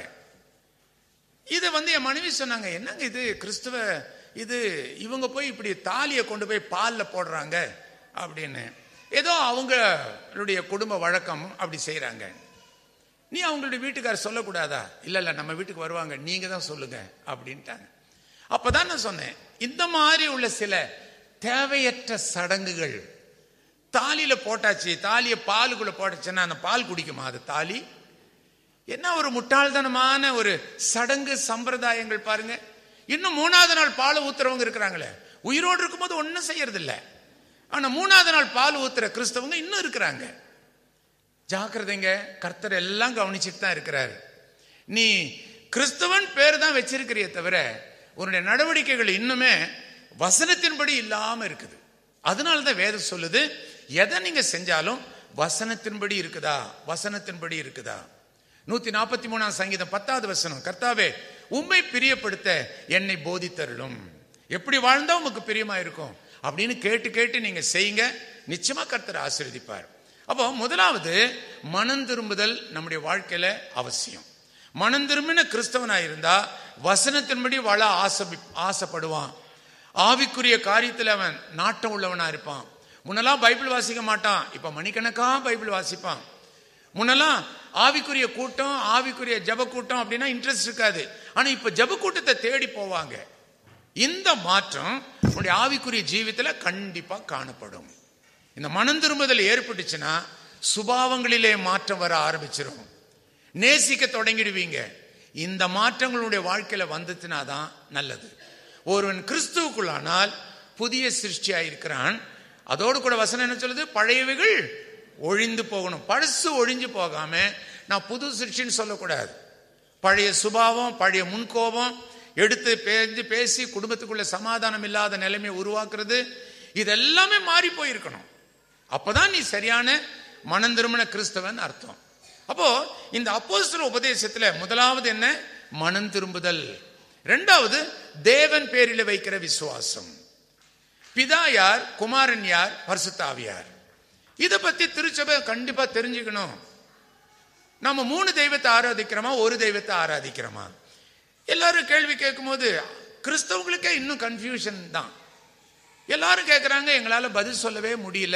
இதை வந்து என் மனைவி சொன்னாங்க என்னங்க இது கிறிஸ்துவ இது இவங்க போய் இப்படி தாலியை கொண்டு போய் பால்ல போடுறாங்க அப்படின்னு ஏதோ அவங்களுடைய குடும்ப வழக்கம் அப்படி செய்றாங்க நீ அவங்களுடைய வீட்டுக்காரர் சொல்லக்கூடாதா இல்ல இல்ல நம்ம வீட்டுக்கு வருவாங்க நீங்க தான் சொல்லுங்க அப்படின்ட்டாங்க அப்பதான் நான் சொன்னேன் இந்த மாதிரி உள்ள சில தேவையற்ற சடங்குகள் தாலியில போட்டாச்சு தாலியை பாலுக்குள்ள போட்டுச்சுன்னா அந்த பால் குடிக்குமா அது தாலி என்ன ஒரு முட்டாள்தனமான ஒரு சடங்கு சம்பிரதாயங்கள் பாருங்க இன்னும் மூணாவது நாள் பால் ஊத்துறவங்க இருக்கிறாங்களே உயிரோடு இருக்கும்போது ஒன்றும் செய்யறது இல்ல ஆனா மூணாவது நாள் பால் ஊத்துற கிறிஸ்தவங்க இன்னும் இருக்கிறாங்க ஜாக்கிரதைங்க கர்த்தர் எல்லாம் கவனிச்சுட்டு தான் இருக்கிறாரு நீ கிறிஸ்தவன் பேர் தான் வச்சிருக்கிறிய தவிர உன்னுடைய நடவடிக்கைகள் இன்னுமே வசனத்தின்படி இல்லாம இருக்குது அதனால தான் வேதம் சொல்லுது எதை நீங்க செஞ்சாலும் வசனத்தின்படி இருக்குதா வசனத்தின்படி இருக்குதா நூத்தி நாற்பத்தி மூணாம் சங்கீதம் பத்தாவது வசனம் கர்த்தாவே உம்மை பிரியப்படுத்த என்னை போதித்தருளும் எப்படி வாழ்ந்தா உமக்கு பிரியமா இருக்கும் அப்படின்னு கேட்டு கேட்டு நீங்க செய்யுங்க நிச்சயமா கர்த்தர் ஆசீர்வதிப்பார் அப்போ முதலாவது மனம் திரும்புதல் நம்முடைய வாழ்க்கையில அவசியம் மனம் திரும்பின கிறிஸ்தவனா இருந்தா வசனத்தின்படி வாழ ஆசை ஆசைப்படுவான் ஆவிக்குரிய காரியத்தில் அவன் நாட்டம் உள்ளவனா இருப்பான் முன்னெல்லாம் பைபிள் வாசிக்க மாட்டான் இப்ப மணிக்கணக்கா பைபிள் வாசிப்பான் முன்னெல்லாம் ஆவிக்குரிய கூட்டம் ஆவிக்குரிய ஜப கூட்டம் அப்படின்னா இன்ட்ரெஸ்ட் இருக்காது ஆனா இப்ப ஜப கூட்டத்தை தேடி போவாங்க இந்த மாற்றம் உங்களுடைய ஆவிக்குரிய ஜீவித்துல கண்டிப்பா காணப்படும் இந்த மனம் திரும்புதல் ஏற்பட்டுச்சுன்னா சுபாவங்களிலே மாற்றம் வர ஆரம்பிச்சிடும் நேசிக்க தொடங்கிடுவீங்க இந்த மாற்றங்களுடைய வாழ்க்கையில வந்துச்சுன்னா தான் நல்லது ஒருவன் கிறிஸ்துவுக்குள்ளானால் புதிய சிருஷ்டியா இருக்கிறான் அதோடு கூட வசனம் என்ன சொல்லுது பழையவைகள் ஒழிந்து போகணும் பழசு ஒழிஞ்சு போகாம நான் புது சிருஷ்டின்னு சொல்லக்கூடாது பழைய சுபாவம் பழைய முன்கோபம் எடுத்து பேஞ்சு பேசி குடும்பத்துக்குள்ள சமாதானம் இல்லாத நிலைமையை உருவாக்குறது இதெல்லாமே மாறி போயிருக்கணும் அப்பதான் நீ சரியான மனம் திரும்பின கிறிஸ்தவன் அர்த்தம் அப்போ இந்த அப்போஸ்தல உபதேசத்துல முதலாவது என்ன மனம் திரும்புதல் ரெண்டாவது தேவன் பேரில் வைக்கிற விசுவாசம் பிதா யார் குமாரன் யார் பரிசுத்தாவியார் இத பத்தி திருச்சபை கண்டிப்பா தெரிஞ்சுக்கணும் நம்ம மூணு தெய்வத்தை ஆராதிக்கிறோமா ஒரு தெய்வத்தை ஆராதிக்கிறோமா எல்லாரும் கேள்வி கேட்கும்போது கிறிஸ்தவங்களுக்கே இன்னும் கன்ஃபியூஷன் தான் எல்லாரும் கேட்குறாங்க எங்களால பதில் சொல்லவே முடியல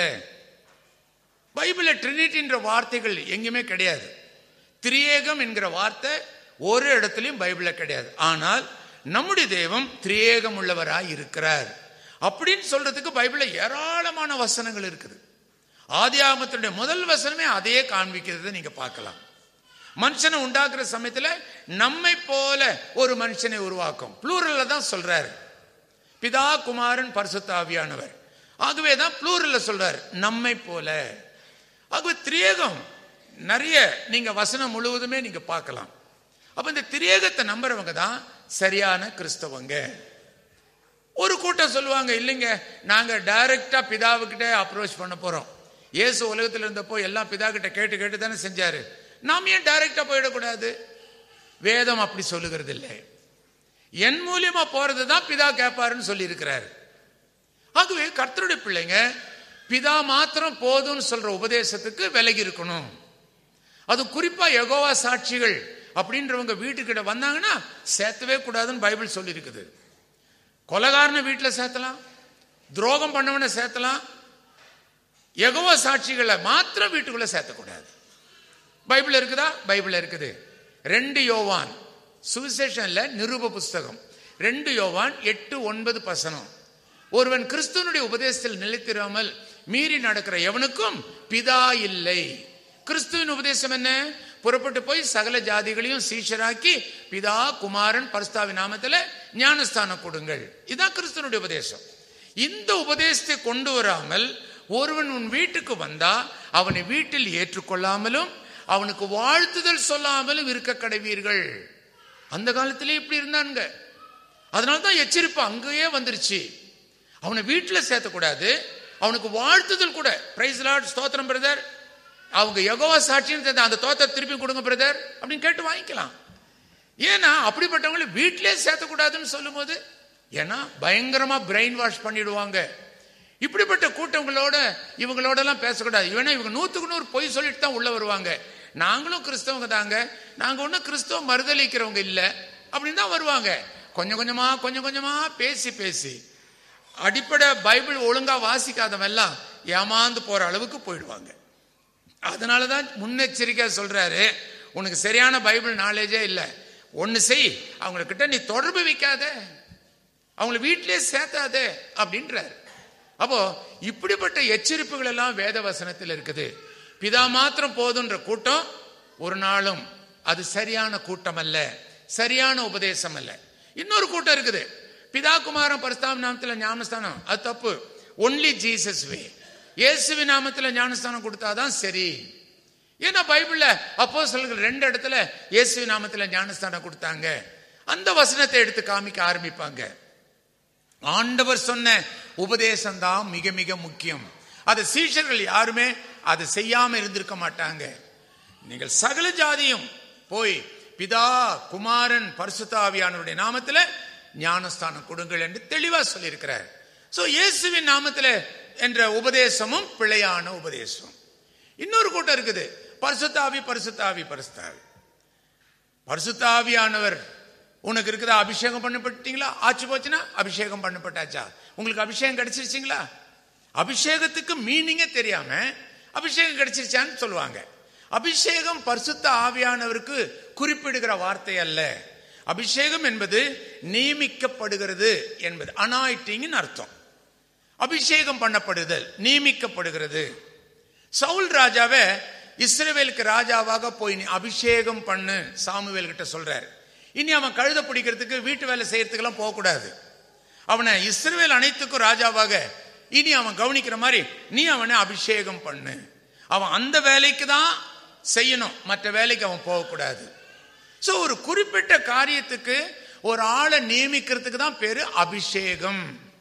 பைபிளில் ட்ரினிட்டின்ற வார்த்தைகள் எங்கேயுமே கிடையாது திரியேகம் என்கிற வார்த்தை ஒரு இடத்துலையும் பைபிளில் கிடையாது ஆனால் நம்முடைய தெய்வம் திரியேகம் உள்ளவராய் இருக்கிறார் அப்படின்னு சொல்றதுக்கு பைபிளில் ஏராளமான வசனங்கள் இருக்குது ஆதியாகமத்தினுடைய முதல் வசனமே அதையே காண்பிக்கிறத நீங்க பார்க்கலாம் மனுஷனை உண்டாக்குற சமயத்துல நம்மை போல ஒரு மனுஷனை உருவாக்கும் ப்ளூரல்ல தான் சொல்றாரு பிதா குமாரன் பரிசுத்த ஆவியானவர் ஆகவே தான் ப்ளூரல்ல சொல்றாரு நம்மை போல ஆகவே திரியேகம் நிறைய நீங்க வசனம் முழுவதுமே நீங்க பார்க்கலாம் அப்ப இந்த திரியேகத்தை நம்புறவங்க தான் சரியான கிறிஸ்தவங்க ஒரு கூட்டம் சொல்லுவாங்க இல்லைங்க நாங்க டைரக்டா பிதாவுக்கிட்ட அப்ரோச் பண்ண போறோம் இயேசு உலகத்தில் இருந்தப்போ எல்லாம் பிதா கிட்ட கேட்டு கேட்டு தானே செஞ்சாரு நாம் ஏன் டைரக்டா போயிடக்கூடாது வேதம் அப்படி சொல்லுகிறது இல்லை என் மூலியமா போறது தான் பிதா கேட்பாருன்னு சொல்லி இருக்கிறாரு ஆகவே கர்த்தருடைய பிள்ளைங்க பிதா மாத்திரம் போதும்னு சொல்ற உபதேசத்துக்கு விலகி இருக்கணும் அது குறிப்பா யெகோவா சாட்சிகள் அப்படின்றவங்க வீட்டுக்கிட்ட வந்தாங்கன்னா சேர்த்தவே கூடாதுன்னு பைபிள் சொல்லி இருக்குது கொலகாரனை வீட்டில் சேர்த்தலாம் துரோகம் பண்ணவனை சேர்த்தலாம் யெகோவா சாட்சிகளை மாத்திரம் வீட்டுக்குள்ள சேர்த்தக்கூடாது பைபிள் இருக்குதா பைபிள் இருக்குது ரெண்டு யோவான் சுவிசேஷன்ல நிருப புஸ்தகம் ரெண்டு யோவான் எட்டு ஒன்பது பசனம் ஒருவன் கிறிஸ்துவனுடைய உபதேசத்தில் நிலைத்திராமல் மீறி நடக்கிற எவனுக்கும் பிதா இல்லை கிறிஸ்துவின் உபதேசம் என்ன புறப்பட்டு போய் சகல ஜாதிகளையும் சீஷராக்கி பிதா குமாரன் பரிஸ்தாவி நாமத்துல ஞானஸ்தானம் கொடுங்கள் இதுதான் கிறிஸ்துவனுடைய உபதேசம் இந்த உபதேசத்தை கொண்டு வராமல் ஒருவன் உன் வீட்டுக்கு வந்தா அவனை வீட்டில் ஏற்றுக்கொள்ளாமலும் அவனுக்கு வாழ்த்துதல் சொல்லாமலும் இருக்க கடவீர்கள் அந்த காலத்திலே இப்படி இருந்தானுங்க அதனால தான் எச்சரிப்பு அங்கேயே வந்துருச்சு அவனை வீட்டில் சேர்த்தக்கூடாது அவனுக்கு வாழ்த்துதல் கூட பிரைஸ் லார்ட் ஸ்தோத்திரம் பிரதர் அவங்க யகோவா சாட்சின்னு தெரிஞ்ச அந்த தோத்தை திருப்பி கொடுங்க பிரதர் அப்படின்னு கேட்டு வாங்கிக்கலாம் ஏன்னா அப்படிப்பட்டவங்களை வீட்டிலே சேர்த்தக்கூடாதுன்னு சொல்லும்போது ஏன்னா பயங்கரமா பிரெயின் வாஷ் பண்ணிடுவாங்க இப்படிப்பட்ட கூட்டங்களோட இவங்களோட எல்லாம் பேசக்கூடாது இவனா இவங்க நூத்துக்கு நூறு பொய் சொல்லிட்டு தான் உள்ள வருவாங்க நாங்களும் கிறிஸ்தவங்க தாங்க நாங்க ஒன்றும் கிறிஸ்தவ மறுதளிக்கிறவங்க இல்லை அப்படின்னு தான் வருவாங்க கொஞ்சம் கொஞ்சமா கொஞ்சம் கொஞ்சமா பேசி பேசி அடிப்படை பைபிள் ஒழுங்கா வாசிக்காதவன் எல்லாம் ஏமாந்து போற அளவுக்கு போயிடுவாங்க அதனாலதான் முன்னெச்சரிக்கையா சொல்றாரு உனக்கு சரியான பைபிள் நாலேஜே இல்லை ஒன்னு செய் அவங்கக்கிட்ட நீ தொடர்பு வைக்காத அவங்கள வீட்டிலே சேர்த்தாத அப்படின்றாரு அப்போ இப்படிப்பட்ட எச்சரிப்புகள் எல்லாம் வேத வசனத்தில் இருக்குது பிதா மாத்திரம் போதுன்ற கூட்டம் ஒரு நாளும் அது சரியான கூட்டம் அல்ல சரியான உபதேசம் அல்ல இன்னொரு கூட்டம் இருக்குது பிதா குமாரன் பரிஸ்தாப நாமத்தில் ஞானஸ்தானம் அது தப்பு ஒன்லி ஜீசஸ் வே இயேசுவி நாமத்தில் ஞானஸ்தானம் கொடுத்தாதான் சரி ஏன்னா பைபிள்ல அப்போ ரெண்டு இடத்துல இயேசுவி நாமத்தில் ஞானஸ்தானம் கொடுத்தாங்க அந்த வசனத்தை எடுத்து காமிக்க ஆரம்பிப்பாங்க ஆண்டவர் சொன்ன உபதேசம் தான் மிக மிக முக்கியம் அது சீஷர்கள் யாருமே அதை செய்யாம இருந்திருக்க மாட்டாங்க நீங்கள் சகல ஜாதியும் போய் பிதா குமாரன் பரிசுத்தாவியானவருடைய நாமத்துல ஞானஸ்தானம் கொடுங்கள் என்று தெளிவா சொல்லியிருக்கிறார் சோ இயேசுவின் நாமத்துல என்ற உபதேசமும் பிழையான உபதேசம் இன்னொரு கூட்டம் இருக்குது பரிசுத்தாவி பரிசுத்தாவி பரிசுத்தாவி பரிசுத்தாவியானவர் உனக்கு இருக்குதா அபிஷேகம் பண்ணப்பட்டீங்களா ஆச்சு போச்சுன்னா அபிஷேகம் பண்ணப்பட்டாச்சா உங்களுக்கு அபிஷேகம் கிடைச்சிருச்சிங்களா அபிஷேகத்துக்கு மீனிங்கே தெரியாம அபிஷேகம் கிடைச்சிருச்சான்னு சொல்லுவாங்க அபிஷேகம் பரிசுத்த ஆவியானவருக்கு குறிப்பிடுகிற வார்த்தை அல்ல அபிஷேகம் என்பது நியமிக்கப்படுகிறது என்பது அனாயிட்டிங் அர்த்தம் அபிஷேகம் பண்ணப்படுதல் நியமிக்கப்படுகிறது சவுல் ராஜாவை இஸ்ரேவேலுக்கு ராஜாவாக போய் நீ அபிஷேகம் பண்ணு சாமுவேல் கிட்ட சொல்றாரு இனி அவன் கழுத பிடிக்கிறதுக்கு வீட்டு வேலை செய்யறதுக்கெல்லாம் போகக்கூடாது அவனை இஸ்ரேல் அனைத்துக்கும் ராஜாவாக இனி அவன் கவனிக்கிற மாதிரி நீ அவனை அபிஷேகம் பண்ணு அவன் அந்த வேலைக்கு தான் செய்யணும் மற்ற வேலைக்கு அவன் போகக்கூடாது ஸோ ஒரு குறிப்பிட்ட காரியத்துக்கு ஒரு ஆளை நியமிக்கிறதுக்கு தான் பேரு அபிஷேகம்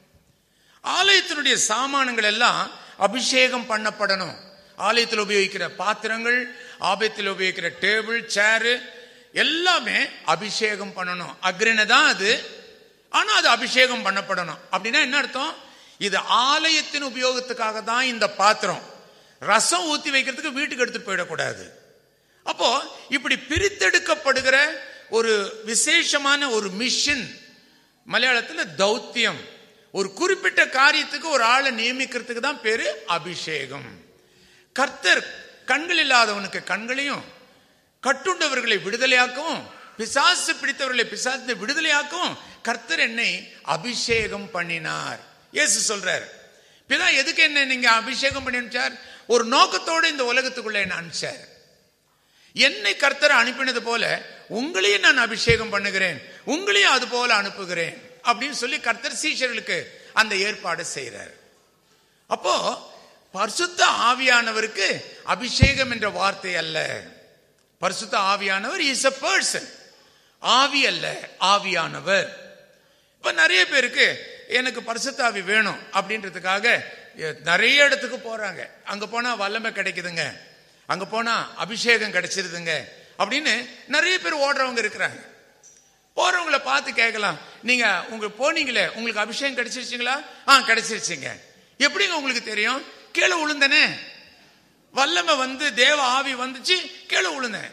ஆலயத்தினுடைய சாமானங்கள் எல்லாம் அபிஷேகம் பண்ணப்படணும் ஆலயத்தில் உபயோகிக்கிற பாத்திரங்கள் ஆபத்தில் உபயோகிக்கிற டேபிள் சேரு எல்லாமே அபிஷேகம் பண்ணணும் அக்ரிணை தான் அது ஆனா அது அபிஷேகம் பண்ணப்படணும் அப்படின்னா என்ன அர்த்தம் இது ஆலயத்தின் உபயோகத்துக்காக தான் இந்த பாத்திரம் ரசம் ஊத்தி வைக்கிறதுக்கு வீட்டுக்கு எடுத்துட்டு போயிடக்கூடாது அப்போ இப்படி பிரித்தெடுக்கப்படுகிற ஒரு விசேஷமான ஒரு மிஷன் மலையாளத்தில் தௌத்தியம் ஒரு குறிப்பிட்ட காரியத்துக்கு ஒரு ஆளை நியமிக்கிறதுக்கு தான் பேரு அபிஷேகம் கர்த்தர் கண்கள் இல்லாதவனுக்கு கண்களையும் கட்டுண்டவர்களை விடுதலையாக்கவும் பிசாசு பிடித்தவர்களை பிசாசு விடுதலையாக்கவும் கர்த்தர் என்னை அபிஷேகம் பண்ணினார் இயேசு சொல்றார் பிதா எதுக்கு என்ன நீங்க அபிஷேகம் பண்ணி அனுப்பிச்சார் ஒரு நோக்கத்தோடு இந்த உலகத்துக்குள்ள என்ன அனுப்பிச்சார் என்னை கர்த்தர் அனுப்பினது போல உங்களையும் நான் அபிஷேகம் பண்ணுகிறேன் உங்களையும் அது போல அனுப்புகிறேன் அப்படின்னு சொல்லி கர்த்தர் சீஷர்களுக்கு அந்த ஏற்பாடு செய்கிறார் அப்போ பரிசுத்த ஆவியானவருக்கு அபிஷேகம் என்ற வார்த்தை அல்ல பரிசுத்த ஆவியானவர் இஸ் a பர்சன் ஆவி அல்ல ஆவியானவர் இப்ப நிறைய பேருக்கு எனக்கு பரிசுத்த ஆவி வேணும் அப்படின்றதுக்காக எ- நிறைய இடத்துக்கு போறாங்க அங்க போனா வல்லமை கிடைக்குதுங்க அங்க போனா அபிஷேகம் கிடைச்சிருதுங்க அப்படின்னு நிறைய பேர் ஓடுறவங்க இருக்கிறாங்க போறவங்கள பார்த்து கேட்கலாம் நீங்க உங்க போனீங்களே உங்களுக்கு அபிஷேகம் கிடைச்சிருச்சுங்களா ஆ கிடைச்சிருச்சுங்க எப்படிங்க உங்களுக்கு தெரியும் கீழே விழுந்தனே வல்லமை வந்து தேவ ஆவி வந்துச்சு கீழே விழுந்தேன்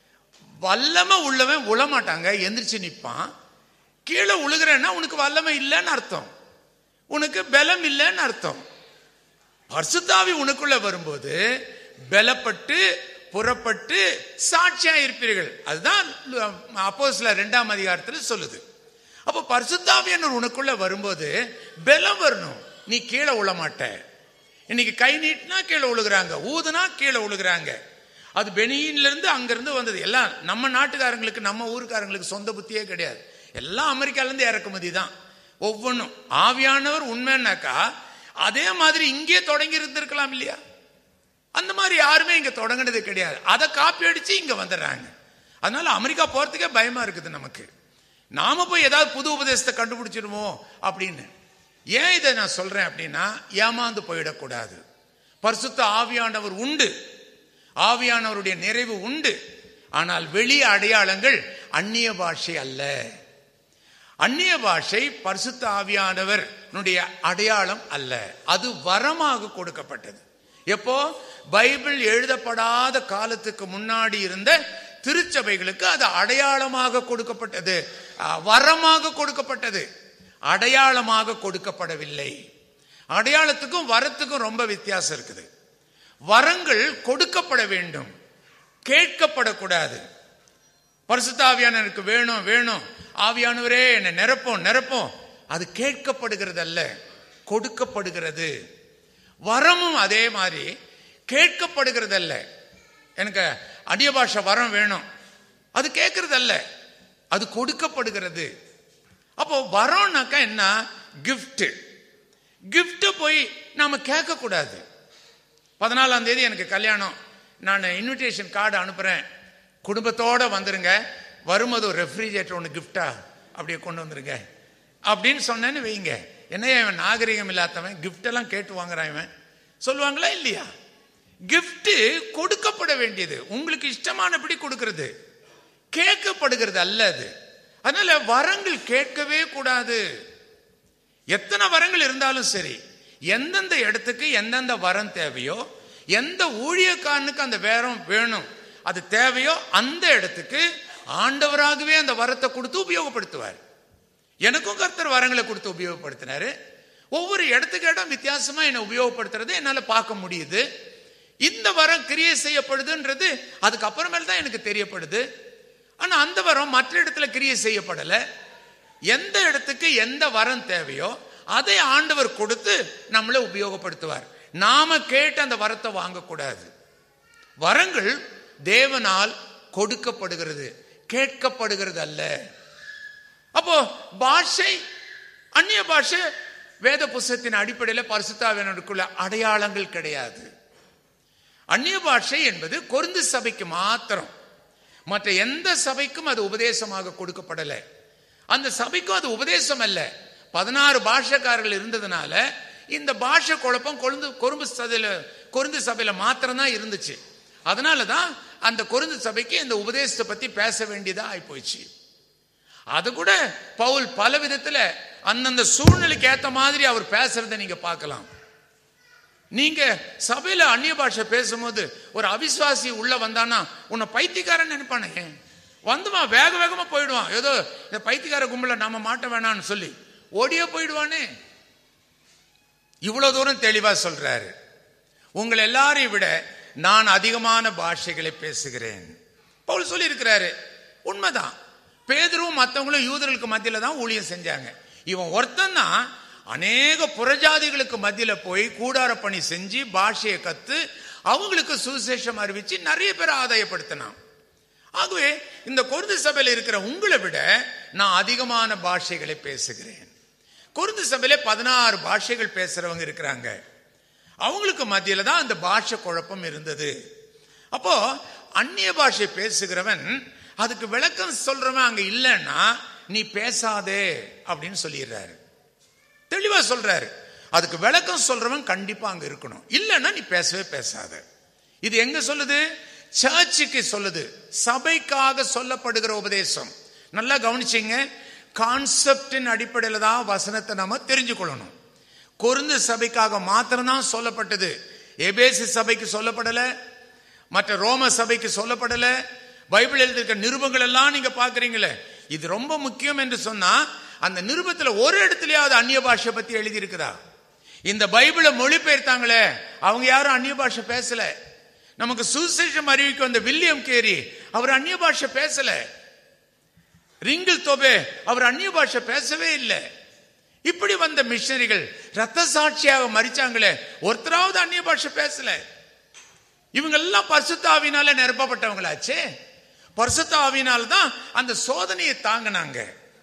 வல்லமை உள்ளவன் உழமாட்டாங்க எந்திரிச்சு நிப்பான் கீழே உழுகிறேன்னா உனக்கு வல்லமை இல்லைன்னு அர்த்தம் உனக்கு பலம் இல்லைன்னு அர்த்தம் பரிசுத்தாவி உனக்குள்ள வரும்போது பலப்பட்டு புறப்பட்டு சாட்சியா இருப்பீர்கள் அதுதான் அப்போ சில ரெண்டாம் அதிகாரத்தில் சொல்லுது அப்போ பரிசுத்தாவியனர் உனக்குள்ள வரும்போது பலம் வரணும் நீ கீழே உள்ள மாட்ட இன்னைக்கு கை நீட்டினா கீழே விழுகிறாங்க ஊதுனா கீழே விழுகிறாங்க அது பெனியின்ல இருந்து அங்கிருந்து வந்தது எல்லாம் நம்ம நாட்டுக்காரங்களுக்கு நம்ம ஊருக்காரங்களுக்கு சொந்த புத்தியே கிடையாது எல்லாம் அமெரிக்கால இருந்து இறக்குமதி தான் ஒவ்வொன்றும் ஆவியானவர் உண்மைன்னாக்கா அதே மாதிரி இங்கே தொடங்கி இருந்திருக்கலாம் இல்லையா அந்த மாதிரி யாருமே இங்க தொடங்கினது கிடையாது அதை காப்பி அடிச்சு இங்க வந்துடுறாங்க அதனால அமெரிக்கா போறதுக்கே பயமா இருக்குது நமக்கு நாம போய் ஏதாவது புது உபதேசத்தை கண்டுபிடிச்சிருமோ அப்படின்னு ஏன் இதை நான் சொல்றேன் அப்படின்னா ஏமாந்து போயிடக்கூடாது பரிசுத்த ஆவியானவர் உண்டு ஆவியானவருடைய நிறைவு உண்டு ஆனால் வெளி அடையாளங்கள் அந்நிய பாஷை அல்ல அந்நிய பாஷை பரிசுத்த ஆவியானவர் அடையாளம் அல்ல அது வரமாக கொடுக்கப்பட்டது எப்போ பைபிள் எழுதப்படாத காலத்துக்கு முன்னாடி இருந்த திருச்சபைகளுக்கு அது அடையாளமாக கொடுக்கப்பட்டது அஹ், வரமாக கொடுக்கப்பட்டது அடையாளமாக கொடுக்கப்படவில்லை அடையாளத்துக்கும் வரத்துக்கும் ரொம்ப வித்தியாசம் இருக்குது வரங்கள் கொடுக்கப்பட வேண்டும் கேட்கப்படக்கூடாது பரிசுத்த ஆவியானவருக்கு வேணும் வேணும் ஆவியானவரே என்னை நிரப்போம் நிரப்போம் அது கேட்கப்படுகிறது அல்ல கொடுக்கப்படுகிறது வரமும் அதே மாதிரி கேட்கப்படுகிறது அல்ல எனக்கு அந்நிய பாஷை வரம் வேணும் அது கேட்கறது அல்ல அது கொடுக்கப்படுகிறது அப்போ வரோம்னாக்கா என்ன gift gift போய் நாம கேட்க கூடாது பதினாலாம் தேதி எனக்கு கல்யாணம் நான் இன்விடேஷன் கார்டு அனுப்புறேன் குடும்பத்தோட வந்துருங்க வரும்போது ஒரு ரெஃப்ரிஜரேட்டர் ஒன்று கிஃப்டா அப்படியே கொண்டு வந்துருங்க அப்படின்னு சொன்னேன்னு வைங்க என்னையா இவன் நாகரிகம் இல்லாதவன் gift எல்லாம் கேட்டு வாங்குறான் இவன் சொல்லுவாங்களா இல்லையா gift கொடுக்கப்பட வேண்டியது உங்களுக்கு இஷ்டமானபடி கொடுக்கிறது கேட்கப்படுகிறது அல்ல அது அதனால வரங்கள் கேட்கவே கூடாது எத்தனை வரங்கள் இருந்தாலும் சரி எந்தெந்த இடத்துக்கு எந்தெந்த வரம் தேவையோ எந்த ஊழியக்காரனுக்கு அந்த வேரம் வேணும் அது தேவையோ அந்த இடத்துக்கு ஆண்டவராகவே அந்த வரத்தை கொடுத்து உபயோகப்படுத்துவார் எனக்கும் கர்த்தர் வரங்களை கொடுத்து உபயோகப்படுத்தினாரு ஒவ்வொரு இடத்துக்கு இடம் வித்தியாசமா என்னை உபயோகப்படுத்துறது என்னால பார்க்க முடியுது இந்த வரம் கிரியை செய்யப்படுதுன்றது அதுக்கு அப்புறமேல் தான் எனக்கு தெரியப்படுது ஆனா அந்த வரம் மற்ற இடத்துல கிரியை செய்யப்படல எந்த இடத்துக்கு எந்த வரம் தேவையோ அதை ஆண்டவர் கொடுத்து நம்மளை உபயோகப்படுத்துவார் நாம கேட்டு அந்த வரத்தை வாங்கக்கூடாது வரங்கள் தேவனால் கொடுக்கப்படுகிறது கேட்கப்படுகிறது அல்ல அப்போ பாஷை அந்நிய பாஷை வேத புஸ்தகத்தின் அடிப்படையில் பரிசுத்தாவினருக்குள்ள அடையாளங்கள் கிடையாது அந்நிய பாஷை என்பது கொருந்து சபைக்கு மாத்திரம் மற்ற எந்த சபைக்கும் அது உபதேசமாக கொடுக்கப்படலை அந்த சபைக்கும் அது உபதேசம் அல்ல பதினாறு பாஷக்காரர்கள் இருந்ததுனால இந்த பாஷை குழப்பம் கொழுந்து கொரும்பு சபையில கொருந்து சபையில மாத்திரம்தான் இருந்துச்சு அதனால தான் அந்த கொருந்து சபைக்கு இந்த உபதேசத்தை பத்தி பேச வேண்டியதா ஆகி போயிடுச்சு அது கூட பவுல் பல விதத்துல அந்தந்த சூழ்நிலைக்கு ஏத்த மாதிரி அவர் பேசுறதை நீங்க பார்க்கலாம் நீங்க சபையில அந்நிய பாஷை பேசும்போது ஒரு அவிசுவாசி உள்ள வந்தானா உன்னை பைத்தியக்காரன் நினைப்பானே வந்துமா வேக வேகமா போயிடுவான் ஏதோ இந்த பைத்தியக்கார கும்பல நாம மாட்ட வேணாம்னு சொல்லி ஓடியே போயிடுவானே இவ்வளவு தூரம் தெளிவா சொல்றாரு உங்களை எல்லாரையும் விட நான் அதிகமான பாஷைகளை பேசுகிறேன் பவுல் சொல்லி இருக்கிறாரு உண்மைதான் பேதரும் மற்றவங்களும் யூதர்களுக்கு மத்தியில தான் ஊழியம் செஞ்சாங்க இவன் ஒருத்தன் தான் அநேக புறஜாதிகளுக்கு மத்தியில போய் கூடார பணி செஞ்சு பாஷையை கத்து அவங்களுக்கு சுவிசேஷம் அறிவிச்சு நிறைய பேரை ஆதாயப்படுத்தினான் ஆகவே இந்த கொருந்து சபையில் இருக்கிற உங்களை விட நான் அதிகமான பாஷைகளை பேசுகிறேன் கொருந்து சபையில பதினாறு பாஷைகள் பேசுறவங்க இருக்கிறாங்க அவங்களுக்கு மத்தியில தான் அந்த பாஷை குழப்பம் இருந்தது அப்போ அந்நிய பாஷை பேசுகிறவன் அதுக்கு விளக்கம் சொல்றவன் அங்க இல்லைன்னா நீ பேசாதே அப்படின்னு சொல்லிடுறாரு தெளிவா சொல்றாரு அதுக்கு விளக்கம் சொல்றவன் கண்டிப்பா அங்க இருக்கணும் இல்லைன்னா நீ பேசவே பேசாத இது எங்க சொல்லுது சர்ச்சுக்கு சொல்லுது சபைக்காக சொல்லப்படுகிற உபதேசம் நல்லா கவனிச்சிங்க கான்செப்டின் அடிப்படையில் தான் வசனத்தை நாம தெரிஞ்சுக்கொள்ளணும் கொருந்து சபைக்காக மாத்திரம்தான் சொல்லப்பட்டது எபேசி சபைக்கு சொல்லப்படல மற்ற ரோம சபைக்கு சொல்லப்படல பைபிள் எழுதியிருக்க நிருபங்கள் எல்லாம் நீங்க பாக்குறீங்களே இது ரொம்ப முக்கியம் என்று சொன்னா அந்த நிருபத்துல ஒரு இடத்துலயாவது அந்நிய பாஷை பத்தி எழுதி இருக்குதா இந்த பைபிளை மொழிபெயர்த்தாங்களே அவங்க யாரும் அந்நிய பாஷை பேசல நமக்கு சுசேஷம் அறிவிக்க வந்த வில்லியம் கேரி அவர் அந்நிய பாஷை பேசல ரிங்கிள் தோபே அவர் அந்நிய பாஷை பேசவே இல்லை இப்படி வந்த மிஷனரிகள் ரத்த சாட்சியாக மறிச்சாங்களே ஒருத்தராவது அந்நிய பாஷை பேசல இவங்க எல்லாம் பரிசுத்தாவினால நிரப்பப்பட்டவங்களாச்சே பரிசுத்தாவினால தான் அந்த சோதனையை தாங்கினாங்க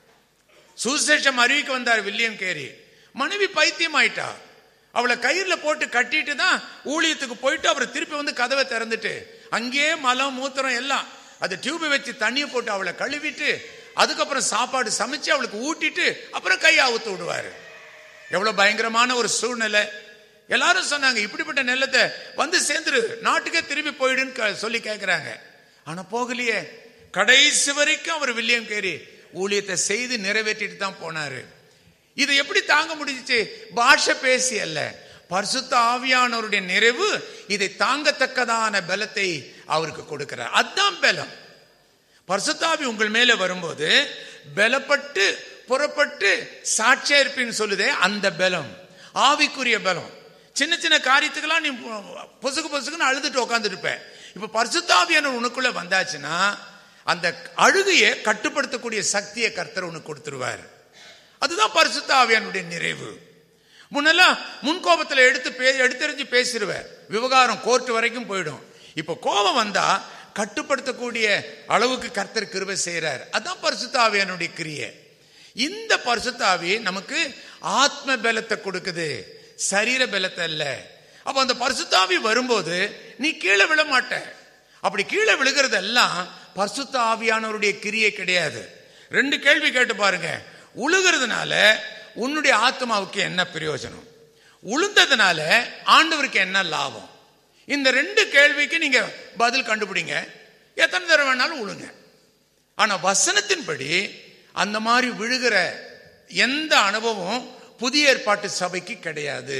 சுசேஷம் அறிவிக்க வந்தார் வில்லியம் கேரி மனைவி பைத்தியம் ஆயிட்டா அவளை கயிறுல போட்டு கட்டிட்டு தான் ஊழியத்துக்கு போயிட்டு அப்புறம் திருப்பி வந்து கதவை திறந்துட்டு அங்கேயே மலம் மூத்திரம் எல்லாம் அது டியூபை வச்சு தண்ணியை போட்டு அவளை கழுவிட்டு அதுக்கப்புறம் சாப்பாடு சமைச்சு அவளுக்கு ஊட்டிட்டு அப்புறம் கையை அவுத்து விடுவாரு எவ்வளவு பயங்கரமான ஒரு சூழ்நிலை எல்லாரும் சொன்னாங்க இப்படிப்பட்ட நிலத்தை வந்து சேர்ந்துரு நாட்டுக்கே திரும்பி போயிடுன்னு க- சொல்லி கேட்கிறாங்க ஆனா போகலையே கடைசி வரைக்கும் அவர் வில்லியம் கேரி ஊழியத்தை செய்து நிறைவேற்றிட்டு தான் போனாரு இது எப்படி தாங்க முடிஞ்சுச்சு பாஷை பேசி அல்ல பரிசுத்த ஆவியானவருடைய நிறைவு இதை தாங்கத்தக்கதான பலத்தை அவருக்கு கொடுக்கிறார் அதான் பலம் பரிசுத்தாவி உங்கள் மேல வரும்போது பலப்பட்டு புறப்பட்டு சாட்சியா இருப்பீன்னு சொல்லுதே அந்த பலம் ஆவிக்குரிய பலம் சின்ன சின்ன காரியத்துக்கெல்லாம் நீ பொசுக்கு பொசுக்குன்னு அழுதுட்டு உட்காந்துட்டு இருப்ப இப்ப பரிசுத்தாவியான உனக்குள்ள வந்தாச்சுன்னா அந்த அழுகையை கட்டுப்படுத்தக்கூடிய சக்தியை கர்த்தர் உனக்கு கொடுத்துருவார் அதுதான் பரிசுத்த ஆவியானுடைய நிறைவு முன்னெல்லாம் முன்கோபத்துல எடுத்து பே எடுத்தெறிஞ்சு பேசிடுவேன் விவகாரம் கோர்ட் வரைக்கும் போயிடும் இப்போ கோபம் வந்தா கட்டுப்படுத்தக்கூடிய அளவுக்கு கர்த்தர் கிருபை செய்யறார் அதான் பரிசுத்த ஆவியானுடைய கிரியை இந்த பரிசுத்த ஆவி நமக்கு ஆத்ம பலத்தை கொடுக்குது சரீர பலத்தை அல்ல அப்ப அந்த பரிசுத்தாவி வரும்போது நீ கீழே விழ மாட்ட அப்படி கீழே விழுகிறதெல்லாம் பரிசுத்த ஆவியானவருடைய கிரியை கிடையாது ரெண்டு கேள்வி கேட்டு பாருங்க உழுகிறதுனால உன்னுடைய ஆத்மாவுக்கு என்ன பிரயோஜனம் உளுந்ததுனால ஆண்டவருக்கு என்ன லாபம் இந்த ரெண்டு கேள்விக்கு நீங்க பதில் கண்டுபிடிங்க எத்தனை தடவை வேணாலும் உழுங்க ஆனா வசனத்தின்படி அந்த மாதிரி விழுகிற எந்த அனுபவம் புதிய ஏற்பாட்டு சபைக்கு கிடையாது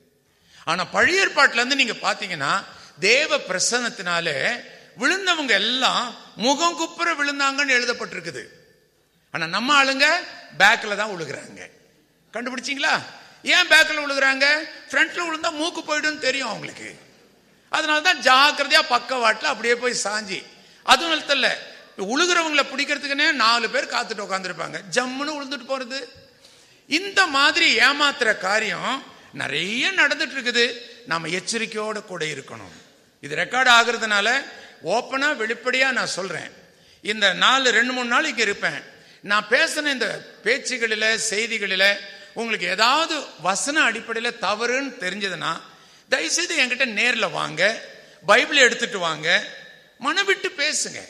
ஆனா பழைய ஏற்பாட்டுல இருந்து நீங்க பாத்தீங்கன்னா தேவ பிரசன்னத்தினால விழுந்தவங்க எல்லாம் முகம் குப்புற விழுந்தாங்கன்னு எழுதப்பட்டிருக்குது ஆனா நம்ம ஆளுங்க பேக்ல தான் விழுகிறாங்க கண்டுபிடிச்சிங்களா ஏன் பேக்ல விழுகிறாங்க ஃப்ரண்ட்ல விழுந்தா மூக்கு போயிடும் தெரியும் அவங்களுக்கு அதனால தான் ஜாக்கிரதையா பக்கவாட்டில் அப்படியே போய் சாஞ்சி அதுவும் நிறுத்தல உழுகிறவங்களை பிடிக்கிறதுக்குன்னே நாலு பேர் காத்துட்டு உட்காந்துருப்பாங்க ஜம்முன்னு உழுந்துட்டு போறது இந்த மாதிரி ஏமாத்துற காரியம் நிறைய நடந்துட்டு இருக்குது நாம எச்சரிக்கையோட கூட இருக்கணும் இது ரெக்கார்ட் ஆகுறதுனால ஓப்பனா வெளிப்படையா நான் சொல்றேன் இந்த நாலு ரெண்டு மூணு நாள் இங்க இருப்பேன் நான் பேசின இந்த பேச்சுகளில செய்திகளில உங்களுக்கு ஏதாவது வசன அடிப்படையில் தவறுன்னு தெரிஞ்சதுன்னா தயவுசெய்து என்கிட்ட நேர்ல வாங்க பைபிளை எடுத்துட்டு வாங்க மனவிட்டு பேசுங்க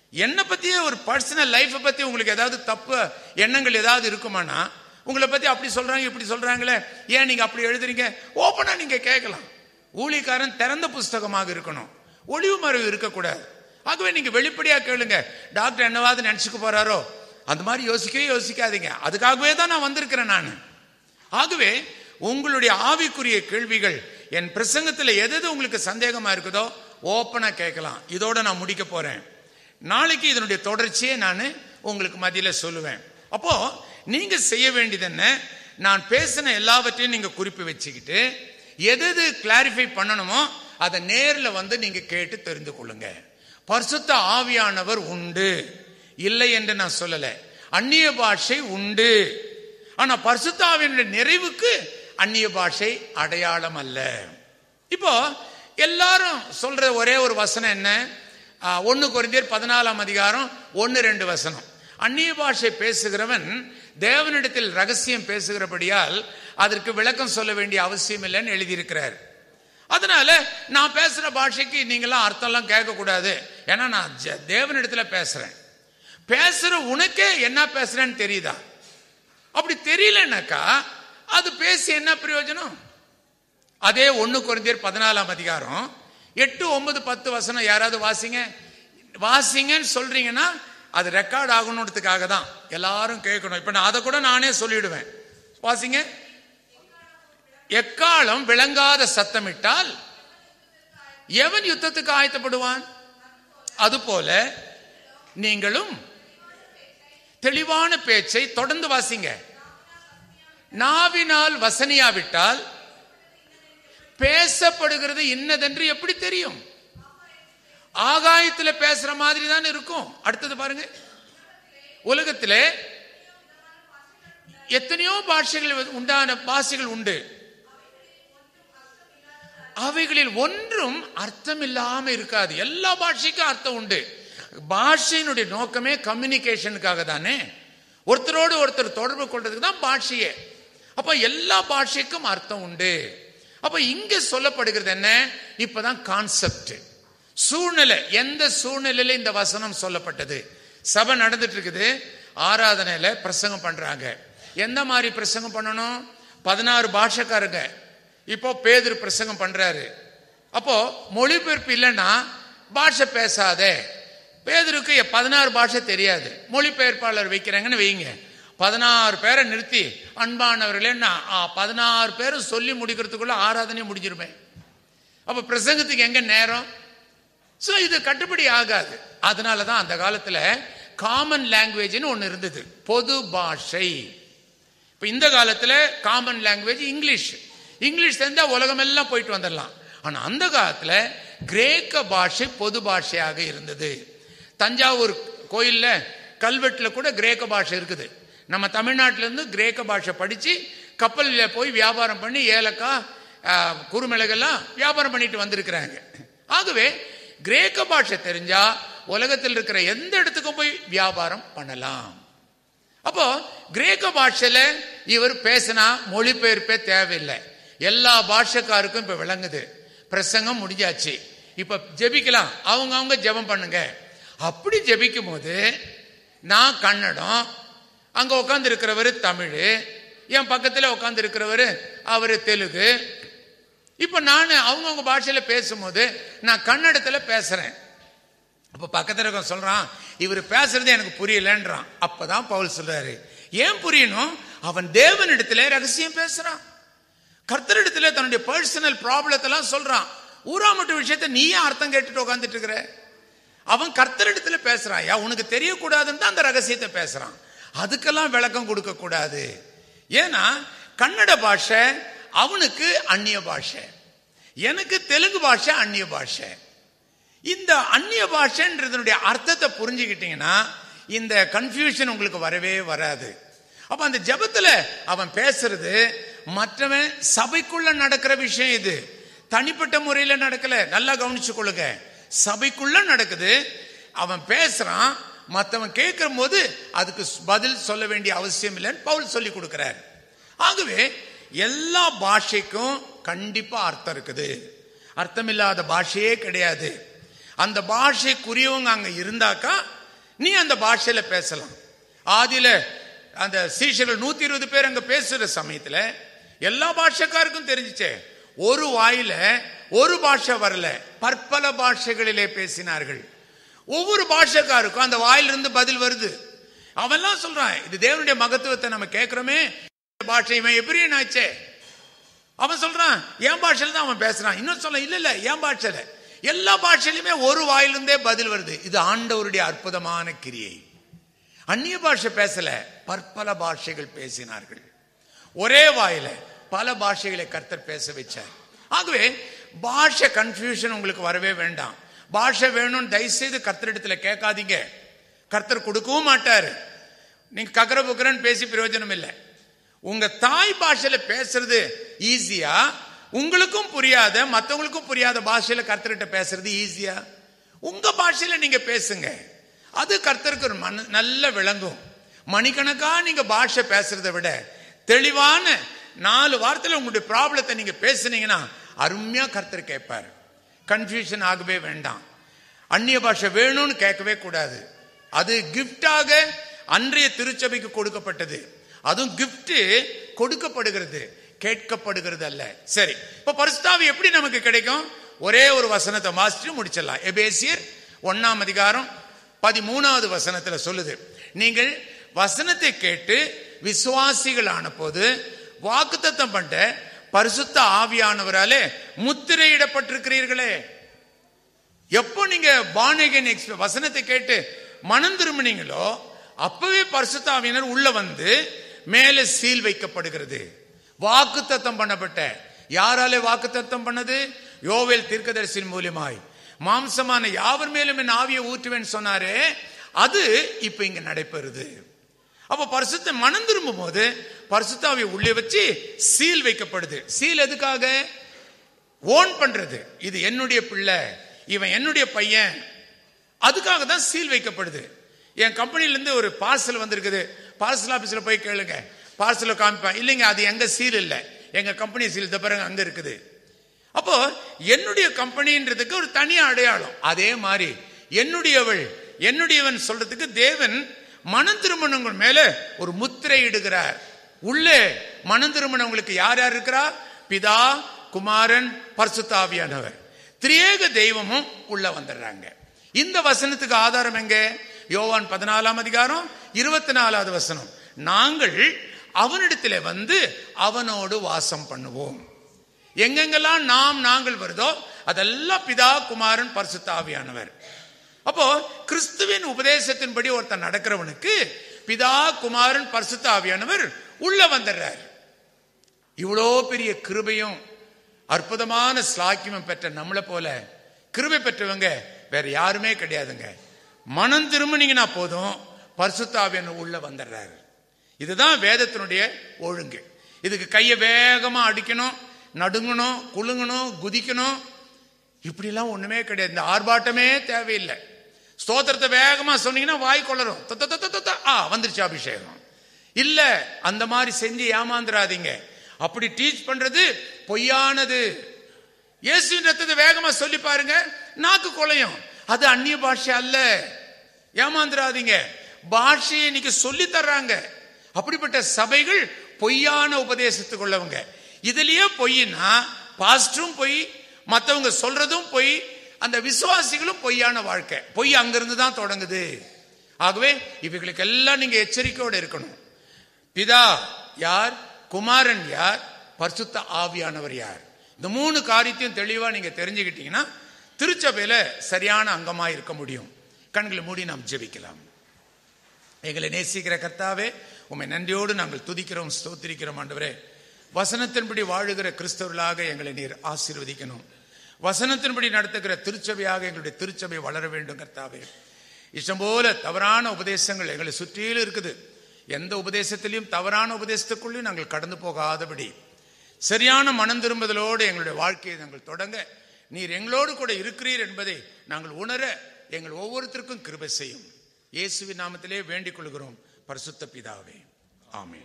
என்னை பத்தியே ஒரு பர்சனல் லைஃப்பை பத்தி உங்களுக்கு ஏதாவது தப்பு எண்ணங்கள் ஏதாவது இருக்குமானா உங்களை பத்தி அப்படி சொல்றாங்க இப்படி சொல்றாங்களே ஏன் நீங்க அப்படி எழுதுறீங்க ஓப்பனா நீங்க கேட்கலாம் ஊழியக்காரன் திறந்த புஸ்தகமாக இருக்கணும் ஒளிவு மறைவு இருக்கக்கூடாது ஆகவே நீங்க வெளிப்படையா கேளுங்க டாக்டர் என்னவாது நினைச்சுக்க போறாரோ அந்த மாதிரி யோசிக்கவே யோசிக்காதீங்க அதுக்காகவே தான் நான் வந்திருக்கிறேன் நான் ஆகவே உங்களுடைய ஆவிக்குரிய கேள்விகள் என் பிரசங்கத்தில் எது எது உங்களுக்கு சந்தேகமா இருக்குதோ ஓப்பனா கேட்கலாம் இதோட நான் முடிக்க போறேன் நாளைக்கு இதனுடைய தொடர்ச்சியை நான் உங்களுக்கு மத்தியில சொல்லுவேன் அப்போ நீங்க செய்ய வேண்டியது என்ன நான் பேசின எல்லாவற்றையும் நீங்க குறிப்பு வச்சுக்கிட்டு எது எது கிளாரிஃபை பண்ணணுமோ அதை நேர்ல வந்து நீங்க கேட்டு தெரிந்து கொள்ளுங்க பரிசுத்த ஆவியானவர் உண்டு இல்லை என்று நான் சொல்லல அந்நிய பாஷை உண்டு ஆனா பரிசுத்தாவினுடைய நிறைவுக்கு அந்நிய பாஷை அடையாளம் அல்ல இப்போ எல்லாரும் சொல்ற ஒரே ஒரு வசனம் என்ன ஒன்னு குறைந்தர் பதினாலாம் அதிகாரம் ஒன்னு ரெண்டு வசனம் அந்நிய பாஷை பேசுகிறவன் தேவனிடத்தில் ரகசியம் பேசுகிறபடியால் அதற்கு விளக்கம் சொல்ல வேண்டிய அவசியம் இல்லைன்னு எழுதியிருக்கிறார் அதனால நான் பேசுற பாஷைக்கு நீங்களாம் அர்த்தம்லாம் கேட்கக்கூடாது ஏன்னா நான் ஜ- தேவனிடத்துல பேசுறேன் பேசுற உனக்கே என்ன பேசுறேன்னு தெரியுதா அப்படி தெரியலனாக்கா அது பேசி என்ன பிரயோஜனம் அதே ஒண்ணு குறைந்தர் பதினாலாம் அதிகாரம் எட்டு ஒன்பது பத்து வசனம் யாராவது வாசிங்க வாசிங்கன்னு சொல்றீங்கன்னா அது ரெக்கார்ட் ஆகணுன்றதுக்காக தான் எல்லாரும் கேட்கணும் இப்ப நான் அதை கூட நானே சொல்லிடுவேன் வாசிங்க எக்காலம் விளங்காத சத்தமிட்டால் எவன் யுத்தத்துக்கு ஆயத்தப்படுவான் அதுபோல நீங்களும் தெளிவான பேச்சை தொடர்ந்து வாசிங்க நாவினால் வசனியாவிட்டால் பேசப்படுகிறது இன்னதென்று எப்படி தெரியும் ஆகாயத்துல பேசுற மாதிரி தான் இருக்கும் அடுத்தது பாருங்க உலகத்திலே எத்தனையோ பாஷைகள் உண்டான பாஷைகள் உண்டு அவைகளில் ஒன்றும் அர்த்தம் இல்லாம இருக்காது எல்லா பாஷைக்கும் அர்த்தம் உண்டு பாஷையினுடைய நோக்கமே கம்யூனிகேஷனுக்காக தானே ஒருத்தரோடு ஒருத்தர் தொடர்பு கொள்றதுக்கு தான் பாஷையே அப்ப எல்லா பாஷைக்கும் அர்த்தம் உண்டு அப்ப இங்க சொல்லப்படுகிறது என்ன இப்பதான் கான்செப்ட் சூழ்நிலை எந்த சூழ்நிலையில இந்த வசனம் சொல்லப்பட்டது சபை நடந்துட்டு இருக்குது ஆராதனையில பிரசங்கம் பண்றாங்க எந்த மாதிரி பிரசங்கம் பண்ணணும் பதினாறு பாஷக்காரங்க இப்போ பேதர் பிரசங்கம் பண்றாரு அப்போ மொழிபெயர்ப்பு இல்லைன்னா பாஷை பேசாதே பேதருக்கு பதினாறு பாஷை தெரியாது மொழிபெயர்ப்பாளர் வைக்கிறாங்கன்னு வைங்க பதினாறு பேரை நிறுத்தி அன்பானவர்களே நான் ஆ, பதினாறு பேரும் சொல்லி முடிக்கிறதுக்குள்ள ஆராதனை முடிஞ்சிருமே அப்ப பிரசங்கத்துக்கு எங்க நேரம் ஸோ இது கட்டுப்படி ஆகாது அதனால தான் அந்த காலத்துல காமன் லாங்குவேஜ்னு ஒன்று இருந்தது பொது பாஷை இப்போ இந்த காலத்துல காமன் லாங்குவேஜ் இங்கிலீஷ் இங்கிலீஷ் தெரிஞ்சா உலகமெல்லாம் போயிட்டு வந்துடலாம் ஆனா அந்த காலத்துல கிரேக்க பாஷை பொது பாஷையாக இருந்தது தஞ்சாவூர் கோயில்ல கல்வெட்டுல கூட கிரேக்க பாஷை இருக்குது நம்ம தமிழ்நாட்டுல இருந்து கிரேக்க பாஷை படிச்சு கப்பல்ல போய் வியாபாரம் பண்ணி ஏலக்காய் ஆஹ், குறுமிளகெல்லாம் வியாபாரம் பண்ணிட்டு வந்திருக்கிறாங்க ஆகவே கிரேக்க பாஷை தெரிஞ்சா உலகத்தில் இருக்கிற எந்த இடத்துக்கும் போய் வியாபாரம் பண்ணலாம் அப்போ கிரேக்க பாஷையில இவர் பேசினா மொழிபெயர்ப்பே தேவையில்லை எல்லா பாஷக்காருக்கும் இப்ப விளங்குது பிரசங்கம் முடிஞ்சாச்சு இப்ப ஜெபிக்கலாம் அவங்க அவங்க ஜெபம் பண்ணுங்க அப்படி ஜெபிக்கும் போது நான் கன்னடம் அங்க உட்கார்ந்து இருக்கிறவர் தமிழ் என் பக்கத்துல உட்கார்ந்து இருக்கிறவர் அவரு தெலுங்கு இப்ப நான் அவங்கவுங்க பாஷையில பேசும்போது நான் கன்னடத்துல பேசுறேன் அப்ப பக்கத்துல இருக்க சொல்றான் இவர் பேசுறது எனக்கு புரியலன்றான் அப்பதான் பவுல் சொல்றாரு ஏன் புரியணும் அவன் தேவனிடத்திலே ரகசியம் பேசுறான் கர்த்தரிடத்துல தன்னுடைய பர்சனல் ப்ராப்ளத்தெல்லாம் சொல்றான் ஊராமட்டு விஷயத்தை நீ ஏன் அர்த்தம் கேட்டுட்டு உட்காந்துட்டு இருக்கிற அவன் கர்த்தரிடத்துல பேசுறான் யா உனக்கு தெரியக்கூடாதுன்னு தான் அந்த ரகசியத்தை பேசுறான் அதுக்கெல்லாம் விளக்கம் கொடுக்க கூடாது ஏன்னா கன்னட பாஷை அவனுக்கு அந்நிய பாஷை எனக்கு தெலுங்கு பாஷை அந்நிய பாஷை இந்த அந்நிய பாஷைன்றதனுடைய அர்த்தத்தை புரிஞ்சுக்கிட்டீங்கன்னா இந்த கன்ஃபியூஷன் உங்களுக்கு வரவே வராது அப்ப அந்த ஜெபத்துல அவன் பேசுறது மற்றவன் சபைக்குள்ள நடக்கிற விஷயம் இது தனிப்பட்ட முறையில நடக்கல நல்லா கவனிச்சு கொள்ளுங்க சபைக்குள்ள நடக்குது அவன் பேசுறான் மற்றவன் கேட்கிற போது அதுக்கு பதில் சொல்ல வேண்டிய அவசியம் இல்லைன்னு பவுல் சொல்லி கொடுக்கிறார் ஆகவே எல்லா பாஷைக்கும் கண்டிப்பா அர்த்தம் இருக்குது அர்த்தமில்லாத பாஷையே கிடையாது அந்த பாஷைக்குரியவங்க அங்க இருந்தாக்கா நீ அந்த பாஷையில பேசலாம் ஆதியில அந்த சீஷர்கள் நூத்தி இருபது பேர் அங்க பேசுற சமயத்துல எல்லா பாஷக்காருக்கும் தெரிஞ்சுச்சே ஒரு வாயில ஒரு பாஷை வரல பற்பல பாஷைகளிலே பேசினார்கள் ஒவ்வொரு பாஷக்காருக்கும் அந்த வாயிலிருந்து பதில் வருது அவன்லாம் சொல்றான் இது தேவனுடைய மகத்துவத்தை நம்ம கேட்கிறோமே இந்த பாஷை இவன் எபிரியன் ஆச்சே அவன் சொல்றான் என் பாஷையில தான் அவன் பேசுறான் இன்னும் சொல்ல இல்ல இல்ல என் பாஷையில எல்லா பாஷையிலுமே ஒரு வாயிலிருந்தே பதில் வருது இது ஆண்டவருடைய அற்புதமான கிரியை அந்நிய பாஷை பேசல பற்பல பாஷைகள் பேசினார்கள் ஒரே வாயில பல பாஷைகளை கர்த்தர் பேச வச்சார் ஆகவே பாஷை கன்ஃபியூஷன் உங்களுக்கு வரவே வேண்டாம் பாஷை வேணும்னு தயவுசெய்து கர்த்தரிடத்துல கேட்காதீங்க கர்த்தர் கொடுக்கவும் மாட்டாரு நீங்க கக்கர புக்கரன்னு பேசி பிரயோஜனம் இல்லை உங்க தாய் பாஷையில பேசுறது ஈஸியா உங்களுக்கும் புரியாத மத்தவங்களுக்கும் புரியாத பாஷையில கர்த்தர்கிட்ட பேசுறது ஈஸியா உங்க பாஷையில நீங்க பேசுங்க அது கர்த்தருக்கு ஒரு மன நல்ல விளங்கும் மணிக்கணக்கா நீங்க பாஷை பேசுறதை விட தெளிவான நாலு வாரத்துல உங்களுடைய ப்ராப்ளத்தை நீங்க பேசுனீங்கன்னா அருமையா கர்த்தர் கேட்பார் கன்ஃபியூஷன் ஆகவே வேண்டாம் அந்நிய பாஷை வேணும்னு கேட்கவே கூடாது அது கிஃப்டாக அன்றைய திருச்சபைக்கு கொடுக்கப்பட்டது அதுவும் கிஃப்ட் கொடுக்கப்படுகிறது கேட்கப்படுகிறது அல்ல சரி இப்ப பரிசுத்தாவி எப்படி நமக்கு கிடைக்கும் ஒரே ஒரு வசனத்தை வாசிச்சு முடிச்சிடலாம் எபேசியர் ஒன்னாம் அதிகாரம் பதிமூணாவது வசனத்துல சொல்லுது நீங்கள் வசனத்தை கேட்டு விசுவாசிகளான போது வாக்குத்தத்தம் பண்ண பரிசுத்த ஆவியானவராலே முத்திரையிடப்பட்டிருக்கிறீர்களே எப்போ நீங்க பானகன் வசனத்தை கேட்டு மனம் திரும்பினீங்களோ அப்பவே பரிசுத்தாவியினர் உள்ள வந்து மேலே சீல் வைக்கப்படுகிறது வாக்குத்தத்தம் பண்ணப்பட்ட யாராலே வாக்குத்தத்தம் பண்ணது யோவேல் தீர்க்கதரிசின் மூலியமாய் மாம்சமான யாவர் மேலும் என் ஆவியை ஊற்றுவேன் சொன்னாரே அது இப்ப இங்க நடைபெறுது அப்ப பரிசுத்த மனம் திரும்பும் போது பரிசுத்தாவியை உள்ளே வச்சு சீல் வைக்கப்படுது சீல் எதுக்காக ஓன் பண்றது இது என்னுடைய பிள்ளை இவன் என்னுடைய பையன் அதுக்காக தான் சீல் வைக்கப்படுது என் கம்பெனில இருந்து ஒரு பார்சல் வந்திருக்குது பார்சல் ஆபீஸ்ல போய் கேளுங்க பார்சல காமிப்பேன் இல்லைங்க அது எங்க சீல் இல்லை எங்க கம்பெனி சீல் இந்த பாருங்க அங்க இருக்குது அப்போ என்னுடைய கம்பெனின்றதுக்கு ஒரு தனி அடையாளம் அதே மாதிரி என்னுடையவள் என்னுடையவன் சொல்றதுக்கு தேவன் மனம் திருமணங்கள் மேல ஒரு முத்திரை இடுகிறார் உள்ளே மனம் திருமணங்களுக்கு யார் யார் இருக்கிறா பிதா குமாரன் பர்சுத்தாவியானவர் திரியேக தெய்வமும் உள்ள வந்துடுறாங்க இந்த வசனத்துக்கு ஆதாரம் எங்க யோவான் பதினாலாம் அதிகாரம் இருபத்தி நாலாவது வசனம் நாங்கள் அவனிடத்தில் வந்து அவனோடு வாசம் பண்ணுவோம் எங்கெங்கெல்லாம் நாம் நாங்கள் வருதோ அதெல்லாம் பிதா குமாரன் பரிசுத்தாவியானவர் அப்போ கிறிஸ்துவின் உபதேசத்தின்படி ஒருத்தன் நடக்கிறவனுக்கு பிதா குமாரன் பரிசுத்தாவியானவர் உள்ள வந்துடுறார் இவ்வளோ பெரிய கிருபையும் அற்புதமான ஸ்லாக்கியமும் பெற்ற நம்மளை போல கிருபை பெற்றவங்க வேற யாருமே கிடையாதுங்க மனம் திரும்பினீங்கன்னா போதும் பரிசுத்தாவியன் உள்ள வந்துடுறாரு இதுதான் வேதத்தினுடைய ஒழுங்கு இதுக்கு கையை வேகமா அடிக்கணும் நடுங்கணும் குலுங்கணும் குதிக்கணும் இப்படிலாம் ஒண்ணுமே கிடையாது இந்த ஆர்ப்பாட்டமே தேவையில்லை ஸ்தோத்திரத்தை வேகமா சொன்னீங்கன்னா வாய் கொள்ளரும் தொத்த தொத்த தொத்த ஆ வந்துருச்சு அபிஷேகம் இல்ல அந்த மாதிரி செஞ்சு ஏமாந்துடாதீங்க அப்படி டீச் பண்றது பொய்யானது இயேசுவின் ரத்தத்தை வேகமா சொல்லி பாருங்க நாக்கு கொலையும் அது அந்நிய பாஷை அல்ல ஏமாந்துடாதீங்க பாஷையை இன்னைக்கு சொல்லி தர்றாங்க அப்படிப்பட்ட சபைகள் பொய்யான உபதேசத்துக்கு உள்ளவங்க இதுலயே பொய்னா பாஸ்டரும் பொய் மற்றவங்க சொல்றதும் பொய் அந்த விசுவாசிகளும் பொய்யான வாழ்க்கை பொய் அங்கிருந்து தான் தொடங்குது ஆகவே இவைகளுக்கு எல்லாம் நீங்க எச்சரிக்கையோடு இருக்கணும் பிதா யார் குமாரன் யார் பரிசுத்த ஆவியானவர் யார் இந்த மூணு காரியத்தையும் தெளிவா நீங்க தெரிஞ்சுக்கிட்டீங்கன்னா திருச்சபையில சரியான அங்கமா இருக்க முடியும் கண்களை மூடி நாம் ஜெபிக்கலாம் எங்களை நேசிக்கிற கர்த்தாவே உம்மை நன்றியோடு நாங்கள் துதிக்கிறோம் ஸ்தோத்திரிக்கிறோம் ஆண்டவரே வசனத்தின்படி வாழுகிற கிறிஸ்தவர்களாக எங்களை நீர் ஆசீர்வதிக்கணும் வசனத்தின்படி நடத்துகிற திருச்சபையாக எங்களுடைய திருச்சபை வளர வேண்டும் கர்த்தாவே இஷ்டம் போல தவறான உபதேசங்கள் எங்களை சுற்றிலும் இருக்குது எந்த உபதேசத்திலையும் தவறான உபதேசத்துக்குள்ளேயும் நாங்கள் கடந்து போகாதபடி சரியான மனம் திரும்புதலோடு எங்களுடைய வாழ்க்கையை நாங்கள் தொடங்க நீர் எங்களோடு கூட இருக்கிறீர் என்பதை நாங்கள் உணர எங்கள் ஒவ்வொருத்தருக்கும் கிருபை செய்யும் இயேசுவின் நாமத்திலே வேண்டிக் கொள்கிறோம் பரிசுத்த பிதாவே ஆமென்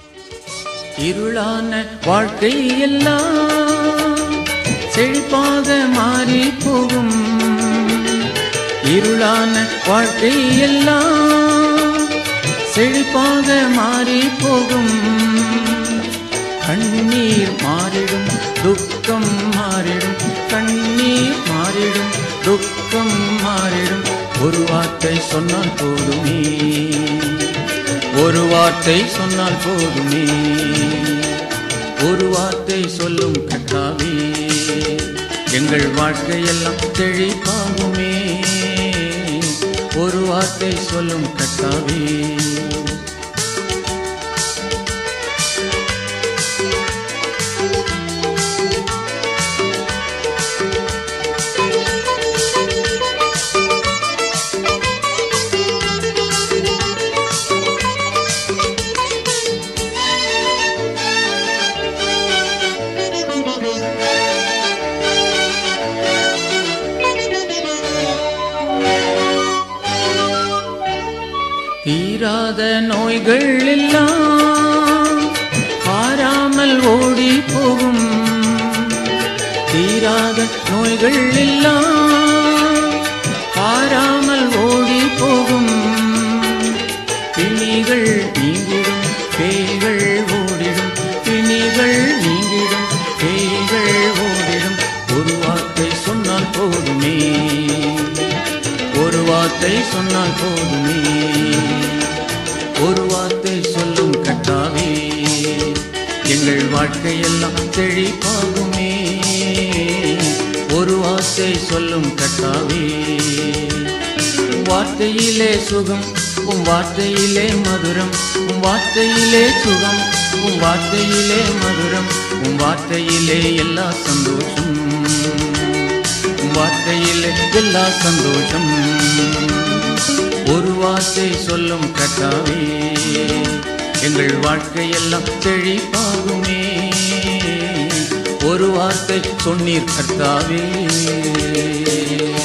இருளான வாழ்க்கை எல்லாம் செழிப்பாக மாறி போகும் இருளான வாழ்க்கை எல்லாம் செழிப்பாக மாறி போகும் கண்ணீர் மாறிடும் துக்கம் மாறிடும் கண்ணீர் மாறிடும் துக்கம் மாறிடும் ஒரு வார்த்தை சொன்னால் போதுமே ஒரு வார்த்தை சொன்னால் போதுமே ஒரு வார்த்தை சொல்லும் கட்டாவே எங்கள் வாழ்க்கையெல்லாம் செழிப்பாகுமே ஒரு வார்த்தை சொல்லும் கட்டாவே தீராத நோய்கள் எல்லாம் பாராமல் ஓடி போகும் தீராத நோய்கள் எல்லாம் பாராமல் ஓடி போகும் பிணிகள் நீங்கிடும் பேய்கள் ஓடிடும் பிணிகள் நீங்கிடும் பேய்கள் ஓடிடும் ஒரு வார்த்தை சொன்னால் போதுமே ஒரு வார்த்தை சொன்னால் போதுமே ஒரு வார்த்தை சொல்லும் கட்டாவே எங்கள் வாழ்க்கையெல்லாம் செழிப்பாகுமே ஒரு வார்த்தை சொல்லும் கட்டாவே வார்த்தையிலே சுகம் உம் வார்த்தையிலே மதுரம் உம் வார்த்தையிலே சுகம் உம் வார்த்தையிலே மதுரம் உம் வார்த்தையிலே எல்லா சந்தோஷம் உம் வார்த்தையிலே எல்லா சந்தோஷம் ஒரு வார்த்தை சொல்லும் கட்டாவே எங்கள் வாழ்க்கையெல்லாம் செழிப்பாகுமே ஒரு வார்த்தை சொன்னீர் கர்த்தாவே